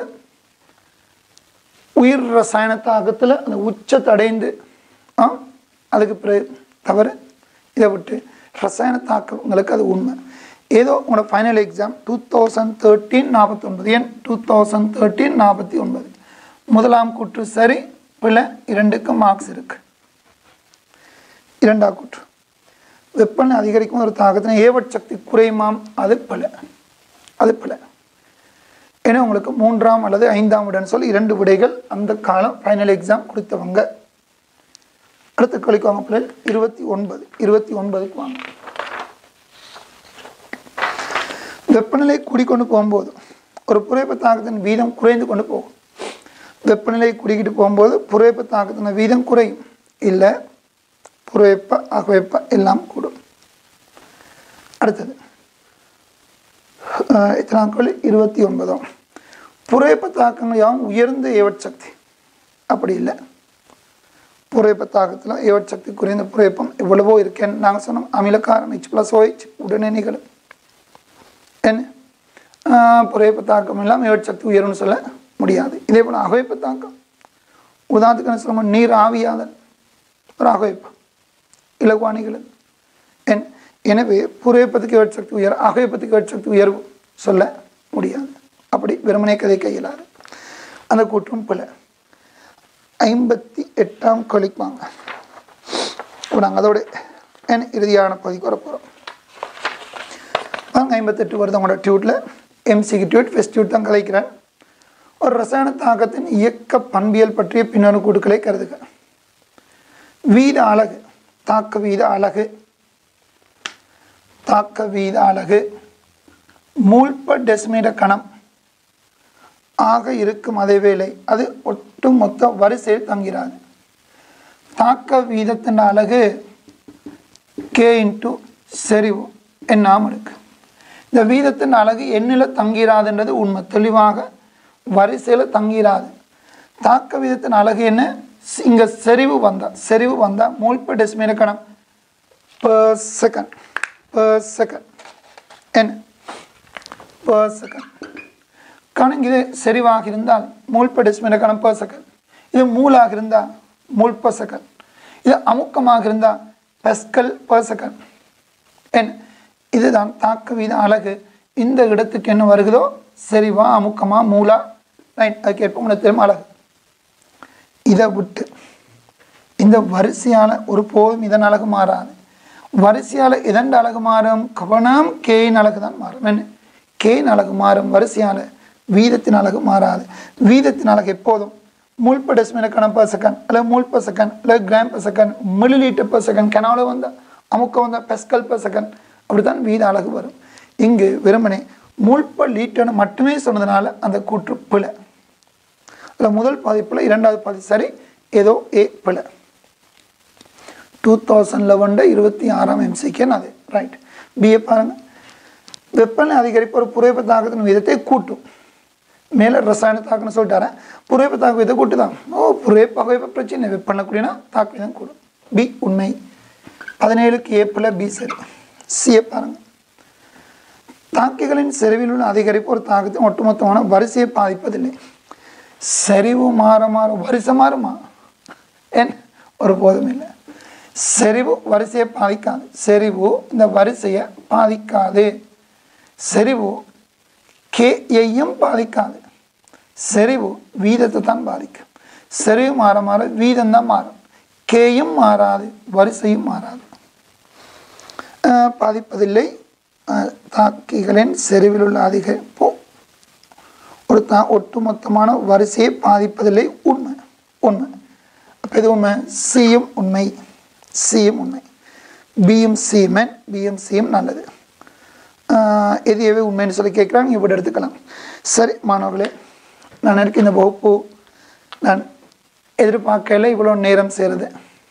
உயிர் ரசாயன தாக்கத்தில் அந்த உச்சத்தை அடைந்து ஆ அதுக்கு பிறகு தவிர இதை விட்டு ரசாயன தாக்கங்களுக்கு அது உண்மை ஏதோ உங்களோட final exam two thousand thirteen நாற்பத்தொன்பது என் டூ தௌசண்ட் தேர்ட்டீன் நாற்பத்தி ஒன்பது முதலாம் கூற்று சரி பிள்ளை இரண்டுக்கு மார்க்ஸ் இருக்கு இரண்டா கூற்று வெப்பநிலை அதிகரிக்கும் ஒரு தாக்கத்தின ஏவட் சக்தி குறையுமாம் அது பல அது பல ஏன்னா உங்களுக்கு மூன்றாம் அல்லது ஐந்தாம் விடன்னு சொல்லி இரண்டு விடைகள் அந்த காலம் ஃபைனல் எக்ஸாம் கொடுத்தவங்க அடுத்த கழிக்கு வாங்க பிள்ளைகள் இருபத்தி ஒன்பது இருபத்தி ஒன்பதுக்கு வாங்க வெப்பநிலை கூடிக்கொண்டு போகும்போது ஒரு புரைப்பு தாக்கத்தின் வீதம் குறைந்து கொண்டு போகும் வெப்பநிலை குடிக்கிட்டு போகும்போது புரைப்பு தாக்கத்தின் வீதம் குறையும் இல்லை புரைப்ப அகவைப்ப எல்லாம் கூடும் அடுத்தது அஹ் எத்தனாம் கேள்வி இருபத்தி ஒன்பதாம் புரைப்பு தாக்கங்கள் யாவும் உயர்ந்த ஏவட் சக்தி அப்படி இல்லை புரைப்பு தாக்கத்தில் ஏவட் சக்தி குறைந்த புரைப்பம் எவ்வளவோ இருக்கேன்னு நாங்கள் சொன்னோம் அமிலக்காரம் ஹெச் ப்ளஸ் ஓஹெச் உடனே நிகழும் என்ன ஆஹ் புரைப்பு தாக்கம் இல்லாமல் ஏவட் சக்தி உயரும்னு சொல்ல முடியாது இதே போல் அகவைப்பு தாக்கம் உதாரணத்துக்கு என்ன சொல்லுவோம் நீர் ஆவியாதல் ஒரு அகவைப்பு இலகுவானிகள் என் எனவே புரைப்பத்துக்கு ஏவட் சக்தி உயர் அகவைப்பத்துக்கு ஏவட் சக்தி உயர்வு சொல்ல முடியாது அப்படி வெறுமனே கதை கையிலாது அந்த கூற்றும் பிள்ளை ஐம்பத்தி எட்டாம் கழிப்பாங்க இப்போ நாங்கள் அதோட என் இறுதியான பகுதிக்கு வர போகிறோம் வாங்க ஐம்பத்தெட்டு வருது உங்களோட டியூட்டில் எம்சிக்கு டியூட் ஃபெஸ்ட் டியூட் தான் கலைக்கிறேன் ஒரு ரசாயன தாக்கத்தின் இயக்க பண்பியல் பற்றிய பின்னணி கூட்டுக்களை கருதுக வீத அலகு தாக்க வீத அலகு தாக்க வீத அலகு மூழ்ப டெசிமீட்டர் கணம் ஆக இருக்கும் அதேவேளை அது ஒட்டுமொத்த வரிசையில் தங்கிறாது தாக்க வீதத்தின் அலகு கே இன்ட்டு செறிவு எண்ணாமல் இருக்கு இந்த வீதத்தின் அலகு எண்ணில் தங்கிறாதுன்றது உண்மை தெளிவாக வரிசையில் தங்கிறாது தாக்க வீதத்தின் அலகு என்ன இங்கே செறிவு வந்தால் செறிவு வந்தால் மூழ்ப டெசிமீட்டர் கணம் per second per second என்ன per second கணக்கு இது செறிவாக இருந்தால் மூல் per decimeter கணம் per second இது மூலாக இருந்தால் மூல் per second இது அமுக்கமாக இருந்தால் பெஸ்கல் per second என்ன இதுதான் தாக்க வீத அழகு இந்த இடத்துக்கு என்ன வருகுதோ செறிவா அமுக்கமா மூலா ரைட் அதுக்கேற்ப உங்களுக்கு தெரியும் அழகு இதை விட்டு இந்த வரிசையால் ஒரு போதும் இதன் அழகு மாறாது வரிசையால் இதன் அழகு மாறும் கவனம் கேயின் அழகு தான் மாறும் என்ன கேயின் அழகு மாறும் வரிசையால் வீதத்தின் அழகு மாறாது வீதத்தின் அழகு எப்போதும் மூல் per decimeter கணம் per செகண்ட் இல்லை மூல் per செகண்ட் இல்லை gram per second millilitre per second கனாவில் வந்தால் அமுக்கம் வந்தால் பெஸ்கல் per செகண்ட் அப்படித்தான் வீத அழகு வரும் இங்கு வெறுமனே மூல் per லிட்டர்னு மட்டுமே சொன்னதுனால அந்த கூற்று பிழை அதில் முதல் பதிப்பில் இரண்டாவது பதிப்பு சரி ஏதோ ஏ பிழை டூ தௌசண்ட் லெவனில் இருபத்தி ஆறாம் எம்சிக்கேன்னு அது ரைட் பிஏ பாருங்கள் வெப்பநிலை அதிகரிப்பு ஒரு புரைப்பு தாக்கத்தின் விதத்தை கூட்டும் மேலே ரசாயன தாக்கம்னு சொல்லிட்டாரேன் புரைப்பு தாக்க விதத்தை கூட்டு தான் ஓ புரைப்பு அகைப்பு பிரச்சனை வெப்பநிலை கூடினா தாக்க விதம் கூடும் பி உண்மை பதினேழுக்கு ஏப்பில் பி சரி சியை பாருங்கள் தாக்கிகளின் செறிவில் உள்ள அதிகரிப்பு ஒரு தாக்கத்தின் ஒட்டுமொத்தமான வரிசையை பாதிப்பதில்லை செறிவு மாற மாற வரிசை மாறுமா ஏன் ஒரு போதும் இல்லை செறிவு வரிசையை பாதிக்காது செறிவு இந்த வரிசையை பாதிக்காது செறிவு கேயையும் பாதிக்காது செறிவு வீதத்தை தான் பாதிக்கும் செறிவு மாற மாற வீதம் தான் மாறும் கேயும் மாறாது வரிசையும் மாறாது அஹ், பாதிப்பதில்லை அஹ், தாக்கிகளின் செறிவில் உள்ள அதிகரிப்பு ஒரு தா ஒட்டுமொத்தமான வரிசையை பாதிப்பதில்லை உண்மை உண்மை அப்போ இது உண்மை சியும் உண்மை சியும் உண்மை பியும் சியும் பியும் சியும் நல்லது ஆஹ் எது எது உண்மைன்னு சொல்லி கேட்குறாங்க இப்படி எடுத்துக்கலாம் சரி மாணவர்களே நான் எனக்கு இந்த வகுப்பு நான் எதிர்பார்க்கல இவ்வளோ நேரம் சேருது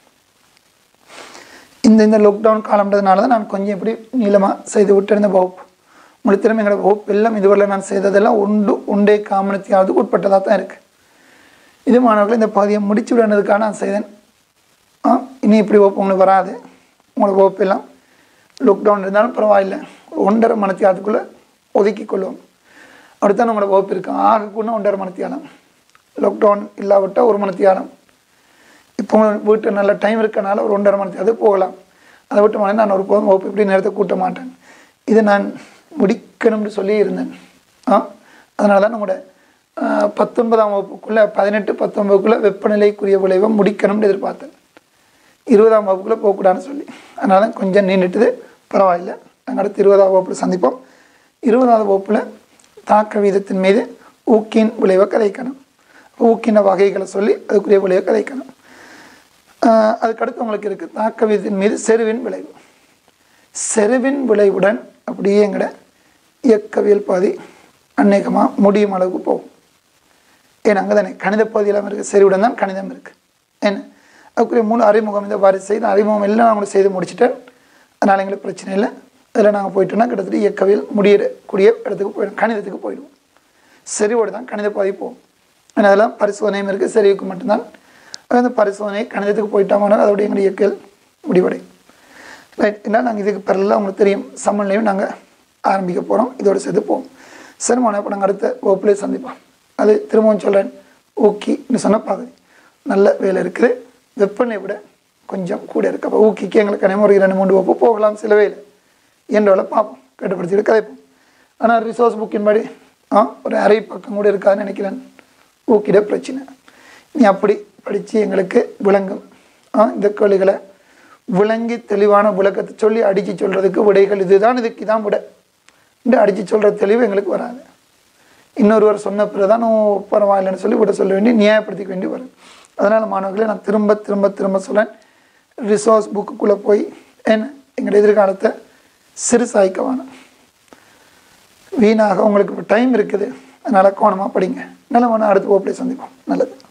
இந்த இந்த லாக்டவுன் காலம்ன்றதுனால தான் நான் கொஞ்சம் இப்படி நீளமாக செய்து விட்டிருந்த வகுப்பு உங்களுக்கு திரும்ப எங்களோட வகுப்பு எல்லாம் இதுவரை நான் செய்ததெல்லாம் உண்டு உண்டே காமனத்தியாவது உட்பட்டதாக தான் இருக்குது இது மாணவர்கள் இந்த பகுதியை முடிச்சு விடுறதுக்காக நான் செய்தேன் ஆ இனி இப்படி வகுப்பு உங்களுக்கு வராது உங்களோட வகுப்பு எல்லாம் லாக்டவுன் இருந்தாலும் பரவாயில்லை ஒரு ஒன்றரை மணத்தியாலத்துக்குள்ளே ஒதுக்கி கொள்வோம் அப்படித்தான் உங்களோட வகுப்பு இருக்கு ஆகக்கூட ஒன்றரை மணத்தியாலம் லாக்டவுன் இல்லாவிட்டால் ஒரு மணத்தியாலம் இப்போ உங்களுக்கு வீட்டில் நல்ல டைம் இருக்கனால ஒரு ஒன்றரை மணி அது போகலாம் அதை விட்டு மணி நான் ஒரு போதும் வகுப்பு இப்படி நேரத்தை கூட்ட மாட்டேன் இதை நான் முடிக்கணும்னு சொல்லி இருந்தேன் ஆ அதனால தான் நம்மளோட ஆஹ், பத்தொன்பதாம் வகுப்புக்குள்ளே பதினெட்டு பத்தொன்பதுக்குள்ளே வெப்பநிலைக்குரிய விளைவை முடிக்கணும்னு எதிர்பார்த்தேன் இருபதாம் வகுப்புக்குள்ளே போகக்கூடாதுன்னு சொல்லி அதனால தான் கொஞ்சம் நீண்டுட்டுது பரவாயில்லை நாங்கள் அடுத்து இருபதாம் வகுப்பில் சந்திப்போம் இருபதாவது வகுப்பில் தாக்க வீதத்தின் மீது ஊக்கின் விளைவை கதைக்கணும் ஊக்கின வகைகளை சொல்லி அதுக்குரிய விளைவை கதைக்கணும் ஆஹ் அதுக்கடுத்து உங்களுக்கு இருக்குது தாக்க வீதத்தின் மீது செருவின் விளைவு செருவின் விளைவுடன் அப்படியே எங்கட இயக்கவியல் பாதி அநேகமாக முடியும் அளவுக்கு போகும் ஏன்னா அங்கே தானே கணித பகுதியெல்லாம் இருக்குது செறிவுடன் தான் கணிதம் இருக்குது என்ன அதுக்குரிய மூணு அறிமுகம் இந்த வரிசை இந்த அறிமுகம் எல்லாம் நாங்கள் செய்து முடிச்சிட்டேன் அதனால் எங்களுக்கு பிரச்சனை இல்லை அதில் நாங்கள் போயிட்டோம்னா கிட்டத்தட்ட இயக்கவியல் முடியக்கூடிய இடத்துக்கு போயிடும் கணிதத்துக்கு போயிடுவோம் செறிவோடு தான் கணித பாதி போகும் ஏன்னா அதெல்லாம் பரிசோதனையும் இருக்குது செறிவுக்கு மட்டும்தான் அந்த பரிசோதனை கணிதத்துக்கு போயிட்டோம்னா அதோடைய எங்களுடைய இயற்கையில் முடிவடையும் ரைட் இல்லை நாங்கள் இதுக்கு பிறகு உங்களுக்கு தெரியும் சமநிலையும் நாங்கள் ஆரம்பிக்க போகிறோம் இதோட சேர்த்து போவோம் சரிமான இப்போ நாங்கள் அடுத்த வகுப்புலேயே சந்திப்போம் அது திரும்பவும் சொல்கிறேன் ஊக்கின்னு சொன்ன பகுதி நல்ல வேலை இருக்குது வெப்பநிலை விட கொஞ்சம் கூட இருக்குது அப்போ ஊக்கிக்கு எங்களுக்கு கனிம ஒரு இரண்டு மூன்று வகுப்பு போகலாம் சில வேலை என்றவளை பார்ப்போம் கட்டுப்படுத்திட்டு கதைப்போம் ஆனால் ரிசோர்ஸ் புக்கின் படி ஆ ஒரு அரை பக்கம் கூட இருக்காதுன்னு நினைக்கிறேன் ஊக்கிட பிரச்சனை நீ அப்படி படித்து எங்களுக்கு விளங்கும் ஆ இந்த கேள்விகளை விளங்கி தெளிவான விளக்கத்தை சொல்லி அடித்து சொல்கிறதுக்கு விடைகள் இதுதான் இதுக்கு இதான் விட இந்த அடித்து சொல்கிற தெளிவு எங்களுக்கு வராது இன்னொருவர் சொன்ன பிறகுதான் ஓ பரவாயில்லைன்னு சொல்லி விட சொல்ல வேண்டி நியாயப்படுத்திக்க வேண்டி வரும் அதனால் மாணவர்களே நான் திரும்ப திரும்ப திரும்ப சொல்லேன் ரிசோர்ஸ் புக்குக்குள்ளே போய் என்ன எங்களுடைய எதிர்காலத்தை சிறுசாய்க்க வேணும் வீணாக உங்களுக்கு இப்போ டைம் இருக்குது அதனால் கவனமாக படிங்க நல்ல வேணா அடுத்த வகுப்பிலே சந்திப்போம் நல்லது